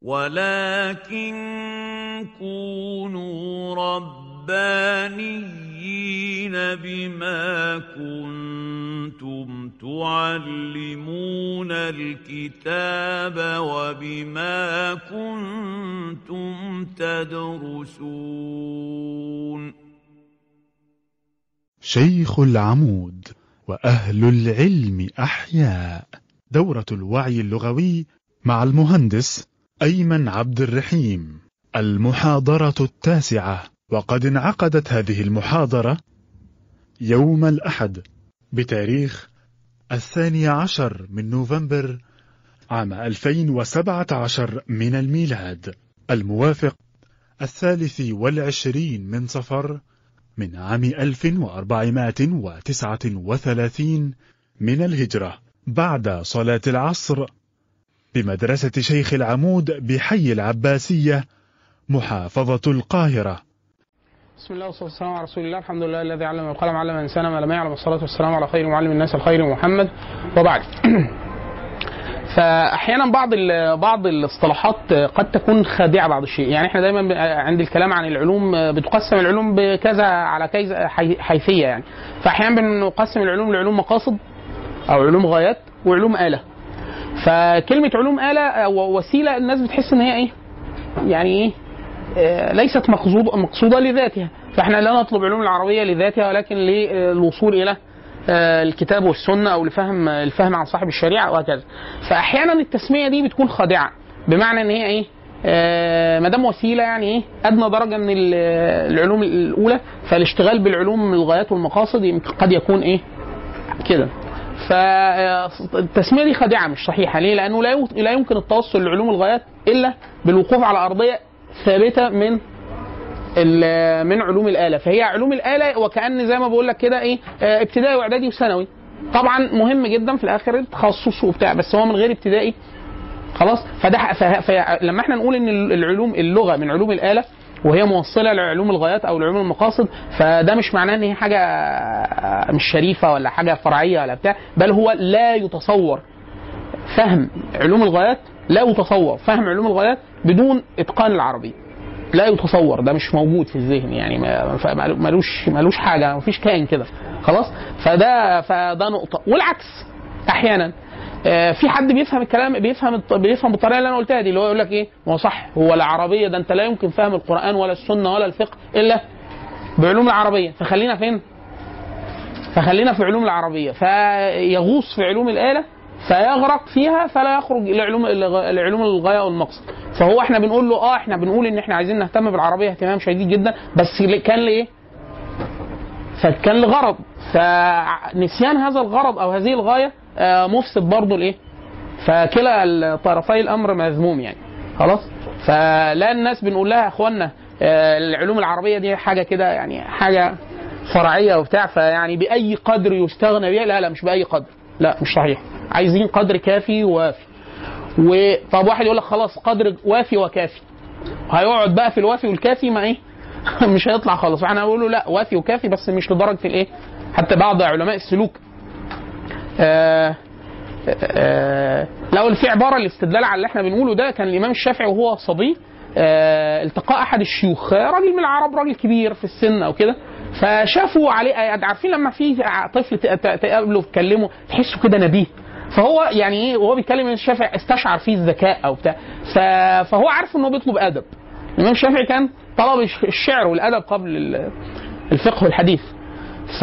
ولكن كونوا ربانيين بما كنتم تعلمون الكتاب وبما كنتم تدرسون شيخ العمود وأهل العلم أحياء دورة الوعي اللغوي مع المهندس أيمن عبد الرحيم المحاضرة التاسعة وقد انعقدت هذه المحاضرة يوم الأحد بتاريخ الثاني عشر من نوفمبر عام 2017 من الميلاد الموافق الثالث والعشرين من صفر من عام 1439 من الهجرة بعد صلاة العصر بمدرسة شيخ العمود بحي العباسية محافظة القاهرة بسم الله والصلاه والسلام على رسول الله الحمد لله الذي علم القلم علم الانسان ما لم يعلم الصلاه والسلام على خير معلم الناس الخير محمد وبعد فاحيانا بعض ال- بعض الاصطلاحات قد تكون خادعه بعض الشيء يعني احنا دايما ب- عند الكلام عن العلوم بتقسم العلوم بكذا على كذا حي- حيثيه يعني فاحيانا بنقسم العلوم لعلوم مقاصد او علوم غايات وعلوم اله فكلمه علوم اله او وسيله الناس بتحس ان هي ايه يعني ايه آه، ليست مقصود مقصوده لذاتها فاحنا لا نطلب علوم العربيه لذاتها ولكن للوصول الى آه، الكتاب والسنه او لفهم الفهم عن صاحب الشريعه وهكذا فاحيانا التسميه دي بتكون خادعه بمعنى ان هي ايه آه، ما دام وسيله يعني ايه ادنى درجه من ال- العلوم الاولى فالاشتغال بالعلوم الغايات والمقاصد يمكن قد يكون ايه كده فالتسميه دي خادعه مش صحيحه ليه؟ لانه لا يو- لا يمكن التوصل لعلوم الغايات الا بالوقوف على ارضيه ثابته من ال- من علوم الاله فهي علوم الاله وكان زي ما بقول لك كده ايه آه، ابتدائي واعدادي وثانوي طبعا مهم جدا في الاخر التخصص وبتاع بس هو من غير ابتدائي خلاص فده ح- فه- فه- لما احنا نقول ان العلوم اللغه من علوم الاله وهي موصله لعلوم الغايات او لعلوم المقاصد فده مش معناه ان هي حاجه آه، مش شريفه ولا حاجه فرعيه ولا بتاع بل هو لا يتصور فهم علوم الغايات لا يتصور فهم علوم الغايات بدون اتقان العربيه لا يتصور ده مش موجود في الذهن يعني ما- ف- ملوش ملوش حاجه مفيش كائن كده خلاص فده فده نقطه والعكس احيانا آه، في حد بيفهم الكلام بيفهم الط- بيفهم بالطريقه اللي انا قلتها دي اللي هو يقول لك ايه ما هو صح هو العربيه ده انت لا يمكن فهم القران ولا السنه ولا الفقه الا بعلوم العربيه فخلينا فين؟ فخلينا في علوم العربيه فيغوص في علوم الاله فيغرق فيها فلا يخرج لعلوم لعلوم الغايه والمقصد فهو احنا بنقول له اه احنا بنقول ان احنا عايزين نهتم بالعربيه اهتمام شديد جدا بس ل- كان لايه؟ فكان لغرض فنسيان هذا الغرض او هذه الغايه آه، مفسد برضه لايه؟ فكلا طرفي الامر مذموم يعني خلاص فلا الناس بنقول لها يا اخوانا آه، العلوم العربيه دي حاجه كده يعني حاجه فرعيه وبتاع فيعني باي قدر يستغنى بها لا لا مش باي قدر لا مش صحيح عايزين قدر كافي ووافي وطب واحد يقول لك خلاص قدر وافي وكافي هيقعد بقى في الوافي والكافي ما ايه مش هيطلع خالص فاحنا نقول له لا وافي وكافي بس مش لدرجه الايه حتى بعض علماء السلوك آه آه لو في عباره الاستدلال على اللي احنا بنقوله ده كان الامام الشافعي وهو صبي آه التقاء احد الشيوخ آه، راجل من العرب راجل كبير في السن او كده فشافوا عليه آه، عارفين لما في طفل ت- ت- تقابله تكلمه تحسه كده نبيه فهو يعني ايه وهو بيتكلم الامام الشافعي استشعر فيه الذكاء او بتاع ف- فهو عارف ان هو بيطلب ادب الامام الشافعي كان طلب الش- الشعر والادب قبل ال- الفقه والحديث ف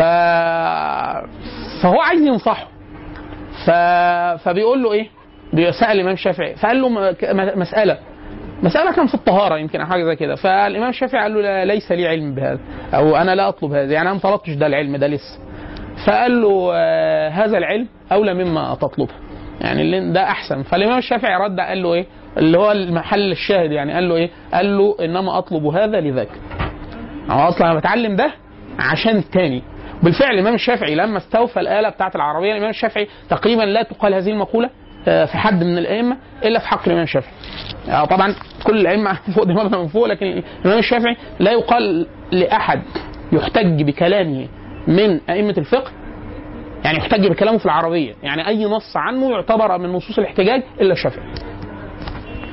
فهو عايز ينصحه ف... فبيقول له ايه؟ سال الامام الشافعي فقال له م- ك- م- مساله مساله كان في الطهاره يمكن او حاجه زي كده فالامام الشافعي قال له لا ليس لي علم بهذا او انا لا اطلب هذا يعني انا ما طلبتش ده العلم ده لسه فقال له آه هذا العلم اولى مما تطلبه يعني اللي ده احسن فالامام الشافعي رد قال له ايه اللي هو المحل الشاهد يعني قال له ايه قال له انما اطلب هذا لذاك هو اصلا انا بتعلم ده عشان التاني بالفعل الامام الشافعي لما استوفى الاله بتاعت العربيه الامام الشافعي تقريبا لا تقال هذه المقوله آه، في حد من الائمه الا في حق الامام الشافعي. آه، طبعا كل الائمه فوق دماغنا من فوق لكن الامام الشافعي لا يقال لاحد يحتج بكلامه من ائمه الفقه يعني يحتج بكلامه في العربيه يعني اي نص عنه يعتبر من نصوص الاحتجاج الا الشافعي.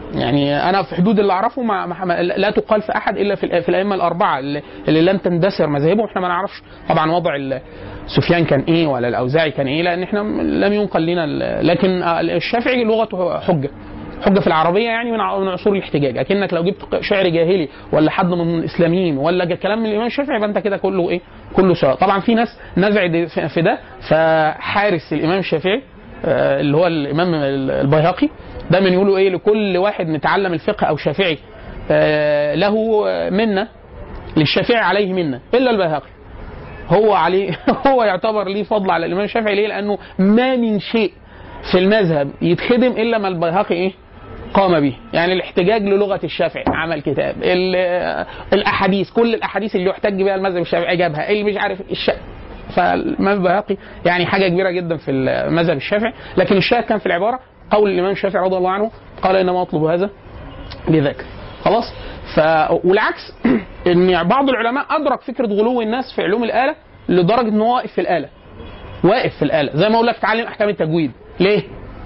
يعني انا في حدود اللي اعرفه ما ما- ما لا تقال في احد الا في, الأ- في الائمه الاربعه اللي, اللي لم تندثر مذاهبهم احنا ما نعرفش طبعا وضع ال- سفيان كان ايه ولا الاوزاعي كان ايه لان احنا لم ينقل لنا ال- لكن الشافعي لغته حجه حجه في العربيه يعني من ع- من عصور الاحتجاج اكنك لو جبت شعر جاهلي ولا حد من الاسلاميين ولا جا- كلام من الامام الشافعي يبقى انت كده كله ايه كله سواء طبعا في ناس نزعت في- في ده فحارس الامام الشافعي آه، اللي هو الامام البيهقي دايما يقولوا ايه لكل واحد متعلم الفقه او شافعي آه، له منه للشافعي عليه منه الا البيهقي هو عليه هو يعتبر ليه فضل على الامام الشافعي ليه؟ لانه ما من شيء في المذهب يتخدم الا ما البيهقي ايه؟ قام به يعني الاحتجاج للغه الشافعي عمل كتاب ال- الاحاديث كل الاحاديث اللي يحتج بها المذهب الشافعي جابها اللي مش عارف الش... فالامام البيهقي يعني حاجه كبيره جدا في المذهب الشافعي لكن الشاهد كان في العباره قول الامام الشافعي رضي الله عنه قال انما اطلب هذا بذاك خلاص ف والعكس ان بعض العلماء ادرك فكره غلو الناس في علوم الاله لدرجه ان هو واقف في الاله واقف في الاله زي ما اقول لك تعلم احكام التجويد ليه؟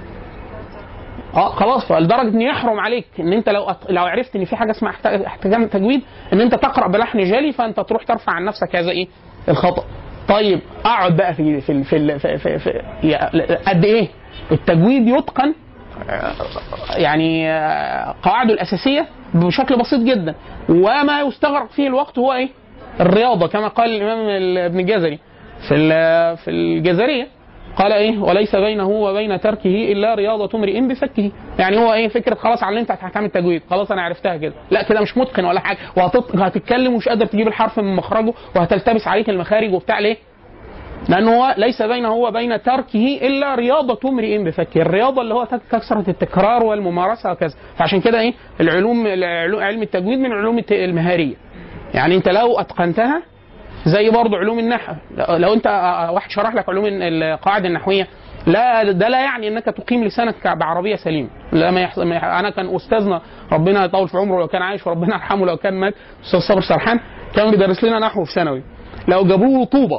اه خلاص فلدرجه ان يحرم عليك ان انت لو أت... لو عرفت ان في حاجه اسمها احت- احكام تجويد ان انت تقرا بلحن جالي فانت تروح ترفع عن نفسك هذا ايه؟ الخطا. طيب اقعد بقى في في في, في, في, في يا- قد ايه؟ التجويد يتقن يعني آه، قواعده الاساسيه بشكل بسيط جدا وما يستغرق فيه الوقت هو ايه؟ الرياضه كما قال الامام ال- ابن الجزري في ال- في الجزريه قال ايه وليس بينه وبين تركه الا رياضه امرئ بفكه يعني هو ايه فكره خلاص علمت احكام التجويد خلاص انا عرفتها كده لا كده مش متقن ولا حاجه وهتط- وهتتكلم ومش قادر تجيب الحرف من مخرجه وهتلتبس عليك المخارج وبتاع ليه لانه هو ليس بينه وبين تركه الا رياضه امرئ بفكه، الرياضه اللي هو كثره التكرار والممارسه وكذا، فعشان كده ايه العلوم العلو- علم التجويد من العلوم الت- المهاريه. يعني انت لو اتقنتها زي برضه علوم النحو، لو انت واحد شرح لك علوم القواعد النحويه لا ده لا يعني انك تقيم لسانك بعربيه سليمه، لا ما يحصل ما يح- انا كان استاذنا ربنا يطول في عمره لو كان عايش وربنا يرحمه لو كان مات استاذ صابر سرحان كان بيدرس لنا نحو في ثانوي لو جابوا له طوبه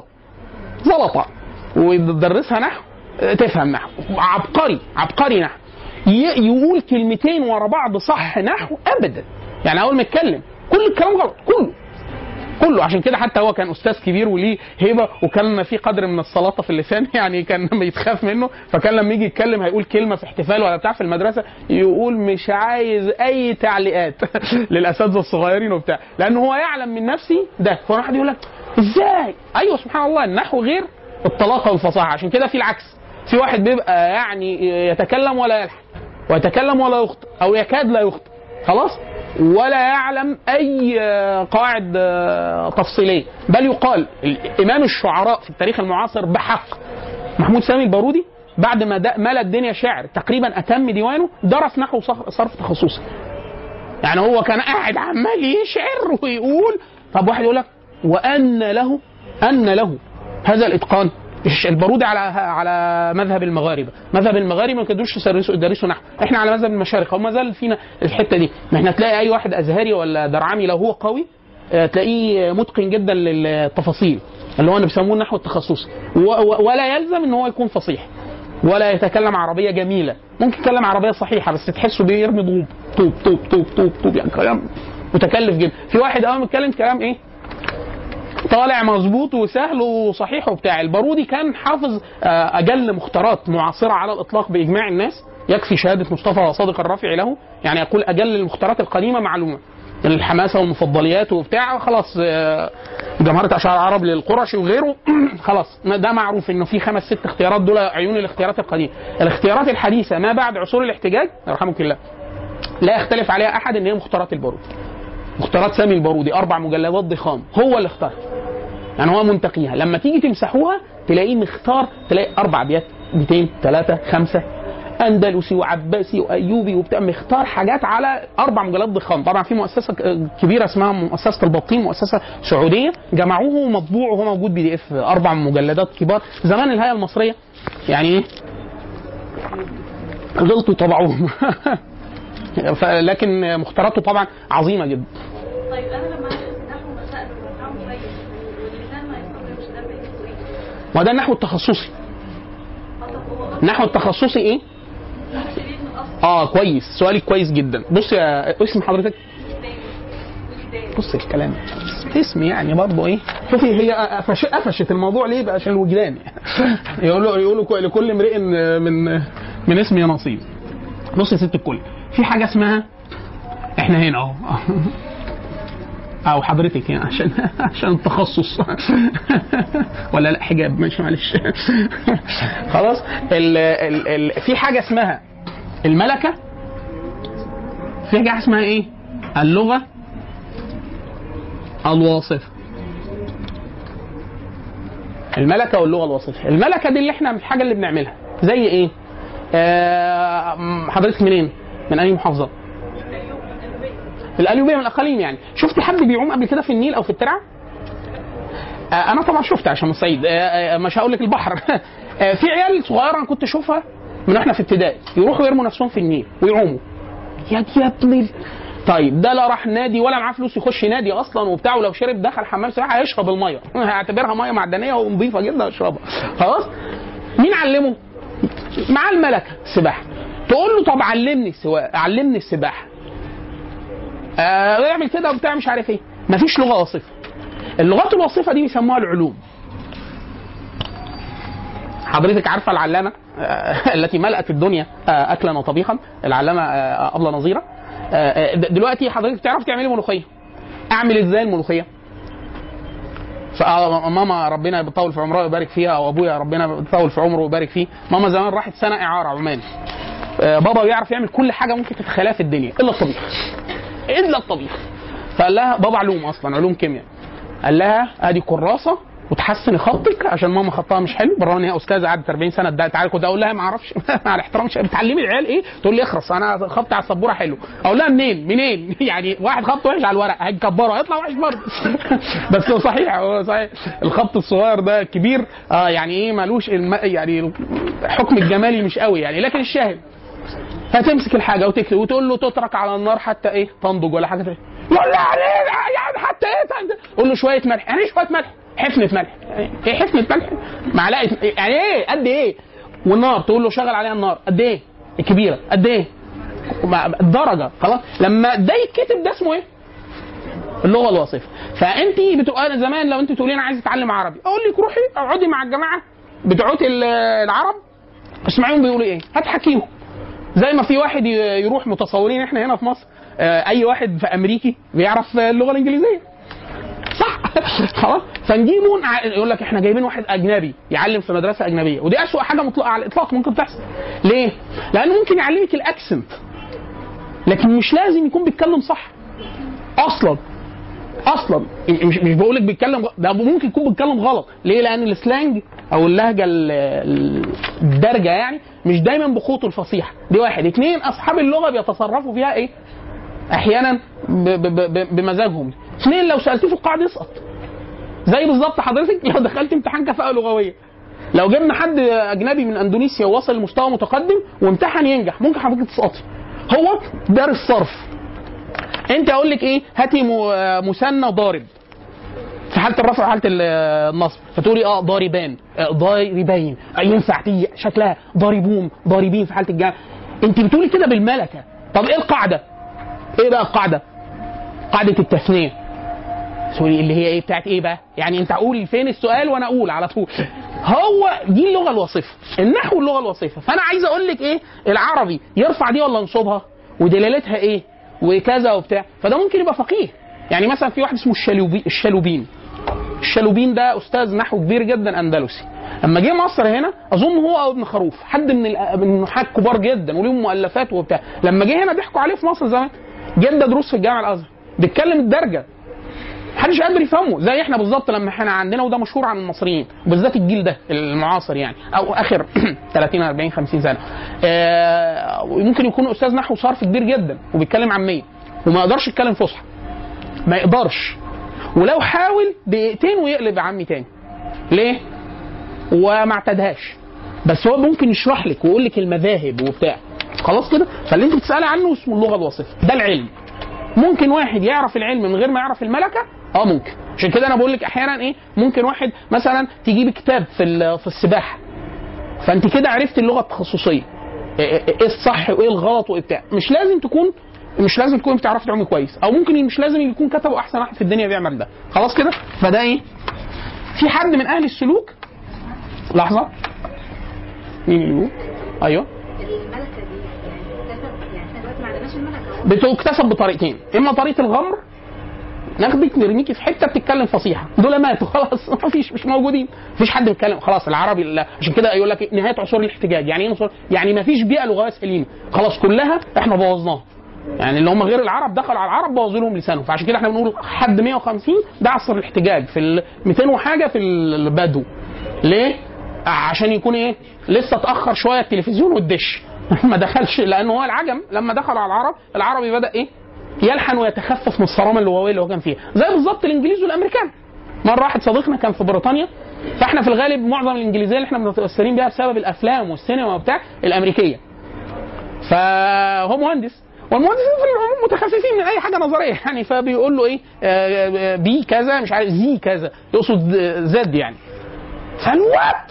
زلطه ويدرسها نحو تفهم نحو عبقري عبقري نحو ي- يقول كلمتين ورا بعض صح نحو ابدا يعني اول ما يتكلم كل الكلام غلط كله كله عشان كده حتى هو كان استاذ كبير وليه هيبه وكان في قدر من السلاطه في اللسان يعني كان بيتخاف منه فكان لما يجي يتكلم هيقول كلمه في احتفال ولا بتاع في المدرسه يقول مش عايز اي تعليقات للاساتذه الصغيرين وبتاع لانه هو يعلم من نفسه ده فواحد يقول لك ازاي ايوه سبحان الله النحو غير الطلاقه والفصاحه عشان كده في العكس في واحد بيبقى يعني يتكلم ولا يلحن ويتكلم ولا يخطئ او يكاد لا يخطئ خلاص ولا يعلم اي آه، قواعد آه، تفصيليه بل يقال امام الشعراء في التاريخ المعاصر بحق محمود سامي البارودي بعد ما د- ملا الدنيا شعر تقريبا اتم ديوانه درس نحو صف- صرف تخصصي يعني هو كان قاعد عمال يشعر ويقول طب واحد يقول لك وان له ان له هذا الاتقان الش- البارودي على على مذهب المغاربه، مذهب المغاربه ما كانوش يدرسوا يدرسوا نحو، احنا على مذهب المشارقه وما زال فينا الحته دي، ما احنا تلاقي اي واحد ازهري ولا درعمي لو هو قوي آه، تلاقيه متقن جدا للتفاصيل اللي هو اللي بيسموه النحو التخصصي و- و- ولا يلزم ان هو يكون فصيح ولا يتكلم عربيه جميله ممكن يتكلم عربيه صحيحه بس تحسه بيرمي ضوب طوب طوب طوب طوب طوب يعني كلام متكلف جدا في واحد اول ما يتكلم كلام ايه طالع مظبوط وسهل وصحيح وبتاع البارودي كان حافظ آه، اجل مختارات معاصره على الاطلاق باجماع الناس يكفي شهاده مصطفى صادق الرافعي له يعني يقول اجل المختارات القديمه معلومه الحماسه والمفضليات وبتاع خلاص آه، جمهره اشعار العرب للقرشي وغيره خلاص ما ده معروف انه في خمس ست اختيارات دول عيون الاختيارات القديمه الاختيارات الحديثه ما بعد عصور الاحتجاج يرحمك الله لا يختلف عليها احد ان هي مختارات البارودي مختارات سامي البارودي اربع مجلدات ضخام هو اللي اختارها يعني هو منتقيها لما تيجي تمسحوها تلاقيه مختار تلاقي اربع ابيات 200 3 5 اندلسي وعباسي وايوبي وبتاع مختار حاجات على اربع مجلدات ضخام طبعا في مؤسسه ك- كبيره اسمها مؤسسه البطين مؤسسه سعوديه جمعوه مطبوع وهو موجود بي دي اف اربع مجلدات كبار زمان الهيئه المصريه يعني ايه غلطوا طبعوهم ف- لكن مختاراته طبعا عظيمه جدا طيب انا لما ادرس نحو مسائل ومفهوم كويس واللسان ما يستقيمش ده بقيته ايه؟ وده النحو التخصصي حتى هو النحو التخصصي ايه شديد من اصل اه كويس سؤالك كويس جدا بص يا اسم حضرتك بص الكلام اسم يعني برضه ايه شوفي هي قفش قفشت الموضوع ليه بقى عشان الوجدان يعني يقولوا يقولوا كو- لكل امرئ من من اسم نصيب بص يا ست الكل في حاجه اسمها احنا هنا اهو او حضرتك يعني عشان عشان التخصص ولا لا حجاب ماشي معلش خلاص ال ال ال في حاجه اسمها الملكه في حاجه اسمها ايه اللغه الواصفه الملكه واللغه الوصفه الملكه دي اللي احنا الحاجه اللي بنعملها زي ايه آه م- حضرتك منين من اي محافظه القليوبيه من الاقاليم يعني شفت حد بيعوم قبل كده في النيل او في الترعه آه انا طبعا شفت عشان من الصعيد آه آه مش هقول لك البحر آه في عيال صغيره انا كنت اشوفها من واحنا في ابتدائي يروحوا يرموا نفسهم في النيل ويعوموا يا دي يا ابني ال- طيب ده لا راح نادي ولا معاه فلوس يخش نادي اصلا وبتاع ولو شرب دخل حمام سباحه هيشرب الميه هيعتبرها ميه معدنيه ونظيفه جدا يشربها خلاص مين علمه؟ مع الملكه السباحه تقول له طب علمني السواقه علمني السباحه آه يعمل كده وبتاع مش عارف ايه مفيش لغه وصفه اللغات الوصفه دي بيسموها العلوم حضرتك عارفه العلامه آه، التي ملأت الدنيا آه، اكلا وطبيخا العلامه آه، ابله نظيره آه، آه، د- دلوقتي حضرتك تعرف تعملي ملوخيه اعمل ازاي الملوخيه فماما ربنا يطول في عمرها ويبارك فيها او ابويا ربنا يطول في عمره ويبارك فيه ماما زمان راحت سنه اعاره عمان آه، بابا بيعرف يعمل كل حاجه ممكن تتخيلها في الدنيا الا الطبيخ الا الطبيخ فقال لها بابا علوم اصلا علوم كيمياء قال لها ادي كراسه وتحسني خطك عشان ماما خطها مش حلو بالرغم ان هي استاذه قعدت 40 سنه ده تعالى كنت اقول لها ما اعرفش مع الاحترام مش بتعلمي العيال ايه تقول لي اخرس انا خطي على السبوره حلو اقول لها منين منين يعني واحد خط وحش على الورق هنكبره هيطلع وحش برضه بس هو صحيح هو صحيح الخط الصغير ده كبير اه يعني ايه ملوش الم... يعني الحكم الجمالي مش قوي يعني لكن الشاهد فتمسك الحاجه وتكتب وتقول له تترك على النار حتى ايه تنضج ولا حاجه زي يقول له يعني إيه؟ يعني حتى ايه تنضج؟ قول له شويه ملح يعني ايه شويه ملح حفنه ملح ايه حفنه ملح معلقه يعني ايه قد ايه والنار تقول له شغل عليها النار قد ايه الكبيره قد ايه مع- الدرجه خلاص لما ده يتكتب ده اسمه ايه اللغه الوصفه فانت بتبقى زمان لو انت تقولي انا عايز اتعلم عربي اقول لك روحي اقعدي مع الجماعه بتوعات ال- العرب اسمعيهم بيقولوا ايه هتحكيهم زي ما في واحد ي- يروح متصورين احنا هنا في مصر آه، اي واحد في امريكي بيعرف آه، اللغه الانجليزيه صح خلاص فنجيبه نع- يقول لك احنا جايبين واحد اجنبي يعلم في مدرسه اجنبيه ودي اسوء حاجه مطلقه على الاطلاق ممكن تحصل ليه؟ لانه ممكن يعلمك الاكسنت لكن مش لازم يكون بيتكلم صح اصلا اصلا مش مش بقول لك بيتكلم غ- ده ممكن يكون بيتكلم غلط ليه لان السلانج او اللهجه ال- ال- الدارجه يعني مش دايما بخطوط الفصيحه دي واحد اتنين اصحاب اللغه بيتصرفوا فيها ايه احيانا ب- ب- ب- بمزاجهم اثنين لو سالتيه في القاعده يسقط زي بالظبط حضرتك لو دخلت امتحان كفاءه لغويه لو جبنا حد اجنبي من اندونيسيا ووصل لمستوى متقدم وامتحن ينجح ممكن حضرتك تسقطي هو دارس صرف انت اقول لك ايه هاتي م- مثنى ضارب في حاله الرفع وحاله ال- النصب فتقولي اه ضاربان آه، ضاربين آه، ينفع تيجي شكلها ضاربون ضاربين في حاله الجمع انت بتقولي كده بالملكه طب ايه القاعده؟ ايه بقى القاعده؟ قاعده التثنيه سوري اللي هي ايه بتاعت ايه بقى؟ يعني انت قول فين السؤال وانا اقول على طول. هو دي اللغه الوصفه، النحو اللغه الوصفه، فانا عايز اقول لك ايه؟ العربي يرفع دي ولا ينصبها؟ ودلالتها ايه؟ وكذا وبتاع، فده ممكن يبقى فقيه. يعني مثلا في واحد اسمه الشلوبي الشلوبين. الشلوبين ده استاذ نحو كبير جدا اندلسي. لما جه مصر هنا اظن هو او ابن خروف حد من الأ- من النحاة كبار جدا وليهم مؤلفات وبتاع لما جه هنا ضحكوا عليه في مصر زمان جدة دروس في الجامعه الازهر بيتكلم الدرجه محدش قادر يفهمه زي احنا بالظبط لما احنا عندنا وده مشهور عن المصريين وبالذات الجيل ده المعاصر يعني او اخر 30 40 50 سنه آه ممكن يكون استاذ نحو صرف كبير جدا وبيتكلم عاميه وما يقدرش يتكلم فصحى ما يقدرش ولو حاول دقيقتين ويقلب عمي تاني ليه؟ وما اعتدهاش بس هو ممكن يشرح لك ويقول لك المذاهب وبتاع خلاص كده فاللي انت بتسالي عنه اسمه اللغه الوصفه ده العلم ممكن واحد يعرف العلم من غير ما يعرف الملكه اه ممكن عشان كده انا بقول لك احيانا ايه ممكن واحد مثلا تجيب كتاب في ال- في السباحه فانت كده عرفت اللغه التخصصيه ايه إيه الصح وايه الغلط وايه بتاع مش لازم تكون مش لازم تكون بتعرف تعومي كويس او ممكن مش لازم يكون كتبه احسن واحد في الدنيا بيعمل ده خلاص كده فده ايه في حد من اهل السلوك لحظه مين اللي بيقول ايوه الملكه دي يعني اكتسب يعني احنا دلوقتي ما عندناش الملكه هو بتكتسب بطريقتين اما طريقه الغمر ناخدك نرميكي في حته بتتكلم فصيحه دول ماتوا خلاص ما فيش مش موجودين مفيش حد بيتكلم خلاص العربي لا عشان كده يقول لك إيه؟ نهايه عصور الاحتجاج يعني ايه عصور يعني ما فيش بيئه لغويه سليمه خلاص كلها احنا بوظناها يعني اللي هم غير العرب دخلوا على العرب بوظوا لهم لسانهم فعشان كده احنا بنقول حد 150 ده عصر الاحتجاج في ال 200 وحاجه في البدو ليه؟ عشان يكون ايه؟ لسه اتاخر شويه التلفزيون والدش ما دخلش لان هو العجم لما دخلوا على العرب العربي بدا ايه؟ يلحن ويتخفف من الصرامه اللغويه اللي هو كان فيها زي بالظبط الانجليز والامريكان مره واحد صديقنا كان في بريطانيا فاحنا في الغالب معظم الانجليزيه اللي احنا متاثرين بيها بسبب الافلام والسينما وبتاع الامريكيه فهو مهندس والمهندسين في العموم متخففين من اي حاجه نظريه يعني فبيقول له ايه آه، آه، بي كذا مش عارف زي كذا يقصد آه، زد يعني فقال له وات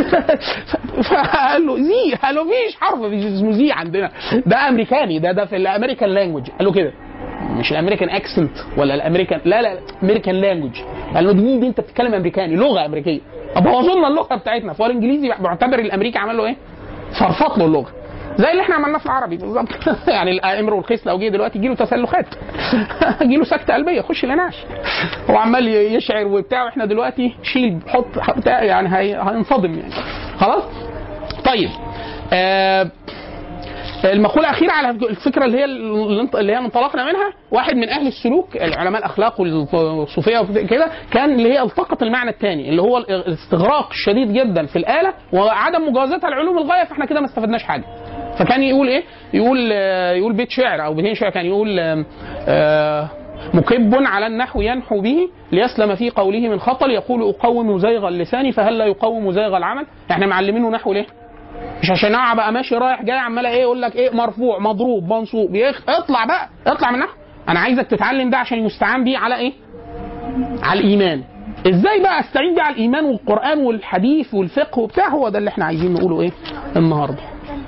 فقال له زي قال له مفيش حرف مفيش اسمه زي عندنا ده امريكاني ده ده في الامريكان لانجوج قال له كده مش الامريكان اكسنت ولا الامريكان لا لا امريكان لانجوج قال له دي, دي انت بتتكلم امريكاني لغه امريكيه بوظوا لنا اللغه بتاعتنا فهو الانجليزي معتبر الامريكي عمل له ايه؟ فرفط له اللغه زي اللي احنا عملناه في العربي بالظبط يعني الامر والخيس لو جه دلوقتي يجي له تسلخات يجي له سكته قلبيه يخش الانعاش هو عمال يشعر وبتاع واحنا دلوقتي شيل حط بتاع يعني هي- هينصدم يعني خلاص طيب آه المقولة الأخيرة على الفكرة اللي هي اللي هي انطلقنا منها واحد من أهل السلوك العلماء الأخلاق والصوفية وكده كان اللي هي التقط المعنى الثاني اللي هو الاستغراق الشديد جدا في الآلة وعدم مجاوزتها العلوم الغاية فاحنا كده ما استفدناش حاجة فكان يقول ايه؟ يقول آه، يقول بيت شعر او بيتين شعر كان يقول آه، آه، مكب على النحو ينحو به ليسلم في قوله من خطل يقول اقوم زيغ اللسان فهل لا يقوم زيغ العمل؟ احنا معلمينه نحو ليه؟ مش عشان انا ابقى ماشي رايح جاي عمال ايه يقول لك ايه مرفوع مضروب منصوب يخ... اطلع بقى اطلع من نحو انا عايزك تتعلم ده عشان يستعان بيه على ايه؟ على الايمان ازاي بقى استعين بيه على الايمان والقران والحديث والفقه وبتاع هو ده اللي احنا عايزين نقوله ايه النهارده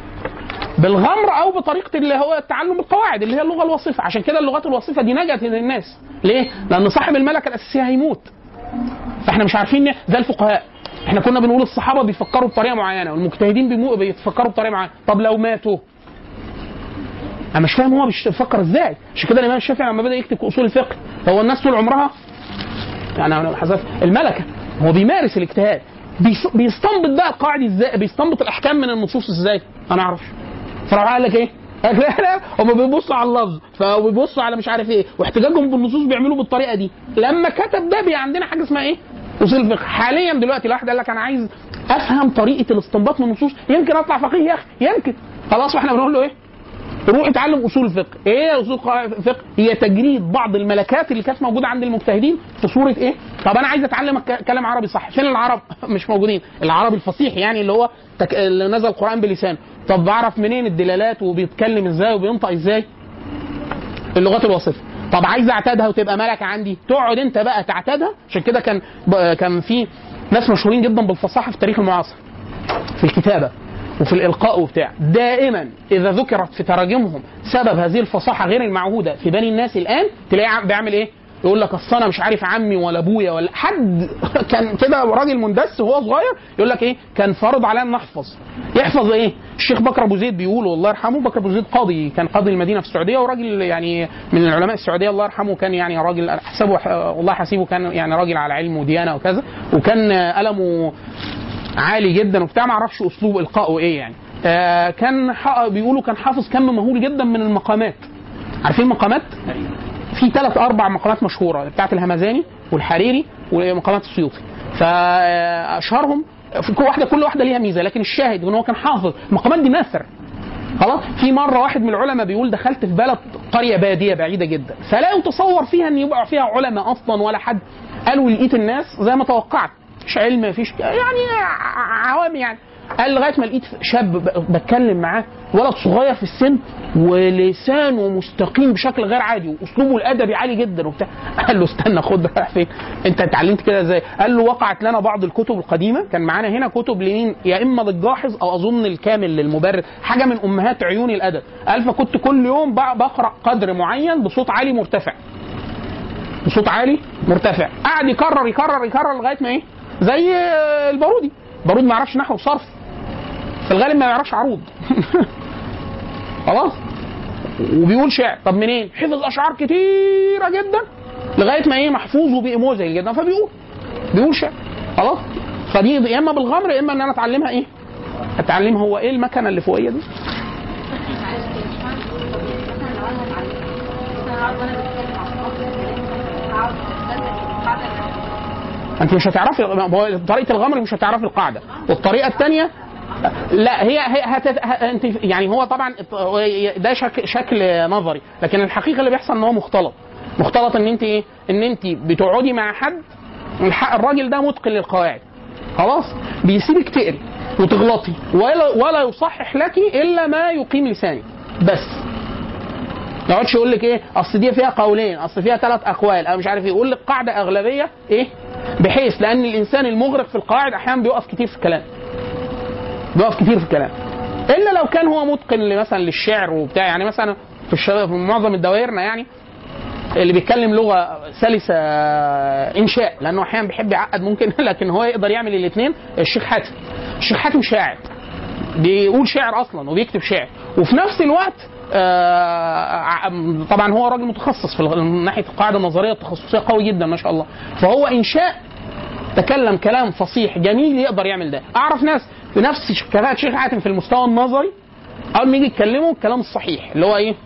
بالغمر او بطريقه اللي هو تعلم القواعد اللي هي اللغه الوصفه عشان كده اللغات الوصفه دي نجت للناس ليه لان صاحب الملكه الاساسيه هيموت فاحنا مش عارفين ن- زي الفقهاء احنا كنا بنقول الصحابه بيفكروا بطريقه معينه والمجتهدين بيمو- بيفكروا بطريقه معينه طب لو ماتوا انا مش فاهم هو بيفكر ازاي عشان كده الامام الشافعي لما بدا يكتب اصول الفقه هو الناس طول عمرها يعني انا حذفت الملكه هو بيمارس الاجتهاد بيص- بيستنبط بقى القواعد ازاي بيستنبط الاحكام من النصوص ازاي انا ما اعرفش فراح قال لك ايه قال لك لا لا هم بيبصوا على اللفظ فبيبصوا على مش عارف ايه واحتجاجهم بالنصوص بيعملوا بالطريقه دي لما كتب ده بي عندنا حاجه اسمها ايه اصول الفقه حاليا دلوقتي الواحد قال لك انا عايز افهم طريقه الاستنباط من النصوص يمكن اطلع فقيه يا اخي يمكن خلاص واحنا بنقول له ايه روح اتعلم اصول الفقه ايه اصول الفقه هي تجريد بعض الملكات اللي كانت موجوده عند المجتهدين في صوره ايه طب انا عايز اتعلم أك- كلام عربي صح فين العرب مش موجودين العربي الفصيح يعني اللي هو تك... اللي نزل القران بلسانه طب بعرف منين الدلالات وبيتكلم ازاي وبينطق ازاي اللغات الوصفه طب عايز اعتادها وتبقى ملكه عندي تقعد انت بقى تعتادها عشان كده كان ب- كان في ناس مشهورين جدا بالفصاحه في التاريخ المعاصر في الكتابه وفي الالقاء وبتاع دائما اذا ذكرت في تراجمهم سبب هذه الفصاحه غير المعهوده في بني الناس الان تلاقيه عم- بيعمل ايه؟ يقول لك اصل انا مش عارف عمي ولا ابويا ولا حد كان كده راجل مندس وهو صغير يقول لك ايه؟ كان فرض علينا ان نحفظ يحفظ ايه؟ الشيخ بكر ابو زيد بيقول الله يرحمه بكر ابو زيد قاضي كان قاضي المدينه في السعوديه وراجل يعني من العلماء السعوديه الله يرحمه كان يعني راجل حسبه والله حسيبه كان يعني راجل على علم وديانه وكذا وكان قلمه عالي جدا وبتاع ما اعرفش اسلوب القائه ايه يعني آه كان ح- بيقولوا كان حافظ كم مهول جدا من المقامات عارفين المقامات في ثلاث اربع مقامات مشهوره بتاعت الهمزاني والحريري ومقامات السيوطي فاشهرهم في كل واحده كل واحده ليها ميزه لكن الشاهد ان هو كان حافظ المقامات دي نثر خلاص في مره واحد من العلماء بيقول دخلت في بلد قريه باديه بعيده جدا فلا يتصور فيها ان يبقى فيها علماء اصلا ولا حد قالوا لقيت الناس زي ما توقعت مفيش علم مفيش يعني ع- عوام يعني قال لغايه ما لقيت شاب ب- بتكلم معاه ولد صغير في السن ولسانه مستقيم بشكل غير عادي واسلوبه الادبي عالي جدا وبتاع قال له استنى خد رايح فين انت اتعلمت كده ازاي قال له وقعت لنا بعض الكتب القديمه كان معانا هنا كتب لمين يا اما للجاحظ او اظن الكامل للمبرر حاجه من امهات عيون الادب قال فكنت كل يوم ب- بقرا قدر معين بصوت عالي مرتفع بصوت عالي مرتفع قعد يكرر يكرر يكرر لغايه ما ايه زي آه، البارودي بارود ما يعرفش نحو وصرف في الغالب ما يعرفش عروض خلاص وبيقول شعر طب منين حفظ اشعار كتيره جدا لغايه ما ايه محفوظ وبايموزي جدا فبيقول بيقول شعر خلاص فدي يا اما بالغمر يا اما ان انا اتعلمها ايه اتعلمها هو ايه المكنه اللي فوقيه دي معلش كده مش فاهم مثلا لو انا اتعلمت مثلا اقعد وانا بتكلم مع صحابي اقعد استنى القاعده انت مش هتعرفي ما هو طريقه الغمر مش هتعرفي القاعده والطريقه الثانيه لا هي هي هتت... ه- انت يعني هو طبعا ده شك... شكل نظري لكن الحقيقه اللي بيحصل ان هو مختلط مختلط ان انت ايه ان انت بتقعدي مع حد الح- الراجل ده متقن للقواعد خلاص بيسيبك تقري وتغلطي ولا ولا يصحح لك الا ما يقيم لسانك بس ما يقعدش يقول لك ايه اصل دي فيها قولين اصل فيها ثلاث اقوال او مش عارف ايه يقول لك قاعده اغلبيه ايه بحيث لان الانسان المغرق في القواعد احيانا بيقف كتير في الكلام بيقف كتير في الكلام الا لو كان هو متقن مثلا للشعر وبتاع يعني مثلا في, الشباب في معظم الدوائرنا يعني اللي بيتكلم لغه سلسه انشاء لانه احيانا بيحب يعقد ممكن لكن هو يقدر يعمل الاثنين الشيخ حاتم الشيخ حاتم شاعر بيقول شعر اصلا وبيكتب شعر وفي نفس الوقت آه ع- طبعا هو راجل متخصص في الغ- من ناحيه القاعده النظريه التخصصيه قوي جدا ما شاء الله فهو انشاء تكلم كلام فصيح جميل يقدر يعمل ده اعرف ناس بنفس ش- كفاءه شيخ حاتم في المستوى النظري اول ما يجي يتكلموا الكلام الصحيح اللي هو ايه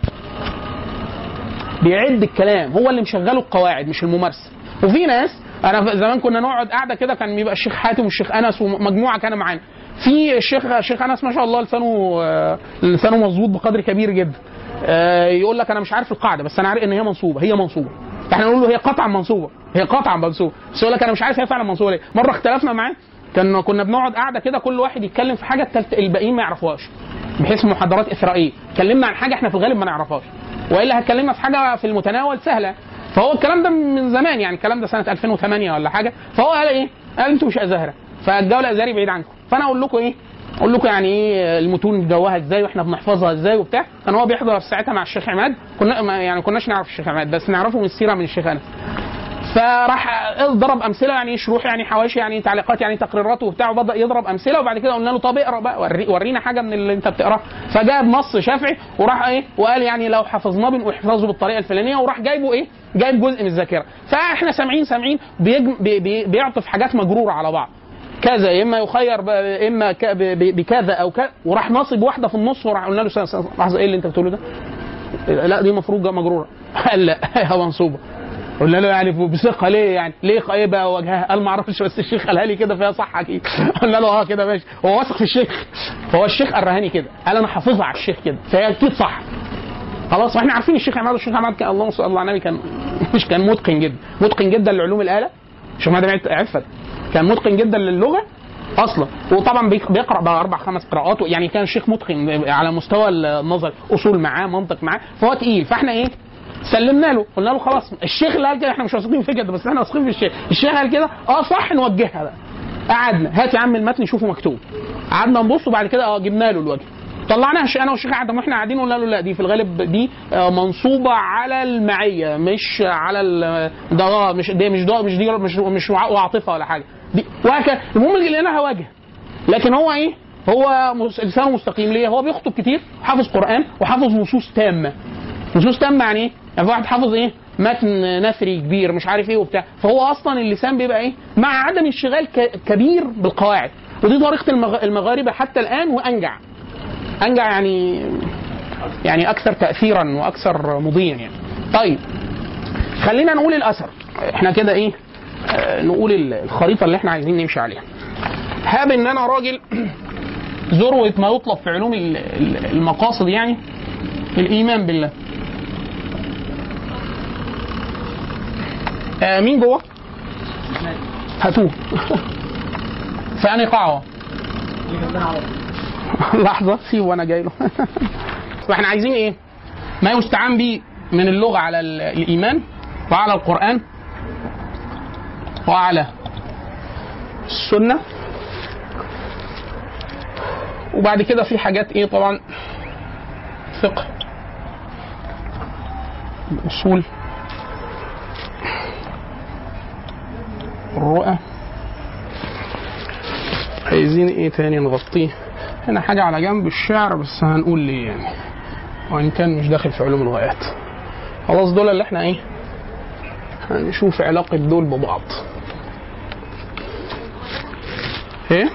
بيعد الكلام هو اللي مشغله القواعد مش الممارسه وفي ناس انا زمان كنا نقعد قاعده كده كان بيبقى الشيخ حاتم والشيخ انس ومجموعه كانوا معانا في الشيخ الشيخ انس ما شاء الله لسانه آه، لسانه مظبوط بقدر كبير جدا آه، يقول لك انا مش عارف القاعده بس انا عارف ان هي منصوبه هي منصوبه فاحنا نقول له هي قطعا منصوبه هي قطعا منصوبه بس يقول لك انا مش عارف هي فعلا منصوبه ليه مره اختلفنا معاه كان كنا بنقعد قاعده كده كل واحد يتكلم في حاجه التالت الباقيين ما يعرفوهاش بحيث محاضرات اثرائيه اتكلمنا عن حاجه احنا في الغالب ما نعرفهاش والا هتكلمنا في حاجه في المتناول سهله فهو الكلام ده من زمان يعني الكلام ده سنه 2008 ولا حاجه فهو قال ايه؟ قال انتوا مش ازهره فالجو الازهري بعيد عنكم فانا اقول لكم ايه؟ اقول لكم يعني ايه المتون جوها ازاي واحنا بنحفظها ازاي وبتاع كان هو بيحضر ساعتها مع الشيخ عماد كنا ما- يعني كناش نعرف الشيخ عماد بس نعرفه من السيره من الشيخ انس فراح ضرب امثله يعني شروح يعني حواشي يعني تعليقات يعني تقريرات وبتاع وبدا يضرب امثله وبعد كده قلنا له طب اقرا بقى وري ورينا حاجه من اللي انت بتقراه فجاب نص شافعي وراح ايه وقال يعني لو حفظناه بنحفظه بالطريقه الفلانيه وراح جايبه ايه جايب جزء من الذاكره فاحنا سامعين سامعين بيجم بي بي بيعطف حاجات مجروره على بعض كذا يا اما يخير ب- اما ك- ب- ب- بكذا او كذا وراح ناصب واحده في النص وراح قلنا له س- س- لحظه ايه اللي انت بتقوله ده؟ لا دي مفروض مجروره قال لا هي منصوبه قلنا له يعني بثقه ليه يعني ليه ايه بقى وجهها قال ما اعرفش بس الشيخ قالها لي كده فيها صح اكيد قلنا له اه كده ماشي هو واثق في الشيخ فهو الشيخ قرهاني كده قال انا حافظها على الشيخ كده فهي اكيد صح خلاص واحنا عارفين الشيخ عماد الشيخ عماد كان اللهم صل على النبي كان مش كان متقن جدا متقن جدا لعلوم الاله الشيخ عماد عفت كان متقن جدا للغه اصلا وطبعا بيق- بيقرا بقى اربع خمس قراءات يعني كان شيخ متقن على مستوى النظر اصول معاه منطق معاه فهو تقيل فاحنا ايه سلمنا له قلنا له خلاص الشيخ اللي قال كده احنا مش واثقين في كده بس احنا واثقين في الشيخ الشيخ قال كده اه صح نوجهها بقى قعدنا هات يا عم المتن نشوفه مكتوب قعدنا نبص وبعد كده اه جبنا له الوجه طلعناها ش- انا والشيخ قعدنا واحنا قاعدين قلنا له لا دي في الغالب دي آه، منصوبه على المعيه مش على ال- ده آه، مش دي مش ده مش دي مش مش وع- عاطفه ولا حاجه دي وهكذا المهم اللي لقيناها وجه لكن هو ايه هو مس- لسانه مستقيم ليه هو بيخطب كتير حافظ قران وحافظ نصوص تامه نصوص تامه يعني ايه يعني في واحد حافظ ايه متن نثري كبير مش عارف ايه وبتاع فهو اصلا اللسان بيبقى ايه مع عدم انشغال ك- كبير بالقواعد ودي طريقه المغ- المغاربه حتى الان وانجع انجع يعني يعني اكثر تاثيرا واكثر مضيا يعني طيب خلينا نقول الاثر احنا كده ايه آه، نقول ال- الخريطه اللي احنا عايزين نمشي عليها هاب ان انا راجل ذروه ما يطلب في علوم ال- ال- المقاصد يعني الايمان بالله آه مين جوه؟ هاتوه في انهي قاعه؟ لحظه سيب وانا جاي له واحنا عايزين ايه ما يستعان به من اللغه على ال- الايمان وعلى القران وعلى السنه وبعد كده في حاجات ايه طبعا فقه اصول الرؤى عايزين ايه تاني نغطيه هنا حاجة على جنب الشعر بس هنقول ليه يعني وإن كان مش داخل في علوم الغايات خلاص دول اللي احنا ايه هنشوف علاقة دول ببعض ايه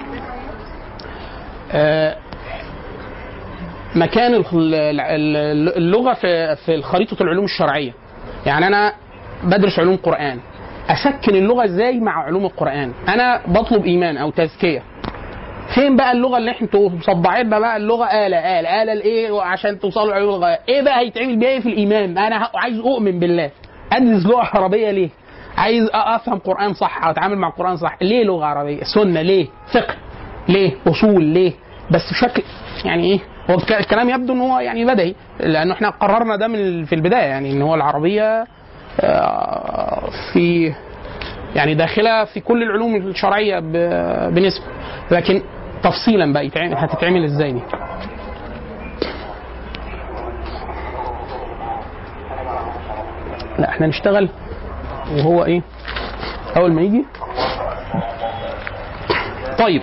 آه مكان ال- ال- اللغة في في خريطة العلوم الشرعية يعني أنا بدرس علوم قرآن أسكن اللغة إزاي مع علوم القرآن أنا بطلب إيمان أو تزكية فين بقى اللغه اللي انتوا مصدعين بقى اللغه آلة آلة آلة لإيه عشان توصلوا لعلوم الغاية إيه بقى هيتعمل بيها إيه في الإيمان أنا ه- عايز أؤمن بالله أدرس لغة عربية ليه عايز أ- أفهم قرآن صح أو أتعامل مع القرآن صح ليه لغة عربية سنة ليه فقه ليه أصول ليه بس بشكل يعني إيه هو الك- الكلام يبدو ان هو يعني بدهي لانه احنا قررنا ده من ال- في البدايه يعني ان هو العربيه آه، في يعني داخله في كل العلوم الشرعيه ب- بنسبه لكن تفصيلا بقى يتعمل هتتعمل ازاي دي لا احنا نشتغل وهو ايه اول ما يجي طيب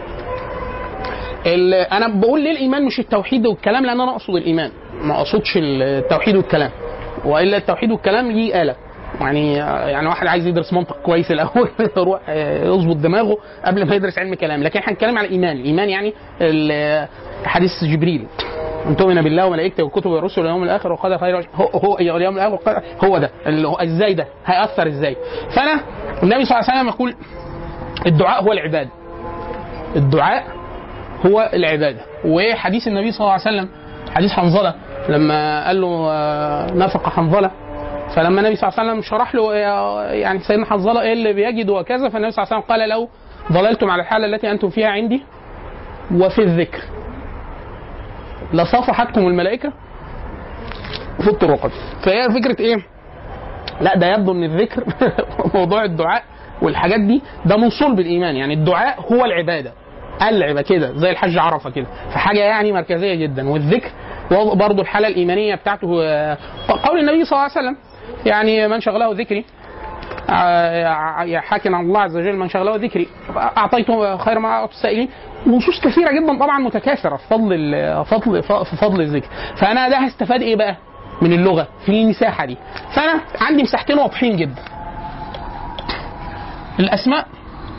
ال- انا بقول ليه الايمان مش التوحيد والكلام لان انا اقصد الايمان ما اقصدش التوحيد والكلام والا التوحيد والكلام ليه اله يعني يعني واحد عايز يدرس منطق كويس الاول يروح آه، يظبط دماغه قبل ما يدرس علم كلام لكن احنا هنتكلم على الايمان الايمان يعني ال- حديث جبريل ان تؤمن بالله وملائكته وكتبه ورسله واليوم الاخر وقدر خير وشر. هو هو اليوم الاخر وقدر- هو ده اللي هو ازاي ده هياثر ازاي فانا النبي صلى الله عليه وسلم يقول الدعاء هو العباده الدعاء هو العباده وحديث النبي صلى الله عليه وسلم حديث حنظله لما قال له آه، نفق حنظله فلما النبي صلى الله عليه وسلم شرح له آه، يعني سيدنا حنظله ايه اللي بيجد وكذا فالنبي صلى الله عليه وسلم قال لو ضللتم على الحاله التي انتم فيها عندي وفي الذكر لصافحتكم الملائكه في الطرقات فهي فكره ايه؟ لا ده يبدو ان الذكر موضوع الدعاء والحاجات دي ده من صلب الايمان يعني الدعاء هو العباده العبه كده زي الحج عرفه كده فحاجه يعني مركزيه جدا والذكر برضه الحاله الايمانيه بتاعته آه، قول النبي صلى الله عليه وسلم يعني من شغله ذكري آه، حاكم عن الله عز وجل من شغله ذكري اعطيته خير ما اعطي السائلين نصوص كثيره جدا طبعا متكاثره في فضل ال- فضل في فضل الذكر فانا ده هستفاد ايه بقى من اللغه في المساحه دي فانا عندي مساحتين واضحين جدا الاسماء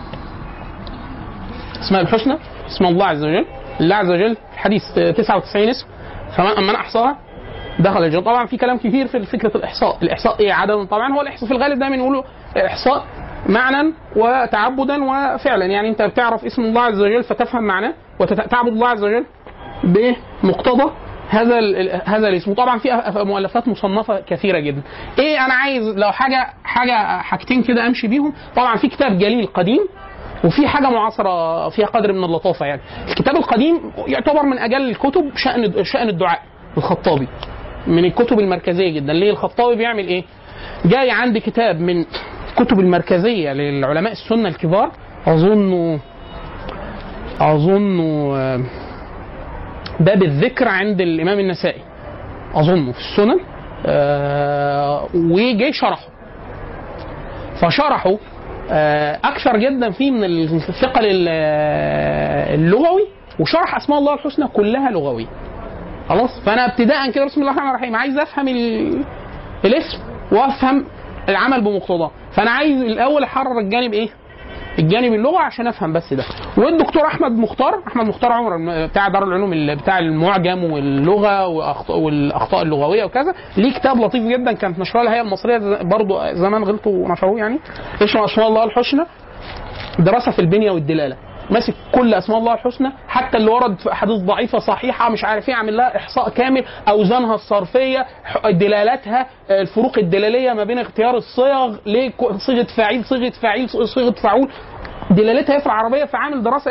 اسماء الحسنى اسم الله عز وجل الله عز وجل حديث 99 اسم فمن من احصاها دخل الجنه طبعا في كلام كثير في فكره الاحصاء الاحصاء ايه عدد طبعا هو الاحصاء في الغالب دايما يقولوا احصاء معنى وتعبدا وفعلا يعني انت بتعرف اسم الله عز وجل فتفهم معناه وتعبد الله عز وجل بمقتضى هذا ال- هذا الاسم وطبعا في أف- مؤلفات مصنفه كثيره جدا ايه انا عايز لو حاجه حاجه حاجتين كده امشي بيهم طبعا في كتاب جليل قديم وفي حاجه معاصره فيها قدر من اللطافه يعني الكتاب القديم يعتبر من اجل الكتب شان شان الدعاء الخطابي من الكتب المركزيه جدا ليه الخطابي بيعمل ايه جاي عندي كتاب من الكتب المركزيه للعلماء السنه الكبار اظن اظن آه، باب الذكر عند الامام النسائي اظنه في السنن آه وجاي شرحه فشرحه آه اكثر جدا فيه من الثقل ال- اللغوي وشرح اسماء الله الحسنى كلها لغويه خلاص فانا ابتداء كده بسم الله الرحمن الرحيم عايز افهم ال... الاسم وافهم العمل بمقتضاه فانا عايز الاول احرر الجانب ايه الجانب اللغه عشان افهم بس ده والدكتور احمد مختار احمد مختار عمر بتاع دار العلوم اللي بتاع المعجم واللغه وأخط- والاخطاء اللغويه وكذا ليه كتاب لطيف جدا كانت نشرها الهيئه المصريه ز- برضو زمان غلطوا ونشروه يعني اسمه اسماء الله الحسنى دراسه في البنيه والدلاله ماسك كل اسماء الله الحسنى حتى اللي ورد في احاديث ضعيفه صحيحه مش عارف ايه عامل لها احصاء كامل اوزانها الصرفيه ح- دلالاتها آه، الفروق الدلاليه ما بين اختيار الصيغ ليه كو- صيغه فاعيل صيغه فاعيل صيغه فاعول دلالتها ايه في العربيه فعامل دراسه ايه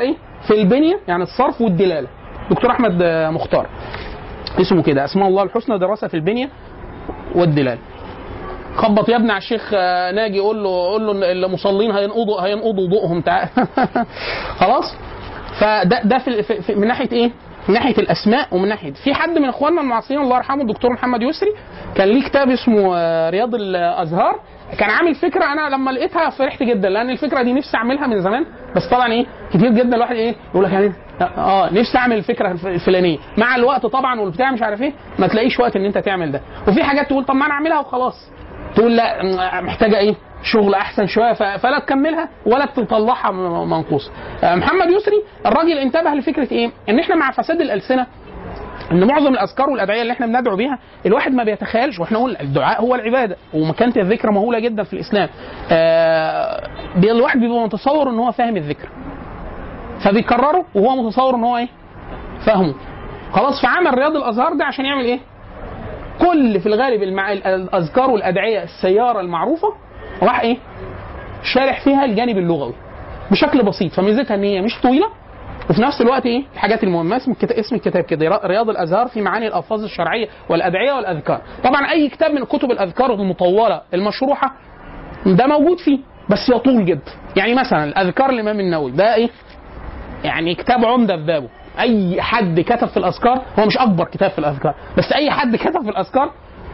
في البنيه يعني الصرف والدلاله دكتور احمد آه، مختار اسمه كده اسماء الله الحسنى دراسه في البنيه والدلاله خبط يا ابني على الشيخ آه، ناجي قول له قول له إن المصلين هينقضوا هينقضوا ضوءهم تعال خلاص فده ده في, في, في من ناحيه ايه؟ من ناحيه الاسماء ومن ناحيه في حد من اخواننا المعاصرين الله يرحمه الدكتور محمد يسري كان ليه كتاب اسمه آه، رياض الازهار كان عامل فكره انا لما لقيتها فرحت جدا لان الفكره دي نفسي اعملها من زمان بس طبعا ايه كتير جدا الواحد ايه يقول لك يعني اه نفسي اعمل الفكره الف- الفلانيه مع الوقت طبعا والبتاع مش عارف ايه ما تلاقيش وقت ان انت تعمل ده وفي حاجات تقول طب ما انا اعملها وخلاص تقول لا م- محتاجه ايه شغل احسن شويه ف- فلا تكملها ولا تطلعها م- منقوصه آه، محمد يسري الراجل انتبه لفكره ايه ان احنا مع فساد الالسنه ان معظم الاذكار والادعيه اللي احنا بندعو بيها الواحد ما بيتخيلش واحنا قلنا الدعاء هو العباده ومكانه الذكر مهوله جدا في الاسلام آه بي- الواحد بيبقى متصور ان هو فاهم الذكر فبيكرره وهو متصور ان هو ايه فاهمه خلاص فعمل رياض الازهار ده عشان يعمل ايه كل في الغالب المع... الاذكار والادعيه السياره المعروفه راح ايه شارح فيها الجانب اللغوي بشكل بسيط فميزتها ان هي مش طويله وفي نفس الوقت ايه الحاجات المهمه اسم الكتاب اسم الكتاب كده رياض الازهار في معاني الالفاظ الشرعيه والادعيه والاذكار طبعا اي كتاب من كتب الاذكار المطوله المشروحه ده موجود فيه بس يطول جدا يعني مثلا الاذكار الامام النووي ده ايه يعني كتاب عمده في بابه اي حد كتب في الاذكار هو مش اكبر كتاب في الاذكار بس اي حد كتب في الاذكار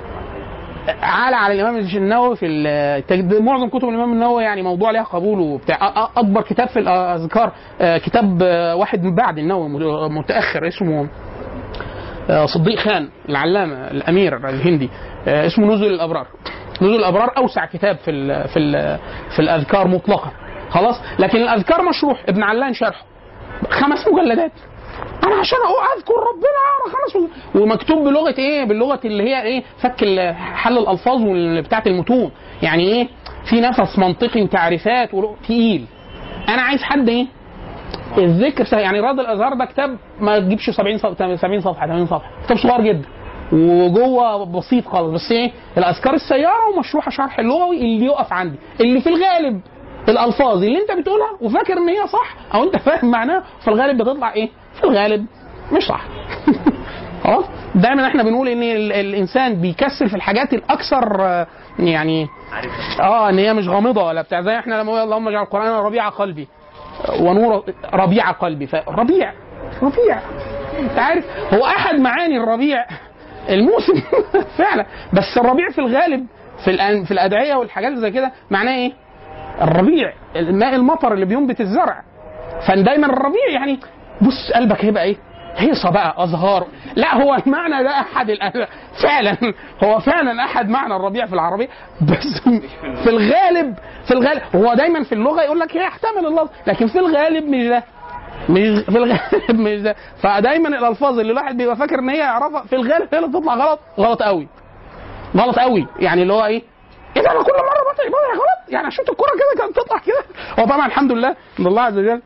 عالى على الامام النووي في التجد- معظم كتب الامام النووي يعني موضوع ليها قبول وبتاع أ- أ- اكبر كتاب في الاذكار آه، كتاب آه، واحد من بعد النووي م- متاخر اسمه آه، صديق خان العلامه الامير الهندي آه، اسمه نزل الابرار نزل الابرار اوسع كتاب في ال في ال في الاذكار مطلقا خلاص لكن الاذكار مشروح ابن علان شرحه خمس مجلدات انا عشان أقول اذكر ربنا اقرا خمس مجلدات. ومكتوب بلغه ايه باللغه اللي هي ايه فك ال- حل الالفاظ وال- بتاعه المتون يعني ايه في نفس منطقي وتعريفات ولغة- تقيل انا عايز حد ايه الذكر سهل. يعني رياض الازهار ده كتاب ما تجيبش 70 صفحه 70 صفحه 80 صفحه كتاب صغير جدا وجوه بسيط خالص بس ايه الاذكار السياره ومشروحه شرح اللغوي اللي يقف عندي اللي في الغالب الالفاظ اللي انت بتقولها وفاكر ان هي صح او انت فاهم معناها في الغالب بتطلع ايه في الغالب مش صح خلاص دايما احنا بنقول ان ال- الانسان بيكسل في الحاجات الاكثر آه، يعني اه ان هي مش غامضه ولا بتاع زي احنا لما نقول اللهم اجعل القران ربيع قلبي ونور ربيع قلبي فربيع ربيع انت عارف هو احد معاني الربيع الموسم فعلا بس الربيع في الغالب في الأن- في الادعيه والحاجات زي كده معناه ايه؟ الربيع الماء المطر اللي بينبت الزرع فدايما الربيع يعني بص قلبك هيبقى ايه؟ هيصه بقى ازهار لا هو المعنى ده احد الأ- فعلا هو فعلا احد معنى الربيع في العربيه بس في الغالب في الغالب هو دايما في اللغه يقول لك يحتمل اللفظ لكن في الغالب مش ده مش في الغالب مش ده فدايما الالفاظ اللي الواحد بيبقى فاكر ان هي يعرفها في الغالب هي اللي بتطلع غلط غلط قوي غلط قوي يعني اللي هو ايه ايه ده انا كل مره بطلع بطلع غلط يعني اشوط الكوره كده كانت تطلع كده هو طبعا الحمد لله ان الله عز وجل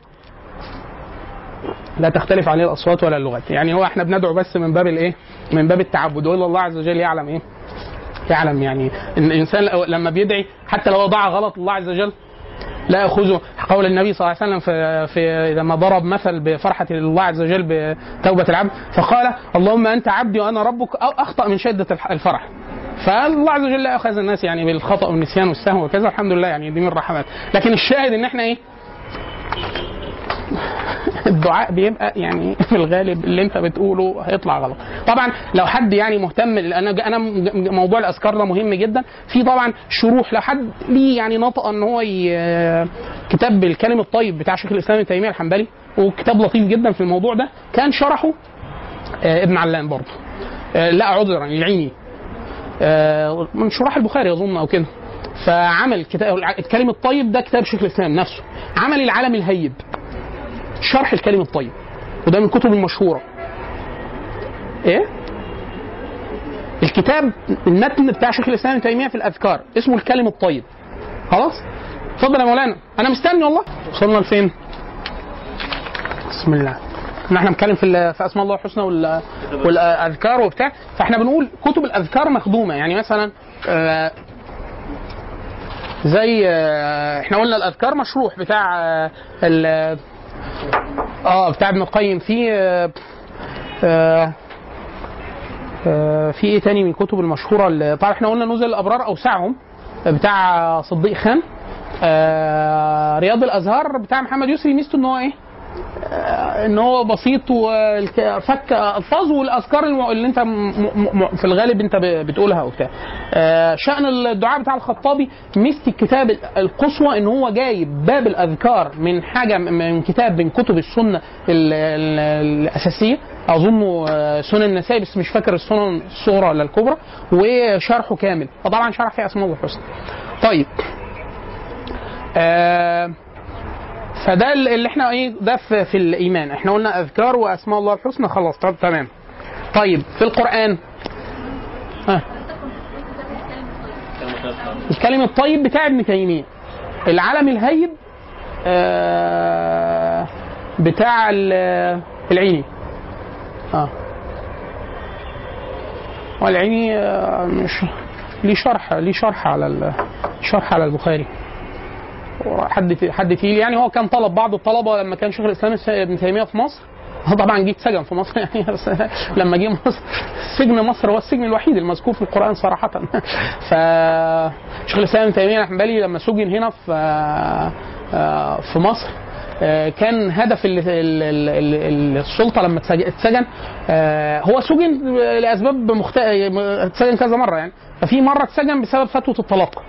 لا تختلف عليه الاصوات ولا اللغات يعني هو احنا بندعو بس من باب الايه من باب التعبد وإلا الله عز وجل يعلم ايه يعلم يعني ان الانسان لما بيدعي حتى لو ضاع غلط الله عز وجل لا ياخذه قول النبي صلى الله عليه وسلم في, في لما ضرب مثل بفرحه الله عز وجل بتوبه العبد فقال اللهم انت عبدي وانا ربك او اخطا من شده الح- الفرح فالله عز وجل لا ياخذ الناس يعني بالخطا والنسيان والسهو وكذا الحمد لله يعني دي من الرحمات لكن الشاهد ان احنا ايه الدعاء بيبقى يعني في الغالب اللي انت بتقوله هيطلع غلط طبعا لو حد يعني مهتم انا انا م- موضوع الاذكار ده مهم جدا في طبعا شروح لو حد ليه يعني نطق ان هو ي- كتاب الكلم الطيب بتاع شيخ الاسلام ابن تيميه الحنبلي وكتاب لطيف جدا في الموضوع ده كان شرحه آه، ابن علان برضه آه، لا عذرا العيني آه، من شراح البخاري اظن او كده فعمل كتاب الكلم الطيب ده كتاب شيخ الاسلام نفسه عمل العالم الهيب شرح الكلم الطيب وده من الكتب المشهوره ايه الكتاب المتن بتاع شيخ الاسلام ابن تيميه في الاذكار اسمه الكلم الطيب خلاص اتفضل يا مولانا انا مستني والله وصلنا لفين بسم الله إن احنا بنتكلم في ال- في اسماء الله الحسنى وال- والاذكار وبتاع فاحنا بنقول كتب الاذكار مخدومه يعني مثلا آه، زي آه، احنا قلنا الاذكار مشروح بتاع آه، ال- اه بتاع ابن القيم في آه، آه، آه، في ايه تاني من الكتب المشهوره اللي طبعا احنا قلنا نزل الابرار اوسعهم بتاع صديق خان آه، رياض الازهار بتاع محمد يسري ميزته ان هو ايه آه، ان هو بسيط وفك الفاظ والاذكار الم- اللي انت م- م- م- في الغالب انت ب- بتقولها وبتاع آه، شان الدعاء بتاع الخطابي ميزه الكتاب القصوى ان هو جايب باب الاذكار من حاجه من كتاب من كتب السنه ال- ال- الاساسيه اظن آه، سنن النسائي بس مش فاكر السنن الصغرى ولا الكبرى وشرحه كامل فطبعا شرح فيه اسماء الله الحسنى طيب آه فده اللي احنا ايه ده في, في الايمان احنا قلنا اذكار واسماء الله الحسنى خلاص طب تمام طيب في القران ها الكلم الطيب بتاع ابن تيميه العلم الهيب آه بتاع ال- العيني اه والعيني آه مش ليه شرح ليه شرح على ال- شرح على البخاري حد حد تقيل يعني هو كان طلب بعض الطلبه لما كان شيخ الاسلام الس- ابن تيميه في مصر هو طبعا جه اتسجن في مصر يعني بس لما جه مصر سجن مصر هو السجن الوحيد المذكور في القران صراحه ف شيخ الاسلام ابن تيميه الحنبلي لما سجن هنا في آه، في مصر آه، كان هدف ال- ال- ال- ال- السلطه لما اتسج- اتسجن آه، هو سجن لاسباب مخت... اتسجن كذا مره يعني ففي مره اتسجن بسبب فتوى الطلاق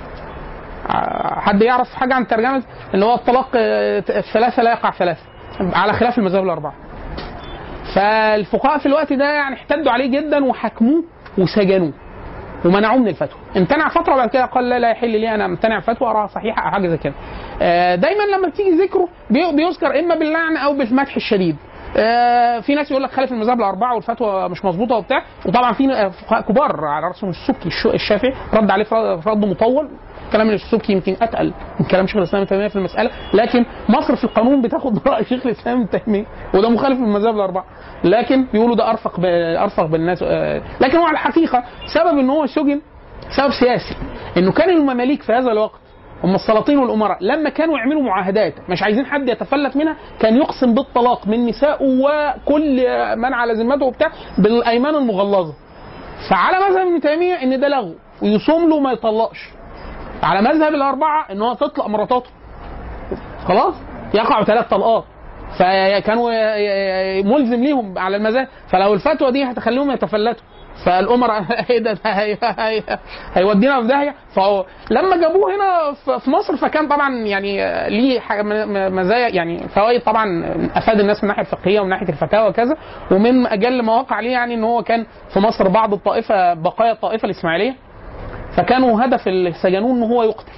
حد يعرف حاجه عن ترجمه اللي هو الطلاق آه، الثلاثه لا يقع ثلاثه على خلاف المذاهب الاربعه فالفقهاء في الوقت ده يعني احتدوا عليه جدا وحكموه وسجنوه ومنعوه من الفتوى امتنع فتره وبعد كده قال لا لا يحل لي انا امتنع فتوى اراها صحيحه او حاجه زي كده آه، دايما لما بتيجي ذكره بي- بيذكر اما باللعن او بالمدح الشديد آه، في ناس يقول لك خالف المذاهب الاربعه والفتوى مش مظبوطه وبتاع وطبعا في فقهاء كبار على راسهم السبكي الش- الشافعي رد عليه في رد- في رد مطول كلام السبكي يمكن اتقل من كلام شيخ الاسلام ابن تيميه في المساله لكن مصر في القانون بتاخد براي شيخ الاسلام ابن تيميه وده مخالف للمذاهب الاربعه لكن بيقولوا ده ارفق ب- ارفق بالناس آه، لكن هو على الحقيقه سبب ان هو سجن سبب سياسي انه كان المماليك في هذا الوقت هم السلاطين والامراء لما كانوا يعملوا معاهدات مش عايزين حد يتفلت منها كان يقسم بالطلاق من نسائه وكل من على ذمته وبتاع بالايمان المغلظه فعلى مذهب ابن تيميه ان ده لغو ويصوم له ما يطلقش على مذهب الاربعه ان هو تطلق مراتاته خلاص يقع ثلاث طلقات فكانوا ي- ي- ملزم ليهم على المذاهب فلو الفتوى دي هتخليهم يتفلتوا فالامراء ايه ده ده هي- هي- هيودينا في داهيه فهو لما جابوه هنا في- في مصر فكان طبعا يعني آه، ليه حاجه م- م- مزايا يعني فوائد طبعا افاد الناس من الناحيه الفقهيه ومن ناحيه الفتاوى وكذا ومن اجل ما وقع عليه يعني ان هو كان في مصر بعض الطائفه بقايا الطائفه الاسماعيليه فكانوا هدف اللي سجنوه ان هو يقتل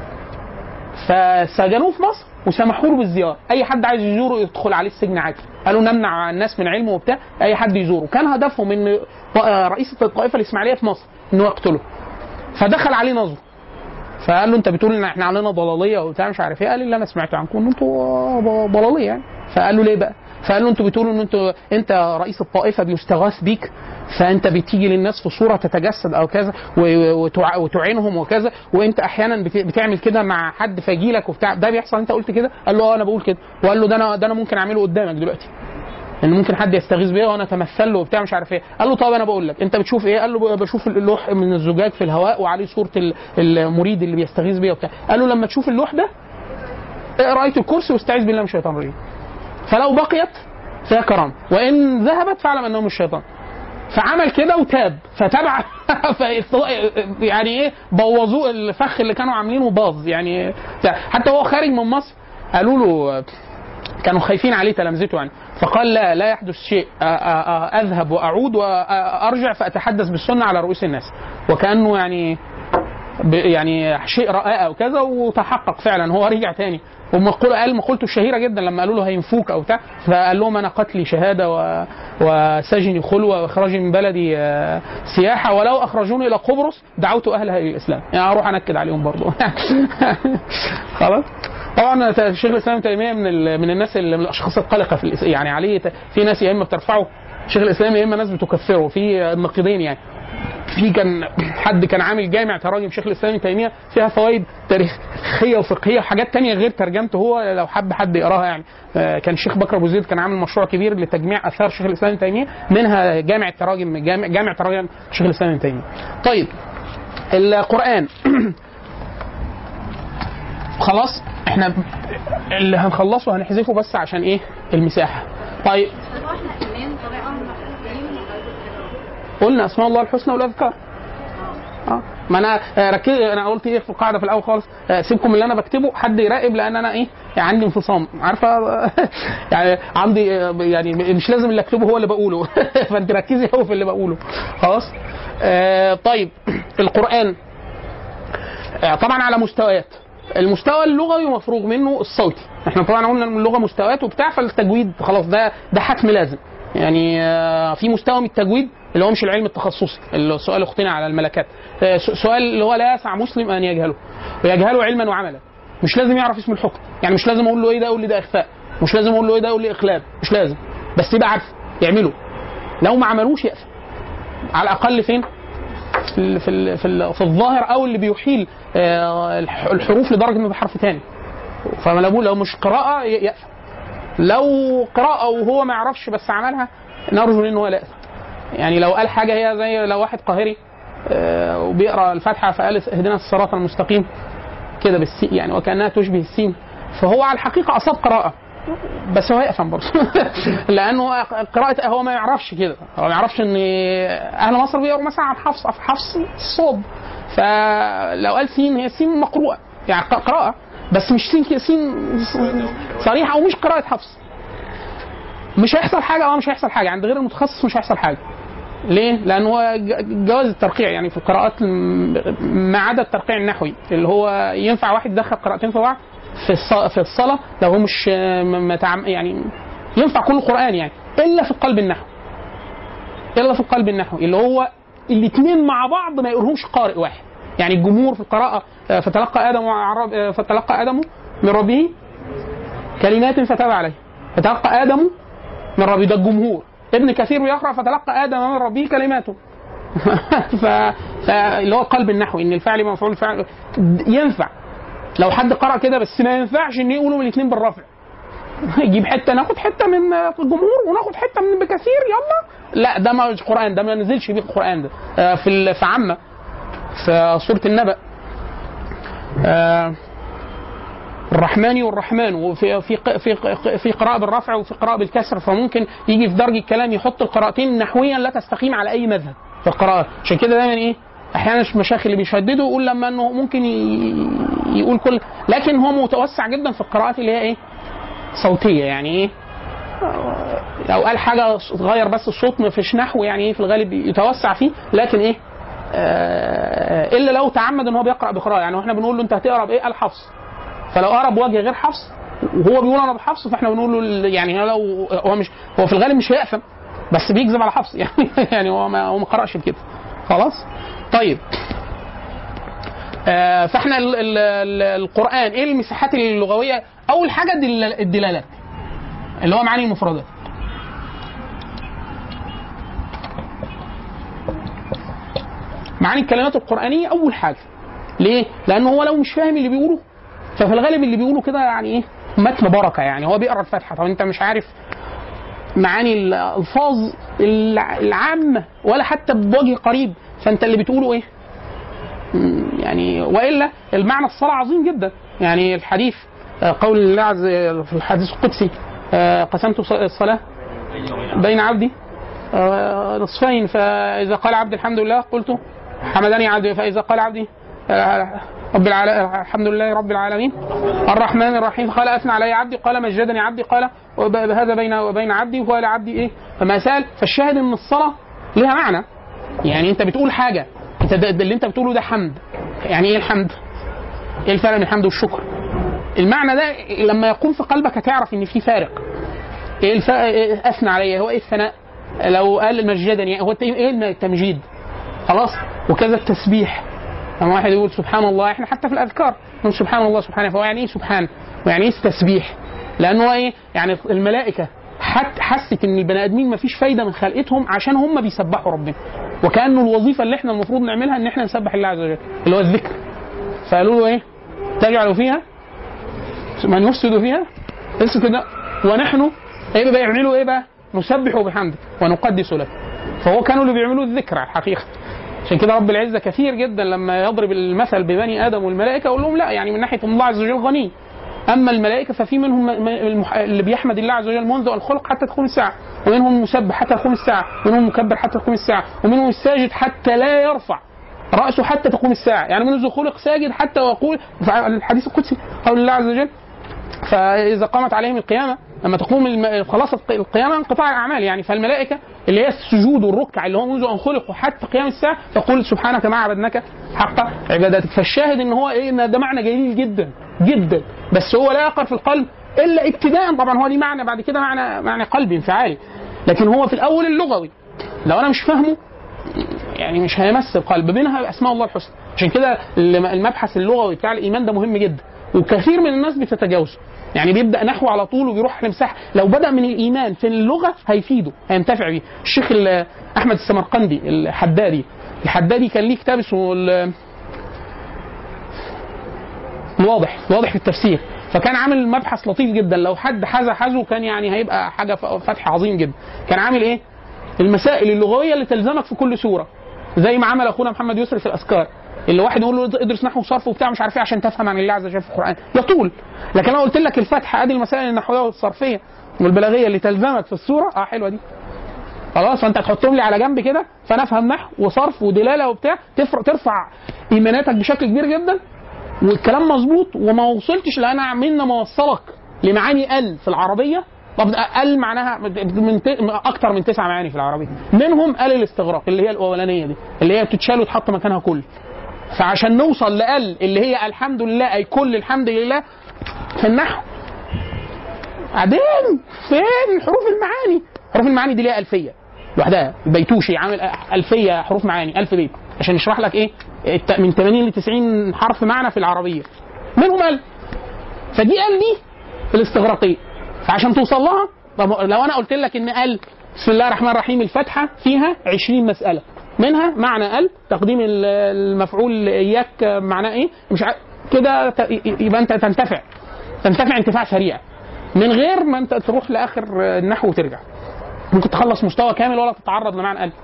فسجنوه في مصر وسمحوا له بالزياره اي حد عايز يزوره يدخل عليه السجن عادي قالوا نمنع الناس من علمه وبتاع اي حد يزوره كان هدفهم ان رئيس الطائفه الاسماعيليه في مصر انه يقتله فدخل عليه نظر فقال له انت بتقول ان احنا علينا ضلاليه وبتاع مش عارف ايه قال اللي انا سمعته عنكم ان انتوا ضلاليه يعني فقال له ليه بقى فقال له انتوا بتقولوا ان انتوا انت رئيس الطائفه بيستغاث بيك فانت بتيجي للناس في صوره تتجسد او كذا و- وتع- وتعينهم وكذا وانت احيانا بت- بتعمل كده مع حد فيجي لك وبتاع ده بيحصل انت قلت كده قال له اه انا بقول كده وقال له ده انا ده انا ممكن اعمله قدامك دلوقتي ان ممكن حد يستغيث بيا وانا اتمثل له وبتاع مش عارف ايه قال له طب انا بقول لك انت بتشوف ايه قال له بشوف اللوح من الزجاج في الهواء وعليه صوره ال- المريد اللي بيستغيث بيا وبتاع قال له لما تشوف اللوح ده اقرا ايه الكرسي واستعيذ بالله من الشيطان الرجيم فلو بقيت فهي كرامه وان ذهبت فاعلم انه من الشيطان فعمل كده وتاب فتابع ف- يعني ايه بوظوه الفخ اللي كانوا عاملينه باظ يعني بتاع. حتى هو خارج من مصر قالوا له كانوا خايفين عليه تلامذته يعني فقال لا لا يحدث شيء أ- أ- أ- اذهب واعود وارجع فاتحدث بالسنه على رؤوس الناس وكانه يعني ب- يعني شيء رائع وكذا وتحقق فعلا هو رجع تاني ومقولة قال مقولته الشهيره جدا لما قالوا له هينفوك او بتاع فقال لهم انا قتلي شهاده و... وسجني خلوه واخراجي من بلدي آه، سياحه ولو اخرجوني الى قبرص دعوت اهلها الى الاسلام يعني اروح انكد عليهم برضه خلاص طبعا شيخ الاسلام ابن تيميه من ال... من الناس اللي من الاشخاص القلقه في الإس... يعني عليه ت- في ناس يا اما بترفعه شيخ الاسلام يا اما ناس بتكفره في النقيضين يعني في كان حد كان عامل جامع تراجم شيخ الاسلام ابن تيميه فيها فوائد تاريخيه وفقهيه وحاجات تانية غير ترجمته هو لو حب حد يقراها يعني آه، كان الشيخ بكر ابو زيد كان عامل مشروع كبير لتجميع اثار شيخ الاسلام ابن تيميه منها جامع التراجم جامع, جامع تراجم شيخ الاسلام ابن تيميه. طيب القران خلاص احنا اللي هنخلصه هنحذفه بس عشان ايه المساحه طيب طب احنا كمان طريقه محتاجين قلنا اسماء الله الحسنى والاذكار اه ما انا آه، ركز انا قلت ايه في القاعده في الاول خالص آه، سيبكم من اللي انا بكتبه حد يراقب لان انا ايه يعني عندي انفصام عارفه يعني عندي آه، يعني مش لازم اللي اكتبه هو اللي بقوله فانت ركزي قوي في اللي بقوله خلاص آه طيب القران آه، طبعا على مستويات المستوى اللغوي مفروغ منه الصوتي احنا طبعا قلنا ان اللغه مستويات وبتاع فالتجويد خلاص ده ده حتم لازم يعني آه، في مستوى من التجويد اللي هو مش العلم التخصصي اللي هو سؤال اختنا على الملكات آه، س- سؤال اللي هو لا يسع مسلم ان يجهله ويجهله علما وعملا مش لازم يعرف اسم الحكم يعني مش لازم اقول له ايه ده اقول لي ده اخفاء مش لازم اقول له ايه ده اقول لي اقلاب مش لازم بس يبقى عارف يعمله لو ما عملوش يأثم على الاقل فين في ال في ال في, ال في الظاهر او اللي بيحيل آه، الح- الحروف لدرجه انه حرف تاني فلو لو مش قراءه ي- يأثم لو قراءه وهو ما يعرفش بس عملها نرجو منه لا يأثم يعني لو قال حاجه هي زي لو واحد قاهري آه، وبيقرا الفاتحه فقال اهدنا الصراط المستقيم كده بالسين يعني وكانها تشبه السين فهو على الحقيقه اصاب قراءه بس هو يأثم برضه لانه قراءة هو ما يعرفش كده هو ما يعرفش ان اهل مصر بيقروا مثلا عن حفص حفص الصوب فلو قال سين هي سين مقروءه يعني ق- قراءه بس مش سين كده سين صريحه او مش قراءه حفص مش هيحصل حاجه اه مش هيحصل حاجه عند غير المتخصص مش هيحصل حاجه ليه؟ لأن هو ج- جواز الترقيع يعني في القراءات الم- ما عدا الترقيع النحوي اللي هو ينفع واحد يدخل قراءتين في بعض في الص- في الصلاة لو هو مش م- متعم يعني ينفع كل القرآن يعني إلا في القلب النحوي إلا في القلب النحوي اللي هو الاثنين مع بعض ما يقولهمش قارئ واحد يعني الجمهور في القراءة آه، فتلقى آدم وعرب آه، فتلقى آدم من ربه كلمات فتاب عليه فتلقى آدم من ربه ده الجمهور ابن كثير بيقرا فتلقى ادم من ربه كلماته ف... فاللي هو القلب النحوي ان الفعل يبقى مفعول فعل ينفع لو حد قرا كده بس ما ينفعش ان يقولوا الاثنين بالرفع يجيب حته ناخد حته من الجمهور وناخد حته من بكثير يلا لا ده مش قران ده ما نزلش بيه القران ده آه، في ال- في عامه في سوره النبأ آه، الرحمن والرحمن وفي في في في قراءة بالرفع وفي قراءة بالكسر فممكن يجي في درج الكلام يحط القراءتين نحويا لا تستقيم على أي مذهب في القراءة عشان كده دايما إيه أحيانا المشايخ اللي بيشددوا يقول لما إنه ممكن ي- يقول كل لكن هو متوسع جدا في القراءات اللي هي إيه صوتية يعني إيه لو قال حاجة غير بس الصوت ما فيش نحو يعني إيه في الغالب يتوسع فيه لكن إيه آه، الا لو تعمد ان هو بيقرا بقراءه يعني واحنا بنقول له انت هتقرا بايه؟ قال حفص فلو قرا بوجه غير حفص وهو بيقول انا بحفص فاحنا بنقول له ال- يعني لو هو مش هو في الغالب مش هيأثم بس بيكذب على حفص يعني يعني هو ما هو ما قرأش بكده خلاص طيب آه فاحنا ال ال ال القرآن ايه المساحات اللغوية؟ أول حاجة الدل- الدلالات اللي هو معاني المفردات معاني الكلمات القرآنية أول حاجة ليه؟ لأنه هو لو مش فاهم اللي بيقوله ففي الغالب اللي بيقوله كده يعني ايه متن بركه يعني هو بيقرا الفاتحه طب انت مش عارف معاني الالفاظ الع- العامه ولا حتى بوجه قريب فانت اللي بتقوله ايه؟ مم، يعني والا المعنى الصلاه عظيم جدا يعني الحديث آه، قول الله عز في الحديث القدسي آه، قسمت ص- الصلاه بين عبدي آه، نصفين فاذا قال عبدي الحمد لله قلت حمدني عبدي فاذا قال عبدي آه، رب العالمين الحمد لله رب العالمين الرحمن الرحيم قال اثنى علي عبدي قال مجدني عبدي قال وب- هذا بين وبين عبدي وقال عبدي ايه فما سال فالشاهد ان الصلاه لها معنى يعني انت بتقول حاجه انت ده ده اللي انت بتقوله ده حمد يعني ايه الحمد؟ ايه الفرق بين الحمد والشكر؟ المعنى ده لما يقوم في قلبك هتعرف ان في فارق ايه الف... إيه اثنى علي هو ايه الثناء؟ لو قال مجدني هو ايه التمجيد؟ خلاص وكذا التسبيح لما واحد يقول سبحان الله احنا حتى في الاذكار نقول سبحان الله سبحانه فهو يعني ايه سبحان؟ ويعني ايه التسبيح؟ لانه ايه؟ يعني الملائكه حت حست ان البني ادمين ما فيش فايده من خلقتهم عشان هم بيسبحوا ربنا وكانه الوظيفه اللي احنا المفروض نعملها ان احنا نسبح الله عز وجل اللي هو الذكر فقالوا له ايه تجعل فيها من يفسد فيها اسكت ده ونحن ايه بقى يعملوا ايه بقى نسبح بحمده ونقدس له فهو كانوا اللي بيعملوا الذكر على الحقيقه عشان كده رب العزه كثير جدا لما يضرب المثل ببني ادم والملائكه يقول لهم لا يعني من ناحيه الله عز وجل غني اما الملائكه ففي منهم م- م- المح- اللي بيحمد الله عز وجل منذ الخلق حتى تقوم الساعه ومنهم المسبح حتى تقوم الساعه ومنهم المكبر حتى تقوم الساعه ومنهم الساجد حتى لا يرفع راسه حتى تقوم الساعه يعني منذ خلق ساجد حتى ويقول الحديث القدسي قول الله عز وجل فاذا قامت عليهم القيامه لما تقوم الم... خلاص الق- القيامه انقطاع الاعمال يعني فالملائكه اللي هي السجود والركع اللي هو منذ ان خلقوا حتى قيام الساعه تقول سبحانك ما عبدناك حق عبادتك فالشاهد ان هو ايه ان ده معنى جليل جدا جدا بس هو لا يقر في القلب الا ابتداء طبعا هو ليه معنى بعد كده معنى معنى قلبي انفعالي لكن هو في الاول اللغوي لو انا مش فاهمه يعني مش هيمس القلب منها اسماء الله الحسنى عشان كده الم- المبحث اللغوي بتاع الايمان ده مهم جدا وكثير من الناس بتتجاوزه يعني بيبدا نحو على طول وبيروح لمساحه لو بدا من الايمان في اللغه هيفيده هينتفع بيه الشيخ ال- احمد السمرقندي الحدادي الحدادي كان ليه كتاب اسمه ال- الواضح الواضح في التفسير فكان عامل مبحث لطيف جدا لو حد حذا حذو كان يعني هيبقى حاجه ف- فتح عظيم جدا كان عامل ايه المسائل اللغويه اللي تلزمك في كل سوره زي ما عمل اخونا محمد يسري في الاذكار اللي واحد يقول له ادرس نحو وصرف وبتاع مش عارف ايه عشان تفهم عن الله عز وجل في القران يطول لكن انا قلت لك الفتحه ادي المسائل النحويه والصرفيه والبلاغيه اللي تلزمك في السوره اه حلوه دي خلاص فانت تحطهم لي على جنب كده فانا افهم نحو وصرف ودلاله وبتاع تفرق ترفع ايماناتك بشكل كبير جدا والكلام مظبوط وما وصلتش لان انا عملنا ما وصلك لمعاني ال في العربيه طب ال معناها من ت... اكتر من تسع معاني في العربيه منهم ال الاستغراق اللي هي الاولانيه دي اللي هي بتتشال وتحط مكانها كل فعشان نوصل لال اللي هي الحمد لله اي كل الحمد لله في النحو بعدين فين حروف المعاني حروف المعاني دي ليها الفيه لوحدها البيتوشي عامل الفيه حروف معاني الف بيت عشان يشرح لك ايه الت- من 80 ل 90 حرف معنى في العربيه منهم ال فدي ال دي الاستغراقيه فعشان توصل لها طب لو انا قلت لك ان ال بسم الله الرحمن الرحيم الفاتحه فيها 20 مساله منها معنى ال تقديم ال- المفعول اياك معناه ايه مش ع... كده ت- يبقى انت تنتفع تنتفع انتفاع سريع من غير ما انت تروح لاخر النحو وترجع ممكن تخلص مستوى كامل ولا تتعرض لمعنى ال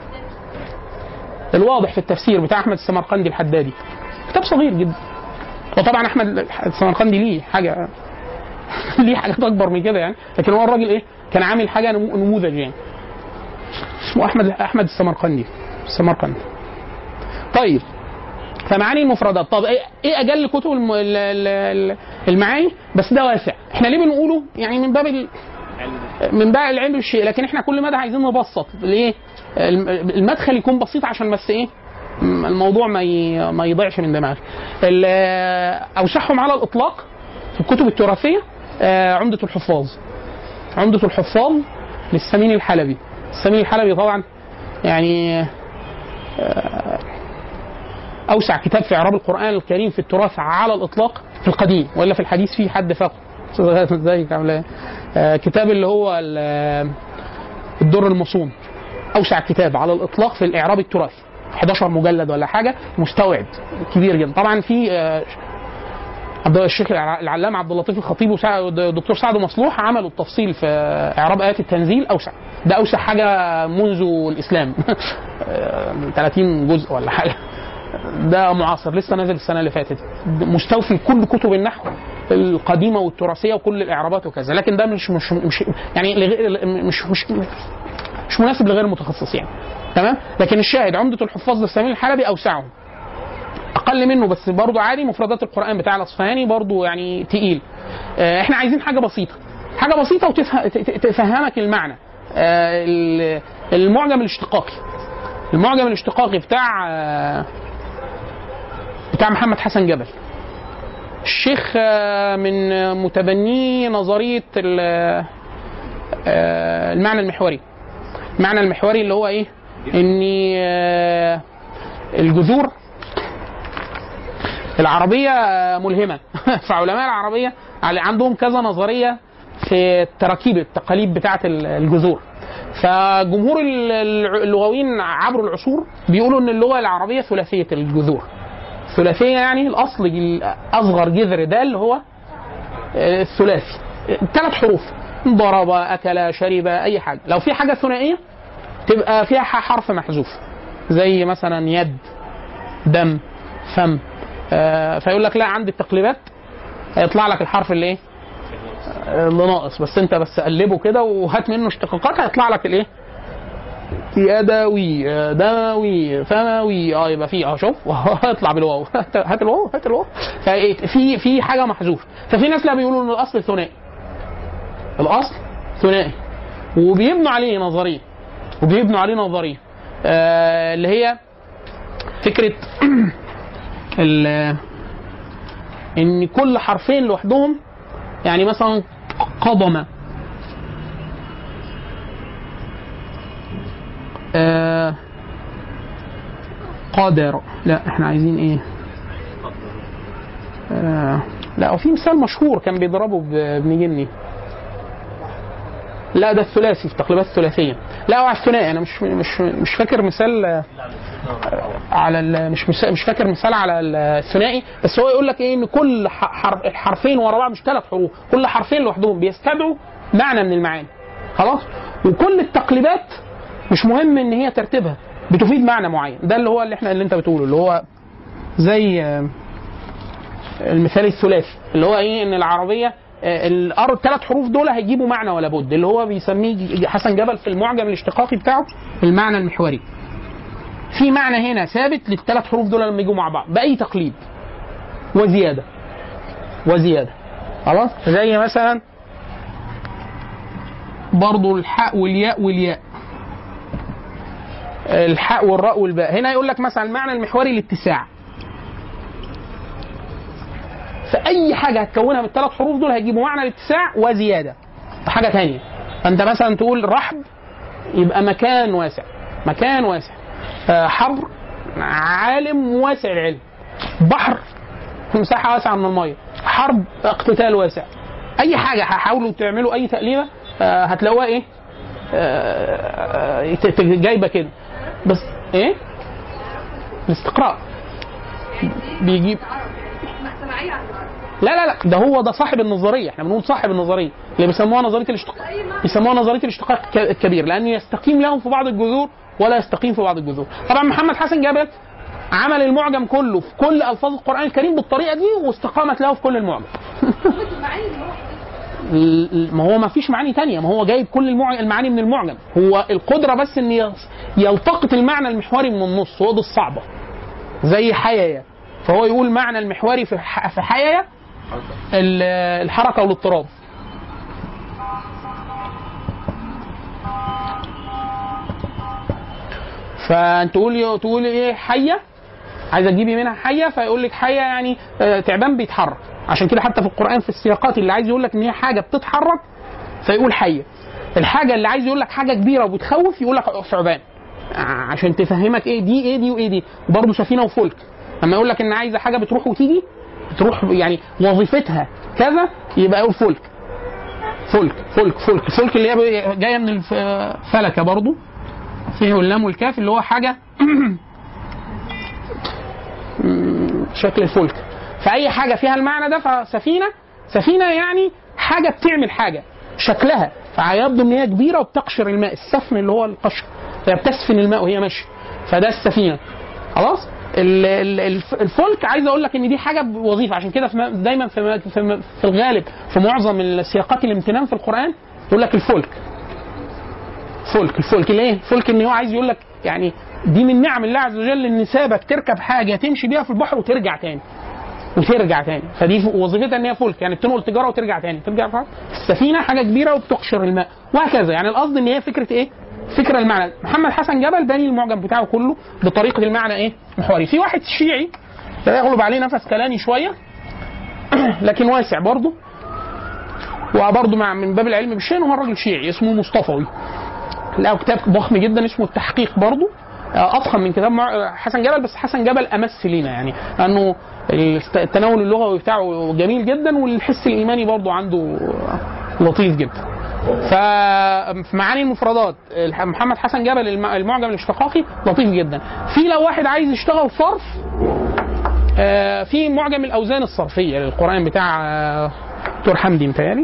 الواضح في التفسير بتاع احمد السمرقندي الحدادي كتاب صغير جدا وطبعا احمد السمرقندي ليه حاجه ليه حاجات اكبر من كده يعني لكن هو الراجل ايه كان عامل حاجه نمو- نموذج يعني اسمه احمد احمد السمرقندي السمرقندي طيب فمعاني المفردات طب ايه ايه اجل كتب الم- ال- ال- ال- المعاني بس ده واسع احنا ليه بنقوله يعني من باب ال- من باب العلم بالشيء لكن احنا كل مدى عايزين نبسط ليه الم- المدخل يكون بسيط عشان بس ايه م- الموضوع ما ي- ما يضيعش من دماغك ال- اوسعهم على الاطلاق في الكتب التراثيه آه، عمده الحفاظ عمده الحفاظ للسمين الحلبي السمين الحلبي طبعا يعني آه، اوسع كتاب في اعراب القران الكريم في التراث على الاطلاق في القديم والا في الحديث في حد فاقه ازيك عامله ايه؟ آه، كتاب اللي هو ال- الدر المصون اوسع كتاب على الاطلاق في الاعراب التراثي 11 مجلد ولا حاجه مستوعب كبير جدا طبعا في آه، عبد الشيخ الع- العلامه عبد اللطيف الخطيب والدكتور سعد مصلوح عملوا التفصيل في اعراب ايات التنزيل اوسع ده اوسع حاجه منذ الاسلام آه، 30 جزء ولا حاجه ده معاصر لسه نازل السنه اللي فاتت مستوفي كل كتب النحو القديمه والتراثيه وكل الاعرابات وكذا لكن ده مش مش مش يعني لغير مش مش مش مناسب لغير المتخصص يعني تمام لكن الشاهد عمده الحفاظ للسمين الحلبي اوسعهم اقل منه بس برضه عادي مفردات القران بتاع الاصفهاني برضه يعني تقيل آه، احنا عايزين حاجه بسيطه حاجه بسيطه وتفهمك المعنى آه، ال- المعجم الاشتقاقي المعجم الاشتقاقي بتاع آه، بتاع محمد حسن جبل الشيخ آه، من آه، متبني نظريه ال- آه، المعنى المحوري المعنى المحوري اللي هو ايه ان آه، الجذور العربية ملهمة فعلماء العربية على- عندهم كذا نظرية في التراكيب التقاليد بتاعة الجذور فجمهور ال- ال- اللغويين عبر العصور بيقولوا ان اللغه العربيه ثلاثيه الجذور ثلاثيه يعني الاصل ال- اصغر جذر ده اللي هو آه، الثلاثي ثلاث حروف ضرب اكل شرب اي حاجه لو في حاجه ثنائيه تبقى فيها ح- حرف محذوف زي مثلا يد دم فم آه، فيقول لك لا عندي التقليبات هيطلع لك الحرف اللي ايه آه، اللي ناقص بس انت بس قلبه كده وهات منه اشتقاقات هيطلع لك الايه يدوي آه، دموي فموي اه يبقى في اه شوف هيطلع بالواو هات هات الواو هات الواو فإيه، في في حاجه محذوفه ففي ناس لا بيقولوا ان الاصل ثنائي الاصل ثنائي وبيبنوا عليه نظريه وبيبنوا عليه نظريه آه اللي هي فكره ال- ان كل حرفين لوحدهم يعني مثلا قضم آه قادر لا احنا عايزين ايه آه لا وفي مثال مشهور كان بيضربه ب- ابن جني لا ده الثلاثي في تقليبات الثلاثيه لا هو على الثنائي انا مش مش مش فاكر مثال آه، على ال- مش مش مش فاكر مثال على الثنائي بس هو يقول لك ايه ان كل ح- حرف الحرفين ورا بعض مش ثلاث حروف كل حرفين لوحدهم بيستدعوا معنى من المعاني خلاص وكل التقليبات مش مهم ان هي ترتيبها بتفيد معنى معين ده اللي هو اللي احنا اللي انت بتقوله اللي هو زي آه، المثال الثلاثي اللي هو ايه ان العربيه الثلاث حروف دول هيجيبوا معنى ولا بد اللي هو بيسميه حسن جبل في المعجم الاشتقاقي بتاعه المعنى المحوري في معنى هنا ثابت للثلاث حروف دول لما يجوا مع بعض باي تقليد وزياده وزياده خلاص زي مثلا برضو الحاء والياء والياء الحاء والراء والباء هنا يقول لك مثلا المعنى المحوري الاتساع فاي حاجه هتكونها من الثلاث حروف دول هيجيبوا معنى الاتساع وزياده حاجه تانية فانت مثلا تقول رحب يبقى مكان واسع مكان واسع آه، حبر عالم واسع العلم بحر مساحه واسعه من الميه حرب اقتتال واسع اي حاجه هحاولوا تعملوا اي تقليبه آه، هتلاقوها ايه آه، آه، ت- ت- جايبه كده بس ايه الاستقراء بيجيب سمعية عن العرب لا لا لا ده هو ده صاحب النظريه احنا بنقول صاحب النظريه اللي بيسموها نظريه الاشتقاق بيسموها نظريه الاشتقاق الك- الكبير لان يستقيم لهم في بعض الجذور ولا يستقيم في بعض الجذور طبعا محمد حسن جابر عمل المعجم كله في كل الفاظ القران الكريم بالطريقه دي واستقامت له في كل المعجم المعاني اللي هو ال- ال- ما هو ما فيش معاني تانية ما هو جايب كل المع... المعاني من المعجم هو القدرة بس ان يص- يلتقط المعنى المحوري من النص هو دي الصعبة زي حيايا فهو يقول معنى المحوري في ح... في حيايا ال- الحركة والاضطراب فانت تقول تقول ايه حيه عايزه تجيبي منها حيه فيقول لك حيه يعني آه، تعبان بيتحرك عشان كده حتى في القران في السياقات اللي عايز يقول لك ان هي حاجه بتتحرك فيقول حيه الحاجه اللي عايز يقول لك حاجه كبيره وبتخوف يقول لك ثعبان آه، عشان تفهمك ايه دي ايه دي وايه دي وبرضه سفينه وفلك لما يقول لك ان عايزه حاجه بتروح وتيجي بتروح يعني وظيفتها كذا يبقى يقول فلك فلك فلك فلك فلك اللي هي جايه من الفلكه برضه فيه اللام والكاف اللي هو حاجه شكل الفلك فاي حاجه فيها المعنى ده فسفينه سفينه يعني حاجه بتعمل حاجه شكلها فيبدو ان هي كبيره وبتقشر الماء السفن اللي هو القشر فهي بتسفن الماء وهي ماشيه فده السفينه خلاص ال- ال- الف- الفلك عايز اقول لك ان دي حاجه بوظيفه عشان كده في م- دايما في م- في م- في الغالب في معظم السياقات الامتنان في القران يقول لك الفلك فلك الفلك ليه؟ الفلك ان هو عايز يقول لك يعني دي من نعم الله عز وجل ان سابك تركب حاجه تمشي بيها في البحر وترجع تاني وترجع تاني فدي ف- وظيفتها ان هي فلك يعني بتنقل تجاره وترجع تاني ترجع فعلا. السفينه حاجه كبيره وبتقشر الماء وهكذا يعني القصد ان هي فكره ايه؟ فكره المعنى محمد حسن جبل بني المعجم بتاعه كله بطريقه المعنى ايه؟ محوري في واحد شيعي لا يغلب عليه نفس كلامي شويه لكن واسع برضه وبرضه مع من باب العلم بالشيء إن هو راجل شيعي اسمه مصطفوي له كتاب ضخم جدا اسمه التحقيق برضه آه، اضخم من كتاب مع- حسن جبل بس حسن جبل امس لينا يعني لانه الت- التناول اللغوي بتاعه جميل جدا والحس الايماني برضه عنده لطيف جدا ففي معاني المفردات الح- محمد حسن جبل الم- المعجم الاشتقاقي لطيف جدا في لو واحد عايز يشتغل صرف آه، في معجم الاوزان الصرفيه للقران بتاع آه، دكتور حمدي متهيألي